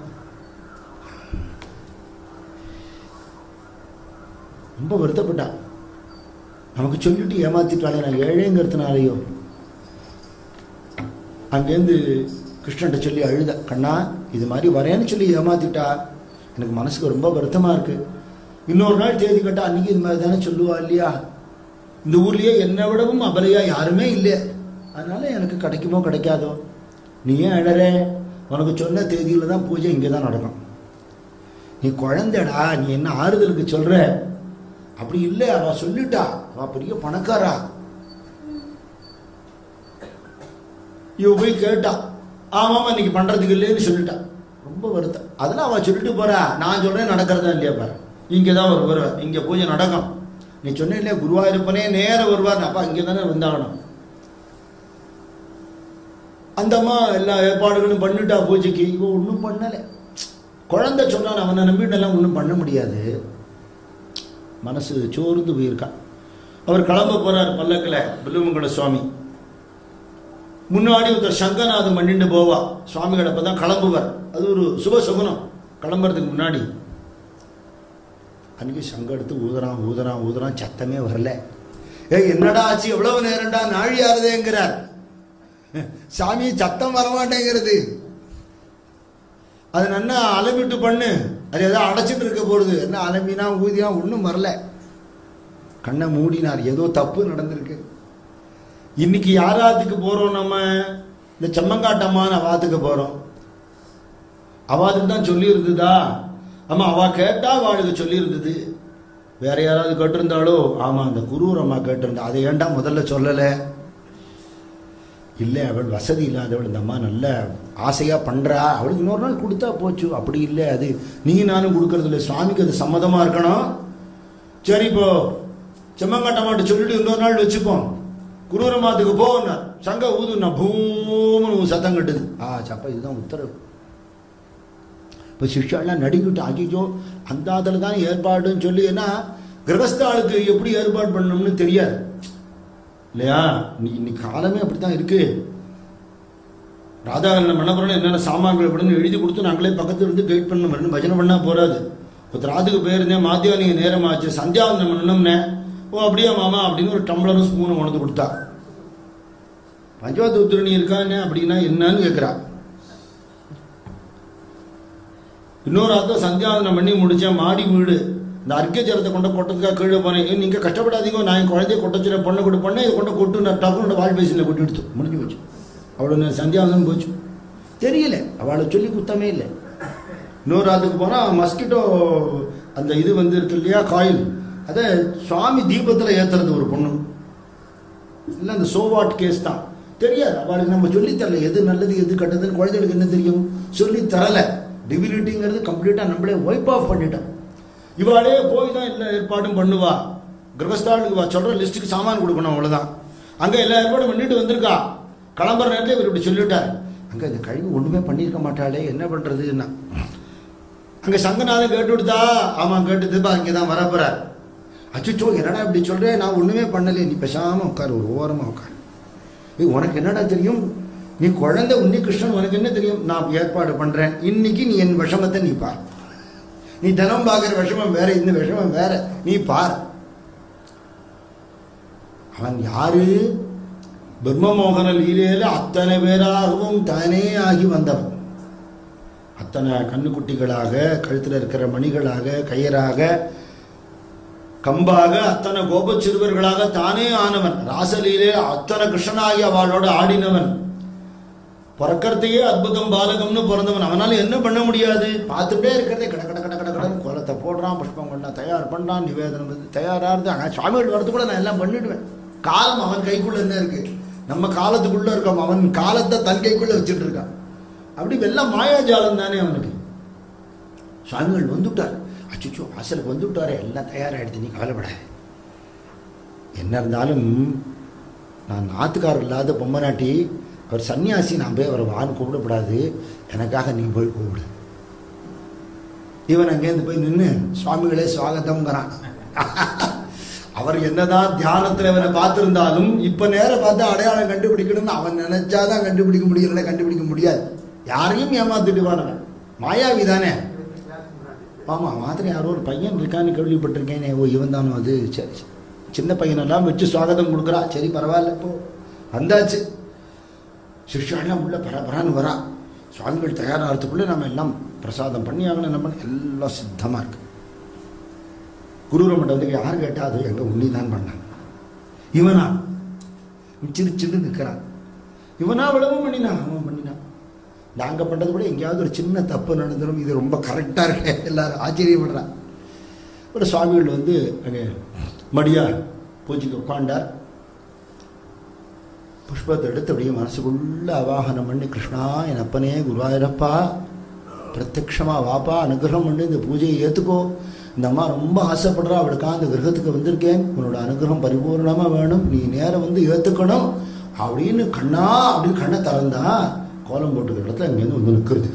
ரொம்ப வருத்தப்பட்டான் நமக்கு சொல்லிட்டு ஏமாத்திட்டாலே நான் ஏழைங்கிறதுனாலையோ அங்கேருந்து கிருஷ்ணன்ட்ட சொல்லி அழுத கண்ணா இது மாதிரி வரேன்னு சொல்லி ஏமாத்திட்டா எனக்கு மனசுக்கு ரொம்ப வருத்தமாக இருக்கு இன்னொரு நாள் தேதி கேட்டா அன்னைக்கு இது மாதிரி தானே சொல்லுவா இல்லையா இந்த ஊர்லயே என்னை விடவும் அபலையா யாருமே இல்லை அதனால எனக்கு கிடைக்குமோ கிடைக்காதோ நீ ஏன் அழற உனக்கு சொன்ன தேதியில தான் பூஜை இங்கே தான் நடக்கும் நீ குழந்தைடா நீ என்ன ஆறுதலுக்கு சொல்ற அப்படி இல்லை அவ சொல்லிட்டா அவ பெரிய பணக்காரா இவ போய் கேட்டா ஆமாம் இன்னைக்கு பண்றதுக்கு இல்லைன்னு சொல்லிட்டா ரொம்ப வருத்தம் அதெல்லாம் அவ சொல்லிட்டு போறா நான் சொல்றேன் நடக்கிறதா இல்லையா பாரு இங்கே தான் ஒரு வருவார் இங்கே பூஜை நடக்கும் நீ சொன்ன இல்லையா குருவாயூரப்பனே நேர வருவார் அப்பா இங்கே தானே வந்தாகணும் அந்த அம்மா எல்லா ஏற்பாடுகளும் பண்ணிட்டா பூஜைக்கு இவ ஒன்றும் பண்ணலை குழந்தை சொன்னான் அவனை நம்பிட்டெல்லாம் ஒன்றும் பண்ண முடியாது மனசு சோர்ந்து போயிருக்கான் அவர் கிளம்ப போறார் பல்லக்கில் பில்லுமங்கல சுவாமி முன்னாடி ஒருத்தர் சங்கநாதம் பண்ணிட்டு போவா சுவாமிகள் அப்போ தான் கிளம்புவார் அது ஒரு சுப சுகுணம் கிளம்புறதுக்கு முன்னாடி அன்னைக்கு சங்கம் எடுத்து ஊதுறான் ஊதுறான் ஊதுறான் சத்தமே வரல ஏய் என்னடா ஆச்சு எவ்வளவு நேரம்டா நாழியாருதேங்கிறார் சாமி சத்தம் வரமாட்டேங்கிறது அது நன்னா அலம்பிட்டு பண்ணு அது ஏதோ அடைச்சிட்டு இருக்க போறது என்ன அலம்பினா ஊதினா ஒன்றும் வரல கண்ணை மூடினார் ஏதோ தப்பு நடந்திருக்கு இன்னைக்கு யாராத்துக்கு போறோம் நம்ம இந்த செம்மங்காட்டம்மான அவாத்துக்கு போறோம் அவாதுக்கு தான் சொல்லி இருந்ததா ஆமா அவ கேட்டா அவளுக்கு சொல்லி இருந்தது வேற யாராவது கேட்டிருந்தாலோ ஆமா அந்த குரூர் அம்மா கேட்டிருந்தா அதை ஏன்டா முதல்ல சொல்லலை இல்லை அவள் வசதி இல்லாதவள் இந்த அம்மா நல்ல ஆசையாக பண்ணுறா அவளுக்கு இன்னொரு நாள் கொடுத்தா போச்சு அப்படி இல்லை அது நீ நானும் கொடுக்கறது இல்லை சுவாமிக்கு அது சம்மதமாக இருக்கணும் சரி இப்போ செம்மங்காட்டம்மாட்ட சொல்லிட்டு இன்னொரு நாள் வச்சுப்போம் குரூரமாத்துக்கு போன்னா சங்க ஊதுன்னா பூம்னு சத்தம் கட்டுது ஆ சப்பா இதுதான் உத்தரவு இப்போ சிஷ்யாலாம் நடிக்கிட்டு அஜிஜோ அந்த அதில் தான் ஏற்பாடுன்னு சொல்லி ஏன்னா கிரகஸ்த ஆளுக்கு எப்படி ஏற்பாடு பண்ணணும்னு தெரியாது இல்லையா இன்னைக்கு இன்னைக்கு காலமே அப்படி தான் இருக்கு ராதாகரணம் பண்ண போறோம் என்னென்ன சாமான்கள் எப்படின்னு எழுதி கொடுத்து நாங்களே பக்கத்துல இருந்து கைட் பண்ண வரணும் பஜனை பண்ணா போறாது ஒருத்தர் ராத்துக்கு போயிருந்தேன் மாத்தியா நீங்க நேரம் ஆச்சு சந்தியாவந்தனம் பண்ணணும்னே ஓ அப்படியா மாமா அப்படின்னு ஒரு டம்ளரும் ஸ்பூனும் கொண்டு கொடுத்தா பஞ்சவாத உத்திரணி இருக்கானே அப்படின்னா என்னன்னு கேட்குறா இன்னொரு அர்த்தம் சந்தியாவந்தனம் பண்ணி முடிச்சேன் மாடி வீடு இந்த அர்க்கிய ஜலத்தை கொண்டு கொட்டதுக்காக கீழே போனேன் ஏன் நீங்க கஷ்டப்படாதீங்க நான் என் குழந்தைய கொட்டச்சிட பொண்ணை கொண்டு பண்ணேன் இதை கொண்டு கொட்டு நான் டக்குனு வால் பேசினில் கொட்டி எடுத்து முடிஞ்சு போச்சு அவளோட சந்தியாவந்தனம் போச்சு தெரியல அவளை சொல்லி குத்தமே இல்லை இன்னொரு ஆத்துக்கு போனால் மஸ்கிட்டோ அந்த இது வந்து இருக்கு இல்லையா காயில் அதை சுவாமி தீபத்தில் ஏத்துறது ஒரு பொண்ணு இல்லை அந்த சோவாட் கேஸ் தான் தெரியாது அவளுக்கு நம்ம சொல்லித் தரல எது நல்லது எது கெட்டதுன்னு குழந்தைகளுக்கு என்ன தெரியும் சொல்லி தரல டிவினிட்டிங்கிறது கம்ப்ளீட்டாக நம்மளே ஒய்ப் ஆஃப் பண்ணிட்டோம் இவாளே போய் தான் எல்லா ஏற்பாடும் பண்ணுவா கிரகஸ்தாளுக்கு வா சொல்ற லிஸ்ட்டுக்கு சாமான் கொடுக்கணும் அவ்வளவுதான் அங்க எல்லா ஏற்பாடும் பண்ணிட்டு வந்திருக்கா கிளம்புற நேரத்தில் இவர் இப்படி சொல்லிட்டார் அங்க இந்த கழிவு ஒண்ணுமே பண்ணியிருக்க மாட்டாளே என்ன பண்றதுன்னா அங்க சங்கநாதன் கேட்டு விடுதா ஆமா கேட்டுதுப்பா இங்கே தான் வரப்போறார் அச்சுச்சோ என்னடா இப்படி சொல்றேன் நான் ஒண்ணுமே பண்ணலையே நீ பேசாம உட்காரு ஒரு ஓரமா உட்காரு ஏய், உனக்கு என்னடா தெரியும் நீ குழந்தை உன்னி கிருஷ்ணன் உனக்கு என்ன தெரியும் நான் ஏற்பாடு பண்றேன் இன்னைக்கு நீ என் விஷமத்தை நீ பார் நீ தினம் பார்க்குற விஷமம் வேற இந்த விஷமம் வேற நீ பார் அவன் யாரு பிரம்மமோகன லீலையில அத்தனை பேராகவும் தானே ஆகி வந்தவன் அத்தனை கண்ணுக்குட்டிகளாக கழுத்தில் இருக்கிற மணிகளாக கயிறாக கம்பாக அத்தனை கோபச் சிறுவர்களாக தானே ஆனவன் ராசலீலே அத்தனை கிருஷ்ணனாகி அவளோட ஆடினவன் பிறக்கறதையே அற்புதம் பாலகம்னு பிறந்தவன் அவனால என்ன பண்ண முடியாது பார்த்துட்டே இருக்கிறதே கட கட கட கட கடன் கோலத்தை போடுறான் புஷ்பம் பண்ணா தயார் பண்ணான் நிவேதனம் வந்து தயாரா இருந்து ஆனால் சுவாமிகள் வரது கூட நான் எல்லாம் பண்ணிடுவேன் காலம் அவன் கைக்குள்ள என்ன இருக்கு நம்ம காலத்துக்குள்ள இருக்கோம் அவன் காலத்தை தன் கைக்குள்ள வச்சுட்டு இருக்கான் அப்படி வெள்ளம் மாயாஜாலம் தானே அவனுக்கு சுவாமிகள் வந்துட்டார் அச்சுச்சோ வாசலுக்கு வந்துவிட்டாரே எல்லாம் தயாராகிடுது நீ கவலைப்பட என்ன இருந்தாலும் நான் நாத்துக்காரர் இல்லாத பொம்மநாட்டி அவர் சன்னியாசி நான் போய் அவரை வான்னு கூப்பிடக்கூடாது எனக்காக நீ போய் கூப்பிடு இவன் அங்கேருந்து போய் நின்று சுவாமிகளே சுவாகத்தம்ங்கிறான் அவர் என்னதான் தியானத்தில் இவனை பார்த்துருந்தாலும் இப்போ நேரம் பார்த்தா அடையாளம் கண்டுபிடிக்கணும்னு அவன் நினைச்சாதான் கண்டுபிடிக்க முடியும் இல்லைன்னா கண்டுபிடிக்க முடியாது யாரையும் ஏமாத்திட்டுவான் அவன் மாயாவி தானே ஆமாம் மாதிரி யாரோ ஒரு பையன் இருக்கான்னு கேள்விப்பட்டிருக்கேனே ஓ இவன் தானோ அது சரி சரி. சின்ன பையனெல்லாம் வச்சு சுவாகதம் கொடுக்குறா சரி பரவாயில்ல இப்போ வந்தாச்சு சிஷ்யாலாம் உள்ள பரபரான்னு வரா சுவாமிகள் தயாராகிறதுக்குள்ளே நம்ம எல்லாம் பிரசாதம் பண்ணி ஆகணும் நம்ம எல்லாம் சித்தமாக இருக்கு குருர மண்டபத்துக்கு யார் கேட்டா அது எங்க உண்ணி தான் பண்ணான் இவனா சிறு சிறு நிற்கிறான் இவனா விளவும் பண்ணினான் அவன் பண்ணினான் நாங்க பண்றது கூட எங்கேயாவது ஒரு சின்ன தப்பு நடந்துடும் இது ரொம்ப கரெக்டா இருக்கு எல்லாரும் ஆச்சரியப்படுறான் ஒரு சுவாமிகள் வந்து அங்கே மடியா பூஜைக்கு உட்காண்டார் புஷ்பத்தை எடுத்து அப்படியே மனசுக்குள்ள அவாகனம் பண்ணி கிருஷ்ணா என் அப்பனே குருவாயூரப்பா பிரத்யக்ஷமா வாப்பா அனுகிரகம் பண்ணி இந்த பூஜையை ஏத்துக்கோ இந்த அம்மா ரொம்ப ஆசைப்படுறா அவளுக்கா அந்த கிரகத்துக்கு வந்திருக்கேன் உன்னோட அனுகிரகம் பரிபூர்ணமா வேணும் நீ நேரம் வந்து ஏத்துக்கணும் அப்படின்னு கண்ணா அப்படின்னு கண்ணை திறந்தா கோலம் போட்டுக்கிற இடத்துல அங்கேருந்து வந்து நிற்கிறது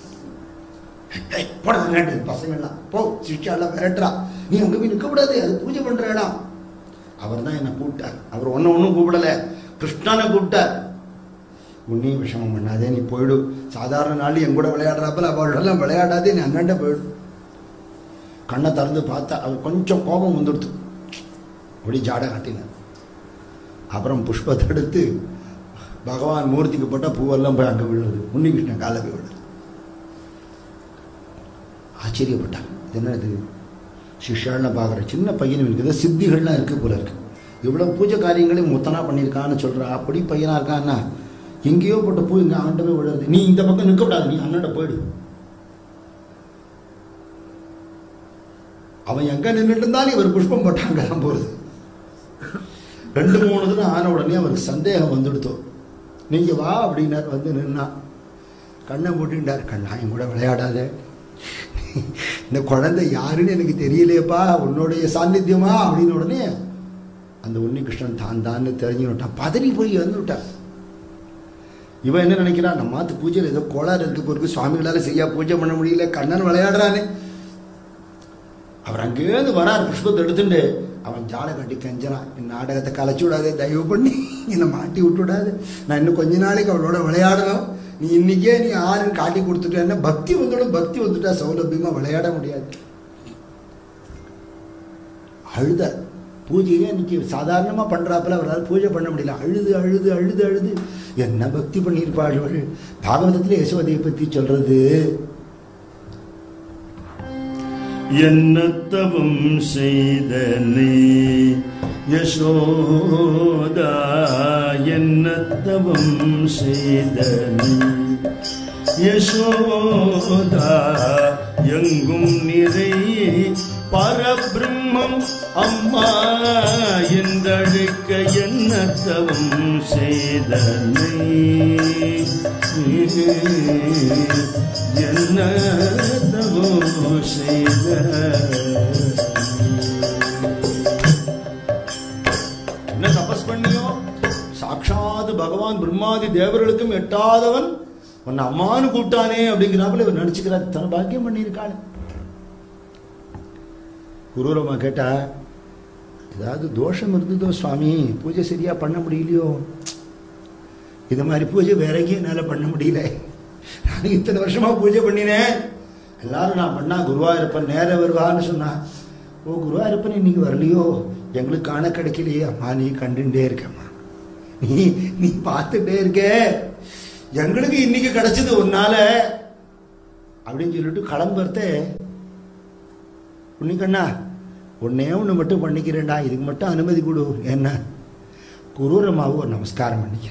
போட பசங்கள்லாம் போ சிஷ்யாலாம் விரட்டுறா நீ அங்க போய் நிற்க கூடாது அது பூஜை பண்ற இடம் அவர் தான் என்னை கூப்பிட்டார் அவர் ஒன்றும் ஒன்றும் கூப்பிடல கிருஷ்ணனை கூப்பிட்டார் உன்னே விஷமம் பண்ணாதே நீ போயிடு சாதாரண நாள் என் கூட விளையாடுறாப்பல அவளெல்லாம் விளையாடாதே நீ அண்ணாண்ட போயிடு கண்ணை திறந்து பார்த்தா அவர் கொஞ்சம் கோபம் வந்துடுத்து அப்படி ஜாட காட்டினார் அப்புறம் புஷ்பத்தை எடுத்து பகவான் மூர்த்திக்கு போட்டால் பூவெல்லாம் போய் அங்கே விழுது உன்னி கிருஷ்ணன் காலை போய் விழுது ஆச்சரியப்பட்டாங்க இது என்ன இது சிஷ்யாலாம் பார்க்குற சின்ன பையன் இவனுக்கு ஏதோ சித்திகள்லாம் இருக்கு போல இருக்கு இவ்வளோ பூஜை காரியங்களையும் முத்தனா பண்ணியிருக்கான்னு சொல்கிறா அப்படி பையனா இருக்கான்னா எங்கேயோ போட்ட பூ இங்கே அவன்கிட்ட போய் விழுறது நீ இந்த பக்கம் நிற்க கூடாது நீ அண்ணன்ட போயிடு அவன் எங்க நின்றுட்டு இருந்தாலும் இவர் புஷ்பம் போட்டாங்க தான் போறது ரெண்டு மூணு தினம் ஆன உடனே அவருக்கு சந்தேகம் வந்துடுத்தோம் நீங்க வா அப்படின்னார் வந்து நின்னா கண்ணை மூட்டின்றார் கண்ணா என் கூட விளையாடாத இந்த குழந்தை யாருன்னு எனக்கு தெரியலையேப்பா உன்னுடைய சாநித்தியமா அப்படின்னு உடனே அந்த உன்னி கிருஷ்ணன் தான் தான்னு தெரிஞ்சு விட்டான் பதறி போய் வந்து விட்டான் இவன் என்ன நினைக்கிறான் நம்ம மாத்து பூஜையில் ஏதோ கோளாறு இருக்கு போருக்கு சுவாமிகளால சரியா பூஜை பண்ண முடியல கண்ணன் விளையாடுறானே அவர் அங்கேருந்து வரார் புஷ்பத்தை எடுத்துட்டு அவன் ஜாலை கட்டி கஞ்சனான் என் நாடகத்தை கலைச்சு விடாதே தயவு பண்ணி என்னை மாட்டி விட்டு விடாது நான் இன்னும் கொஞ்ச நாளைக்கு அவளோட விளையாடணும் நீ இன்னைக்கே நீ ஆறுன்னு காட்டி கொடுத்துட்டேன்னா பக்தி வந்துடும் பக்தி வந்துட்டா சௌலபியமா விளையாட முடியாது அழுத பூஜையே இன்னைக்கு சாதாரணமா பண்றாப்புல அவரால் பூஜை பண்ண முடியல அழுது அழுது அழுது அழுது என்ன பக்தி பண்ணியிருப்பாள் இவள் பாகவதத்துல யசோதையை பத்தி சொல்றது என்னத்தவம் செய்த நீ யசோதா என்னத்தவம் செய்த நீ யசோதா எங்கும் நிறை பரபிரம்மம் அம்மா என்றழைக்க என்னத்தவம் செய்த நீ என்னத்தவோ செய்த என்ன தபஸ் பண்ணியோ சாட்சாத் பகவான் பிரம்மாதி தேவர்களுக்கும் எட்டாதவன் உன்னை அம்மானு கூப்பிட்டானே அப்படிங்கிறாப்புல இவர் நினைச்சுக்கிறார் தன பாக்கியம் பண்ணியிருக்காள் குரூரமா கேட்டா ஏதாவது தோஷம் இருந்ததோ சுவாமி பூஜை சரியா பண்ண முடியலையோ இது மாதிரி பூஜை வேற எங்கேயும் என்னால பண்ண முடியல நான் இத்தனை வருஷமா பூஜை பண்ணினேன் எல்லாரும் நான் பண்ணா குருவாயூரப்பன் நேர வருவான்னு சொன்னா ஓ குருவாயூரப்பன் இன்னைக்கு வரலையோ எங்களுக்கு காண கிடைக்கலையே அம்மா நீ கண்டுட்டே இருக்கம்மா நீ நீ பார்த்துட்டே இருக்க எங்களுக்கு இன்னைக்கு கிடைச்சது உன்னால அப்படின்னு சொல்லிட்டு கிளம்புறத உன்னிக்கண்ணா ஒன்னே ஒன்று மட்டும் பண்ணிக்கிறேன்டா இதுக்கு மட்டும் அனுமதி கொடு என்ன குரூரமாவும் ஒரு நமஸ்காரம் பண்ணிக்கிறேன்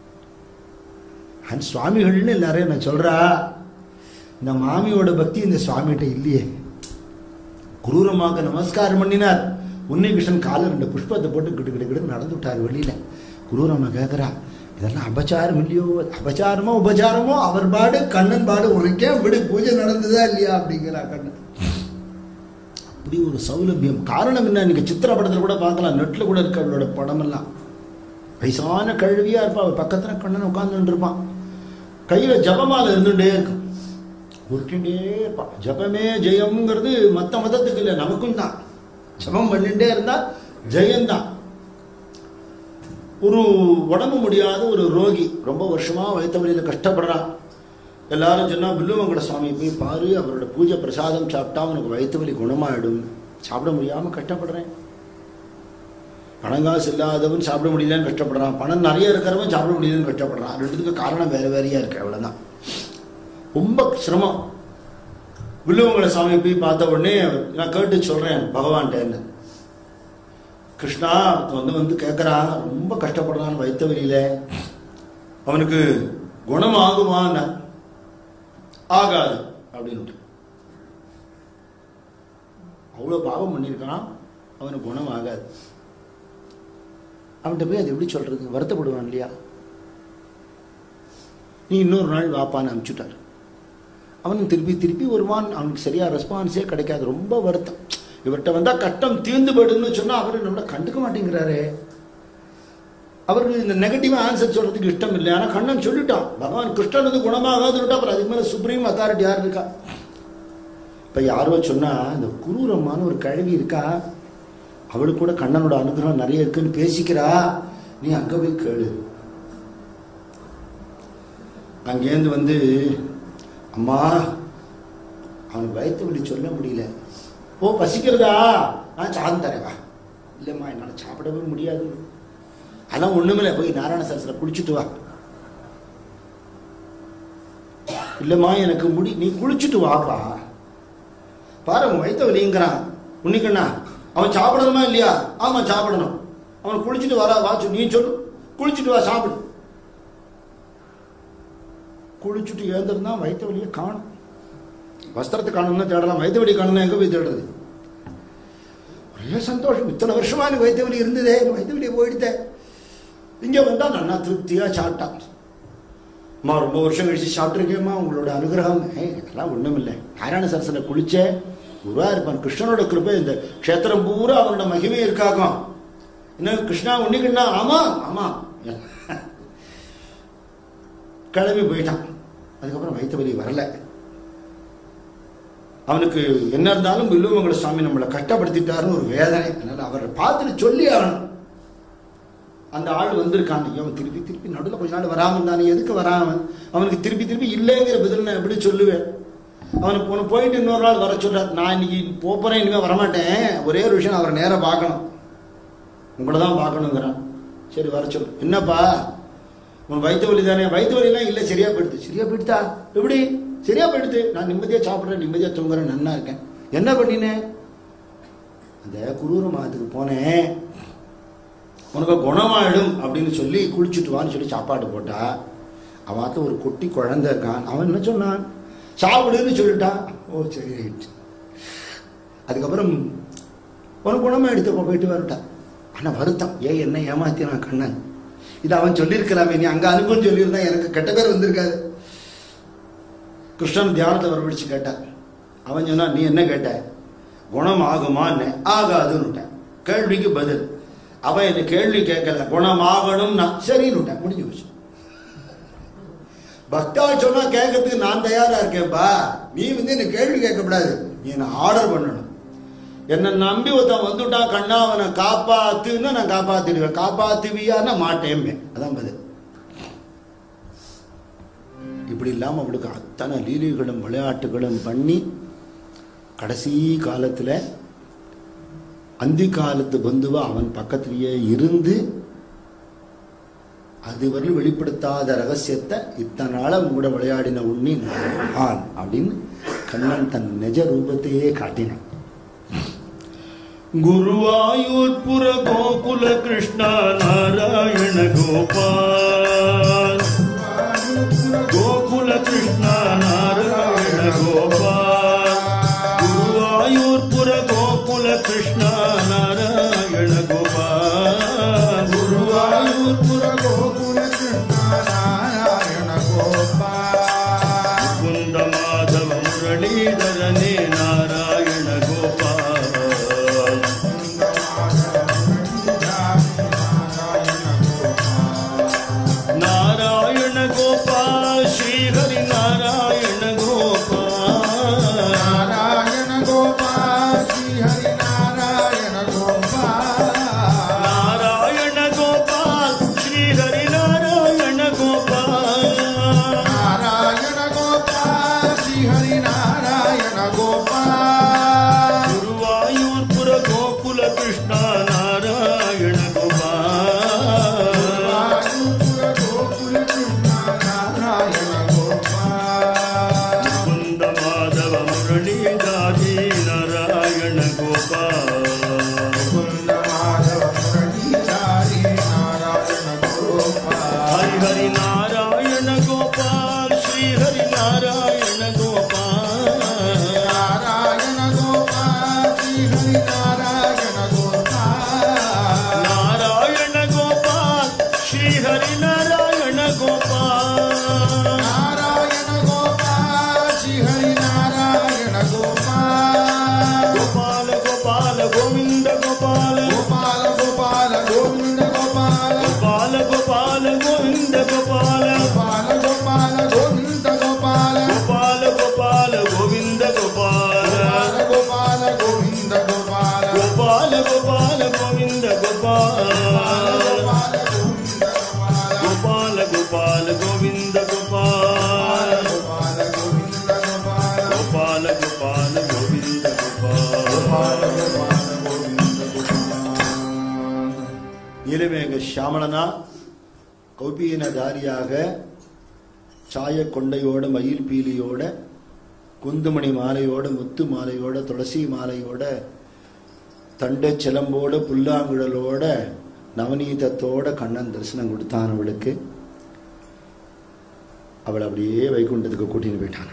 அந்த சுவாமிகள்னு எல்லாரையும் நான் சொல்றா இந்த மாமியோட பக்தி இந்த சுவாமிகிட்ட இல்லையே குரூரமாக நமஸ்காரம் பண்ணினார் உன்னை கிருஷ்ணன் காலை ரெண்டு புஷ்பத்தை போட்டு கிட்டு கிட்டு கிட்டு நடந்து விட்டார் வெளியில குரூரம்மா கேட்குறா இதெல்லாம் அபச்சாரம் இல்லையோ அபச்சாரமோ உபச்சாரமோ அவர் பாடு கண்ணன் பாடு உனக்கே விடு பூஜை நடந்ததா இல்லையா அப்படிங்கிறா கண்ணன் அப்படி ஒரு சௌலபியம் காரணம் என்ன நீங்க சித்திரப்படத்தில் கூட பார்க்கலாம் நெட்டில் கூட இருக்க அவளோட படமெல்லாம் வயசான கழுவியா இருப்பா அவள் பக்கத்துல கண்ணன் உட்கார்ந்துட்டு இருப்பான் கையில ஜபமால இருந்துட்டே இருக்கும் உருட்டிண்டே இருப்பான் ஜபமே ஜெயம்ங்கிறது மத்த மதத்துக்கு இல்லை நமக்கும் தான் ஜபம் பண்ணிட்டே இருந்தா ஜெயம்தான் ஒரு உடம்பு முடியாத ஒரு ரோகி ரொம்ப வருஷமா வயிற்று வழியில கஷ்டப்படுறான் எல்லாரும் சொன்னா பில்லுமங்கட சுவாமி போய் பாரு அவரோட பூஜை பிரசாதம் சாப்பிட்டா உனக்கு வயிற்று வலி குணமாயிடும் சாப்பிட முடியாம கஷ்டப்படுறேன் பணம் காசு இல்லாதவன் சாப்பிட முடியலன்னு கஷ்டப்படுறான் பணம் நிறைய இருக்கிறவன் சாப்பிட முடியலன்னு கஷ்டப்படுறான் ரெண்டுத்துக்கும் காரணம் வேற வேறையா இருக்கு அவ்வளவுதான் ரொம்ப சிரமம் வில்லுவங்களை சாமி போய் பார்த்த உடனே நான் கேட்டு சொல்றேன் பகவான்கிட்ட என்ன கிருஷ்ணா ஒருத்தன் வந்து வந்து கேட்கறான் ரொம்ப கஷ்டப்படுறான் வைத்த வழியில அவனுக்கு குணம் ஆகுமான்னு ஆகாது அப்படின்னு அவ்வளோ பாவம் பண்ணியிருக்கான் அவனுக்கு குணம் ஆகாது அவன்கிட்ட போய் அது எப்படி சொல்றது வருத்தப்படுவான் இல்லையா நீ இன்னொரு நாள் வாப்பான்னு அனுப்பிச்சுட்டார் அவனும் திருப்பி திருப்பி வருவான் அவனுக்கு சரியா ரெஸ்பான்ஸே கிடைக்காது ரொம்ப வருத்தம் இவர்கிட்ட வந்தா கஷ்டம் தீர்ந்து போயிடுன்னு சொன்னா அவரு நம்மள கண்டுக்க மாட்டேங்கிறாரே அவருக்கு இந்த நெகட்டிவ் ஆன்சர் சொல்றதுக்கு இஷ்டம் இல்லை ஆனா கண்ணன் சொல்லிட்டான் பகவான் கிருஷ்ணன் வந்து குணமாகாதுன்னு அப்புறம் அதுக்கு மேல சுப்ரீம் அத்தாரிட்டி யார் இருக்கா இப்ப யாரோ சொன்னா இந்த குரூரமான ஒரு கழுவி இருக்கா அவளுக்கு கூட கண்ணனோட அனுகிரகம் நிறைய இருக்குன்னு பேசிக்கிறா நீ அங்க போய் கேளு அங்கேருந்து வந்து அம்மா அவனுக்கு வயிற்று வலி சொல்ல முடியல ஓ பசிக்கிறதா நான் சாதம் தரேன் வா இல்லைம்மா என்னால் சாப்பிடவே முடியாது அதெல்லாம் ஒண்ணுமில்ல போய் நாராயண சரஸ்ல குளிச்சுட்டு வா இல்லைம்மா எனக்கு முடி நீ குளிச்சுட்டு வாப்பா பாரு அவன் வயிற்று வலிங்கிறான் உன்னிக்கண்ணா அவன் சாப்பிடணுமா இல்லையா ஆமா சாப்பிடணும் அவன் குளிச்சுட்டு வரா வா சொல்லு. நீ சொல்லு குளிச்சுட்டு வா சாப்பிடு குளிச்சுட்டு எழுந்திருந்தா வயிற்று வலியை காணும் வஸ்திரத்தை காணும்னா தேடலாம் வயிற்று வலி காணும்னா எங்க போய் தேடுறது ஒரே சந்தோஷம் இத்தனை வருஷமா எனக்கு வயிற்று வலி இருந்ததே எனக்கு வயிற்று வலி போயிடுதே இங்க வந்தா நல்லா திருப்தியா சாப்பிட்டான் அம்மா ரொம்ப வருஷம் கழிச்சு சாப்பிட்ருக்கேம்மா உங்களோட அனுகிரகம் ஏய் அதெல்லாம் ஒண்ணும் இல்லை நாராயண சரஸ்ல குளிச்சே குருவா இருப்பான் கிருஷ்ணனோட கிருபை இந்த க்ஷேத்திரம் பூரா அவனோட மகிமை இருக்காகும் என்ன கிருஷ்ணா உன்னிக்கண்ணா ஆமா ஆமா கிளம்பி போயிட்டான் அதுக்கப்புறம் வயிற்று வலி வரல அவனுக்கு என்ன இருந்தாலும் வில்லுவமங்கல சுவாமி நம்மளை கஷ்டப்படுத்திட்டாருன்னு ஒரு வேதனை அதனால அவரை பார்த்துட்டு சொல்லி ஆகணும் அந்த ஆள் வந்திருக்கான் அவன் திருப்பி திருப்பி நடுவில் கொஞ்ச நாள் வராம இருந்தானே எதுக்கு வரான் அவன் அவனுக்கு திருப்பி திருப்பி இல்லைங்கிற பதில் நான் எப்படி சொல்லுவேன் அவனுக்கு ஒன்று போயிட்டு இன்னொரு நாள் வர சொல்றார் நான் இன்னைக்கு போறேன் இனிமே வரமாட்டேன் ஒரே ஒரு விஷயம் அவரை நேரா பார்க்கணும் உங்களை தான் பார்க்கணுங்கிறான் சரி வர சொல்லு என்னப்பா உன் வயிற்று வலி தானே வயிற்று வலிலாம் இல்லை சரியா போயிடுது சரியா போயிடுதா எப்படி சரியா போயிடுது நான் நிம்மதியா சாப்பிட்றேன் நிம்மதியா தூங்குறேன் நன்னா இருக்கேன் என்ன பண்ணினேன் அந்த குரூர மாதத்துக்கு போனேன் உனக்கு குணமாயிடும் அப்படின்னு சொல்லி குளிச்சுட்டு வான்னு சொல்லி சாப்பாடு போட்டா அவன் ஒரு குட்டி குழந்தை இருக்கான் அவன் என்ன சொன்னான் சாப்பிடுன்னு சொல்லிட்டான் ஓ சரி ரைட் அதுக்கப்புறம் உனக்கு குணமா எடுத்து போயிட்டு வரட்டான் ஆனா வருத்தம் ஏன் என்ன ஏமாத்தினான் கண்ணன் இது அவன் சொல்லியிருக்கலாமே நீ அங்க அனுப்புன்னு சொல்லியிருந்தா எனக்கு கெட்ட பேர் வந்திருக்காது கிருஷ்ணன் தியானத்தை வரவழைச்சு கேட்டான் அவன் சொன்னா நீ என்ன கேட்ட குணம் ஆகுமான்னு ஆகாதுன்னு கேள்விக்கு பதில் அவன் என்ன கேள்வி கேட்கல குணம் ஆகணும்னா சரின்னு விட்டேன் முடிஞ்சு போச்சு பக்தா சொன்னா கேட்கறதுக்கு நான் தயாரா இருக்கேன்ப்பா நீ வந்து என்ன கேள்வி கேட்கக்கூடாது நீ என்ன ஆர்டர் பண்ணணும் என்ன நம்பி ஒருத்தன் வந்துட்டான் கண்ணா அவனை காப்பாத்துன்னா நான் காப்பாத்திடுவேன் காப்பாத்துவியான்னா மாட்டேன் அதான் பதில் இப்படி இல்லாம அவளுக்கு அத்தனை லீலைகளும் விளையாட்டுகளும் பண்ணி கடைசி காலத்துல அந்தி காலத்து பந்துவா அவன் பக்கத்திலேயே இருந்து அதுவரை வெளிப்படுத்தாத ரகசியத்தை இத்தனை நாள கூட விளையாடின உண்ணி நான் அப்படின்னு கண்ணன் தன் நிஜ ரூபத்தையே காட்டினான் ಗುರುವಾಯೂರ್ಪುರ ಗೋಕುಲ ಕೃಷ್ಣ ನಾರಾಯಣ ಗೋಪಾಲ್ ಗೋಕುಲ ಕೃಷ್ಣ ನಾರಾಯಣ ಗೋಪಾಲ್ ಗುರುವಾಯೂರ್ಪುರ ಗೋಕುಲ ಕೃಷ್ಣ ನಾರಾಯಣ ಗೋಪಾಲ್ ಗುರುವಾಯೂರ್ಪುರ ಗೋಕುಲ ಕೃಷ್ಣ ನಾರಾಯಣ ಗೋಪಾಲ ಮುಕುಂದ ಮಾಧವ ಮುರಳೀಧರನೇ ನಾರಾಯಣ ಗೋಪಾಲ್ ನಾರಾಯಣ ಗೋಪಾಲ್ ಶ್ರೀಹರಿ ನಾರಾಯಣ ಗೋಪಾಲ್ ನಾರಾಯಣ ಗೋಪಾಲ ಶ್ರೀ ಹರಿ ನಾರಾಯಣ ಗೋಪಾಲ ನಾರಾಯಣ ಗೋಪಾಲ್ ಶ್ರೀಹರಿ ನಾರಾಯಣ ಗೋಪಾಲ್ ನಾರಾಯಣ ಗೋಪಾಲ ಶ್ರೀ ಹರಿ ನಾರಾಯಣ ಗೋಪಾಲ ಗುರುವಾಯೂರ್ಪುರ ಗೋಕುಲ ಕೃಷ್ಣ ನಾರಾಯಣ கோபால் முகுந்த மாதவ முரளிதாரி நாராயண கோபால் ஹரி ஹரி நாராயண கோபால் ஸ்ரீ ஹரி நாராயண கோபால் நாராயண கோபால் ஸ்ரீ ஹரி நாராயண கோபால் நாராயண கோபால் ஸ்ரீ ஹரி நாராயண கோபால் நாராயண கோபால் ஸ்ரீ ஹரி நாராயண கோபால் கோபால கோபால கோவிந்த கோபால கோபால கோபால கோவிந்த கோபால கோபால கோபால கோவிந்த கோபால கோபால கோபால கோவிந்த கோபால கோபால கோபால கோவிந்த கோபால கோபால கோபால கோவிந்த கோபால கோபால கோபால கோவிந்த கோபால கோபால கோவிந்த கோபால கோபால கோபால கோவிந்த கோபால கோபால கோவிந்த கோபால கோபால கோபால கோவிந்த கோபால கோபால கோபால கோவிந்த கோபால நீலமேக சியாமளனா கௌபீனதாரியாக சாய கொண்டையோட மயில் பீலியோட குந்துமணி மாலையோட முத்து மாலையோட துளசி மாலையோட தண்டை சிலம்போட புல்லாங்குழலோட நவநீதத்தோட கண்ணன் தரிசனம் கொடுத்தான் அவளுக்கு அவள் அப்படியே வைகுண்டத்துக்கு கூட்டின்னு போயிட்டான்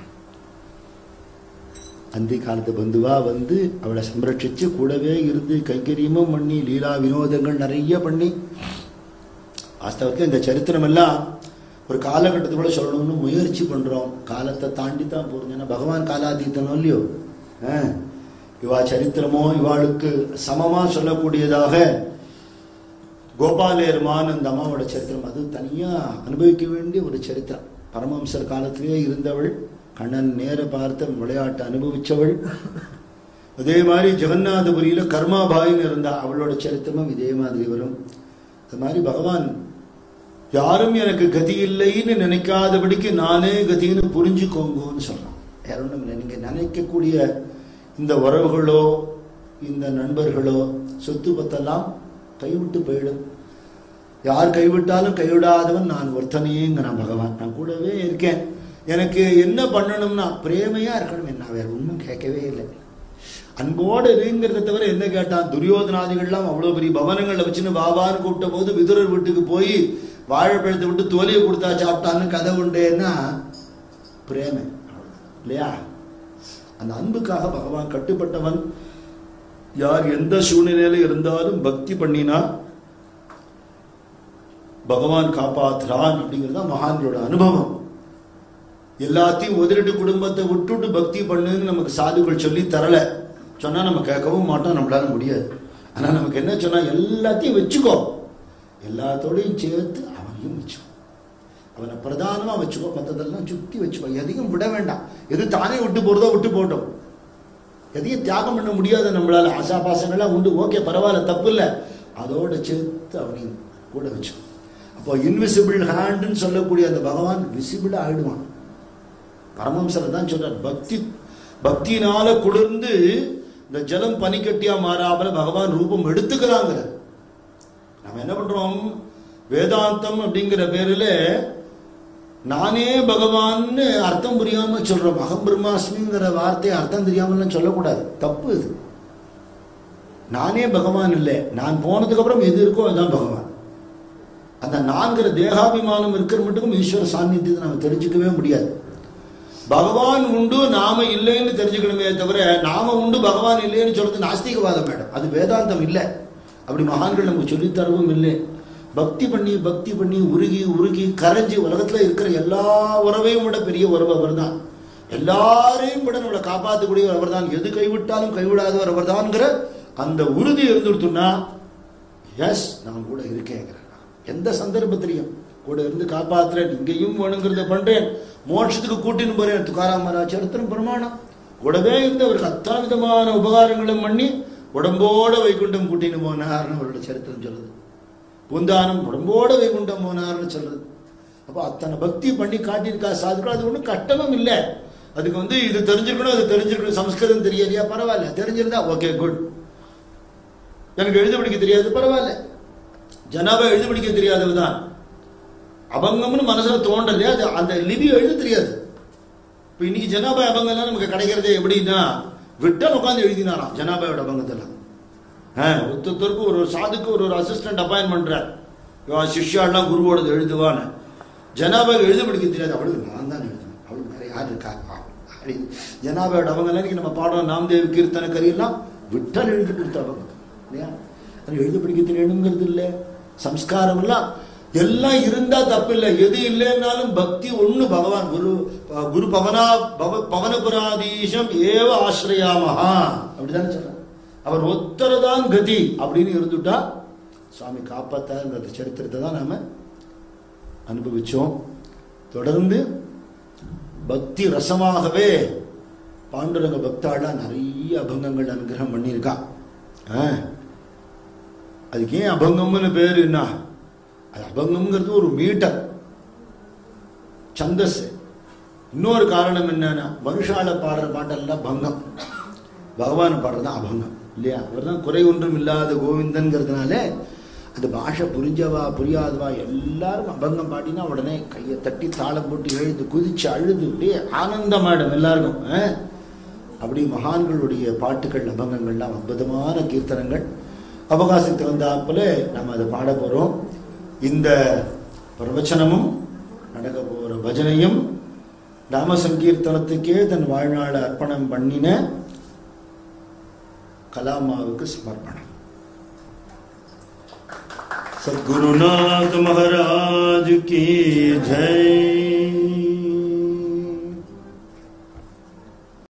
அந்தி காலத்து பந்துவா வந்து அவளை சம்ரட்சிச்சு கூடவே இருந்து கைங்கரியமும் பண்ணி லீலா வினோதங்கள் நிறைய பண்ணி வாஸ்தவத்தில் இந்த சரித்திரம் எல்லாம் ஒரு காலகட்டத்துக்குள்ள சொல்லணும்னு முயற்சி பண்றோம் காலத்தை தாண்டி தான் போறோம் ஏன்னா பகவான் காலாதீத்தனோ இல்லையோ ஆ. இவா சரித்திரமோ இவாளுக்கு சமமா சொல்லக்கூடியதாக கோபாலேருமான் அந்த அம்மாவோட சரித்திரம் அது தனியா அனுபவிக்க வேண்டிய ஒரு சரித்திரம் பரமஹம்சர் காலத்திலேயே இருந்தவள் கண்ணன் நேர பார்த்த விளையாட்டு அனுபவிச்சவள் அதே மாதிரி ஜெகநாதபுரியில கர்மாபாயின்னு இருந்தா அவளோட சரித்திரமும் இதே மாதிரி வரும் அது மாதிரி பகவான் யாரும் எனக்கு கதி இல்லைன்னு நினைக்காதபடிக்கு நானே கதின்னு புரிஞ்சுக்கோங்கன்னு சொல்றான் வேற ஒண்ணும் இல்லை நீங்க நினைக்கக்கூடிய இந்த உறவுகளோ இந்த நண்பர்களோ சொத்து பத்தெல்லாம் கைவிட்டு போயிடும் யார் கைவிட்டாலும் கைவிடாதவன் நான் ஒருத்தனையேங்கிறான் பகவான் நான் கூடவே இருக்கேன் எனக்கு என்ன பண்ணணும்னா பிரேமையா இருக்கணும் நான் வேற ஒன்றும் கேட்கவே இல்லை அன்போடு இருங்கிறத தவிர என்ன கேட்டான் துரியோதனாதிகள்லாம் அவ்வளவு பெரிய பவனங்களை வச்சுன்னு வாவான்னு கூப்பிட்ட போது விதுரர் வீட்டுக்கு போய் வாழைப்பழத்தை விட்டு தோலியை கொடுத்தா சாப்பிட்டான்னு கதை உண்டேன்னா பிரேமை அவ்வளவுதான். இல்லையா அந்த அன்புக்காக பகவான் கட்டுப்பட்டவன் யார் எந்த சூழ்நிலையில இருந்தாலும் பக்தி பண்ணினா பகவான் காப்பாத்துறான் அப்படிங்கிறது தான் மகான்களோட அனுபவம் எல்லாத்தையும் உதறிட்டு குடும்பத்தை விட்டுட்டு பக்தி பண்ணுன்னு நமக்கு சாதுக்கள் சொல்லி தரல சொன்னா நம்ம கேட்கவும் மாட்டோம் நம்மளால முடியாது ஆனா நமக்கு என்ன சொன்னா எல்லாத்தையும் வச்சுக்கோ எல்லாத்தோடையும் சேர்த்து அவனையும் வச்சுக்கோ அவனை பிரதானமா வச்சுக்கோ மற்றதெல்லாம் சுத்தி வச்சுக்கோ எதையும் விட வேண்டாம் எது தானே விட்டு போறதோ விட்டு போட்டோம் எதையும் தியாகம் பண்ண முடியாத நம்மளால ஆசா பாசங்கள்லாம் உண்டு ஓகே பரவாயில்ல தப்பு இல்லை அதோட சேர்த்து அவனையும் கூட வச்சுக்கோ அப்போ இன்விசிபிள் ஹேண்டுன்னு சொல்லக்கூடிய அந்த பகவான் விசிபிள் ஆயிடுவான் பரமஹம்சர் தான் சொல்றார் பக்தி பக்தியினால குளிர்ந்து இந்த ஜலம் பனிக்கட்டியா மாறாமல் பகவான் ரூபம் எடுத்துக்கிறாங்க நம்ம என்ன பண்றோம் வேதாந்தம் அப்படிங்கிற பேர்ல நானே பகவான்னு அர்த்தம் புரியாம சொல்றோம் அகம் பிரம்மாஸ்மிங்கிற வார்த்தையை அர்த்தம் தெரியாமலாம் சொல்லக்கூடாது தப்பு இது நானே பகவான் இல்லை நான் போனதுக்கு அப்புறம் எது இருக்கோ அதுதான் பகவான் அந்த நான்கிற தேகாபிமானம் இருக்கிற மட்டுக்கும் ஈஸ்வர சாநித்தியத்தை நம்ம தெரிஞ்சுக்கவே முடியாது பகவான் உண்டு நாம இல்லைன்னு தெரிஞ்சுக்கணுமே தவிர நாம உண்டு பகவான் இல்லைன்னு சொல்றது நாஸ்திகவாதம் மேடம் அது வேதாந்தம் இல்லை அப்படி மகான்கள் நமக்கு சொல்லித்தரவும் இல்லை பக்தி பண்ணி பக்தி பண்ணி உருகி உருகி கரைஞ்சி உலகத்துல இருக்கிற எல்லா உறவையும் விட பெரிய உறவு அவர் தான் எல்லாரையும் விட நம்மளை காப்பாற்றக்கூடிய அவர் தான் எது கைவிட்டாலும் கைவிடாதவர் அவர் தான்ங்கிற அந்த உறுதி இருந்துடுத்துன்னா எஸ் நான் கூட இருக்கேங்கிறேன் எந்த சந்தர்ப்பத்திலையும் கூட இருந்து காப்பாத்துறேன் இங்கேயும் வேணுங்கிறத பண்றேன் மோட்சத்துக்கு கூட்டின்னு போறேன் துக்காராம் மகாராஜ் சரித்திரம் பிரமாணம் கூடவே இருந்து அவருக்கு அத்தனை விதமான உபகாரங்களும் பண்ணி உடம்போட வைகுண்டம் கூட்டின்னு போனார்னு அவரோட சரித்திரம் சொல்லுது பூந்தானம் உடம்போட வைகுண்டம் போனார்னு சொல்றது அப்போ அத்தனை பக்தி பண்ணி காட்டியிருக்கா சாதுக்கள் அது ஒன்றும் கஷ்டமும் இல்லை அதுக்கு வந்து இது தெரிஞ்சிருக்கணும் அது தெரிஞ்சிருக்கணும் சம்ஸ்கிருதம் தெரியலையா பரவாயில்ல தெரிஞ்சிருந்தா ஓகே குட் எனக்கு எழுத படிக்க தெரியாது பரவாயில்ல ஜனாபா எழுத படிக்க தெரியாதவ தான் அபங்கம்னு மனசுல தோன்றதே அது அந்த லிபி எழுத தெரியாது இப்போ இன்னைக்கு ஜனாபா அபங்கம்லாம் நமக்கு கிடைக்கிறதே எப்படின்னா விட்டல் உட்காந்து எழுதினாராம் ஜனாபாயோட அபங்கத்தெல்லாம் ஆ, ஒருத்தருக்கு ஒரு ஒரு சாதுக்கு ஒரு ஒரு அசிஸ்டன்ட் அப்பாயின் பண்றார் இவன் சிஷ்யாலாம் குருவோடது எழுதுவான்னு ஜனாபாய் எழுத படிக்க தெரியாது அவளுக்கு நான் தான் எழுதுவேன் அவளுக்கு வேற யார் இருக்கா அப்படி ஜனாபாயோட அவங்க இன்னைக்கு நம்ம பாடுறோம் நாம்தேவ் கீர்த்தன கரியெல்லாம் விட்டல் எழுதி கொடுத்த அவங்க இல்லையா அது எழுத படிக்க தெரியணுங்கிறது இல்லை சம்ஸ்காரம் எல்லாம் எல்லாம் இருந்தா தப்பில்லை எது இல்லைன்னாலும் பக்தி ஒண்ணு பகவான் குரு குரு பவனா பவ பவனபுராதீசம் ஏவ ஆசிரயாமஹா அப்படிதானே சொல்றார் அவர் ஒத்தரதான் கதி அப்படின்னு இருந்துட்டா சுவாமி காப்பாத்தாருங்கிற சரித்திரத்தை தான் நாம அனுபவிச்சோம் தொடர்ந்து பக்தி ரசமாகவே பாண்டுரங்க பக்தாள்லாம் நிறைய அபங்கங்கள் அனுகிரகம் பண்ணியிருக்கா ஆ. அதுக்கு ஏன் அபங்கம்னு பேரு என்ன அது அபங்கம்ங்கிறது ஒரு மீட்டர் சந்தஸ் இன்னொரு காரணம் என்னன்னா மனுஷால பாடுற பாட்டெல்லாம் பங்கம் பகவான் பாடுறது அபங்கம் இல்லையா அவர் தான் குறை ஒன்றும் இல்லாத கோவிந்தன்கிறதுனால அந்த பாஷை புரிஞ்சவா புரியாதவா எல்லாரும் அபங்கம் பாடினா உடனே கையை தட்டி தாளம் போட்டு எழுந்து குதிச்சு அழுது அப்படியே ஆனந்தமாயிடும் எல்லாருக்கும் ஆ? அப்படி மகான்களுடைய பாட்டுகள் அபங்கங்கள்லாம் அற்புதமான கீர்த்தனங்கள் அவகாசத்துக்கு வந்தாப்புல நம்ம அதை பாட போறோம் இந்த பிரவச்சனமும் நடக்க போற பஜனையும் நாம சங்கீர்த்தனத்துக்கே தன் வாழ்நாளை அர்ப்பணம் பண்ணின கலாமாவுக்கு சமர்ப்பணம் सदगुरुनाथ महाराज की जय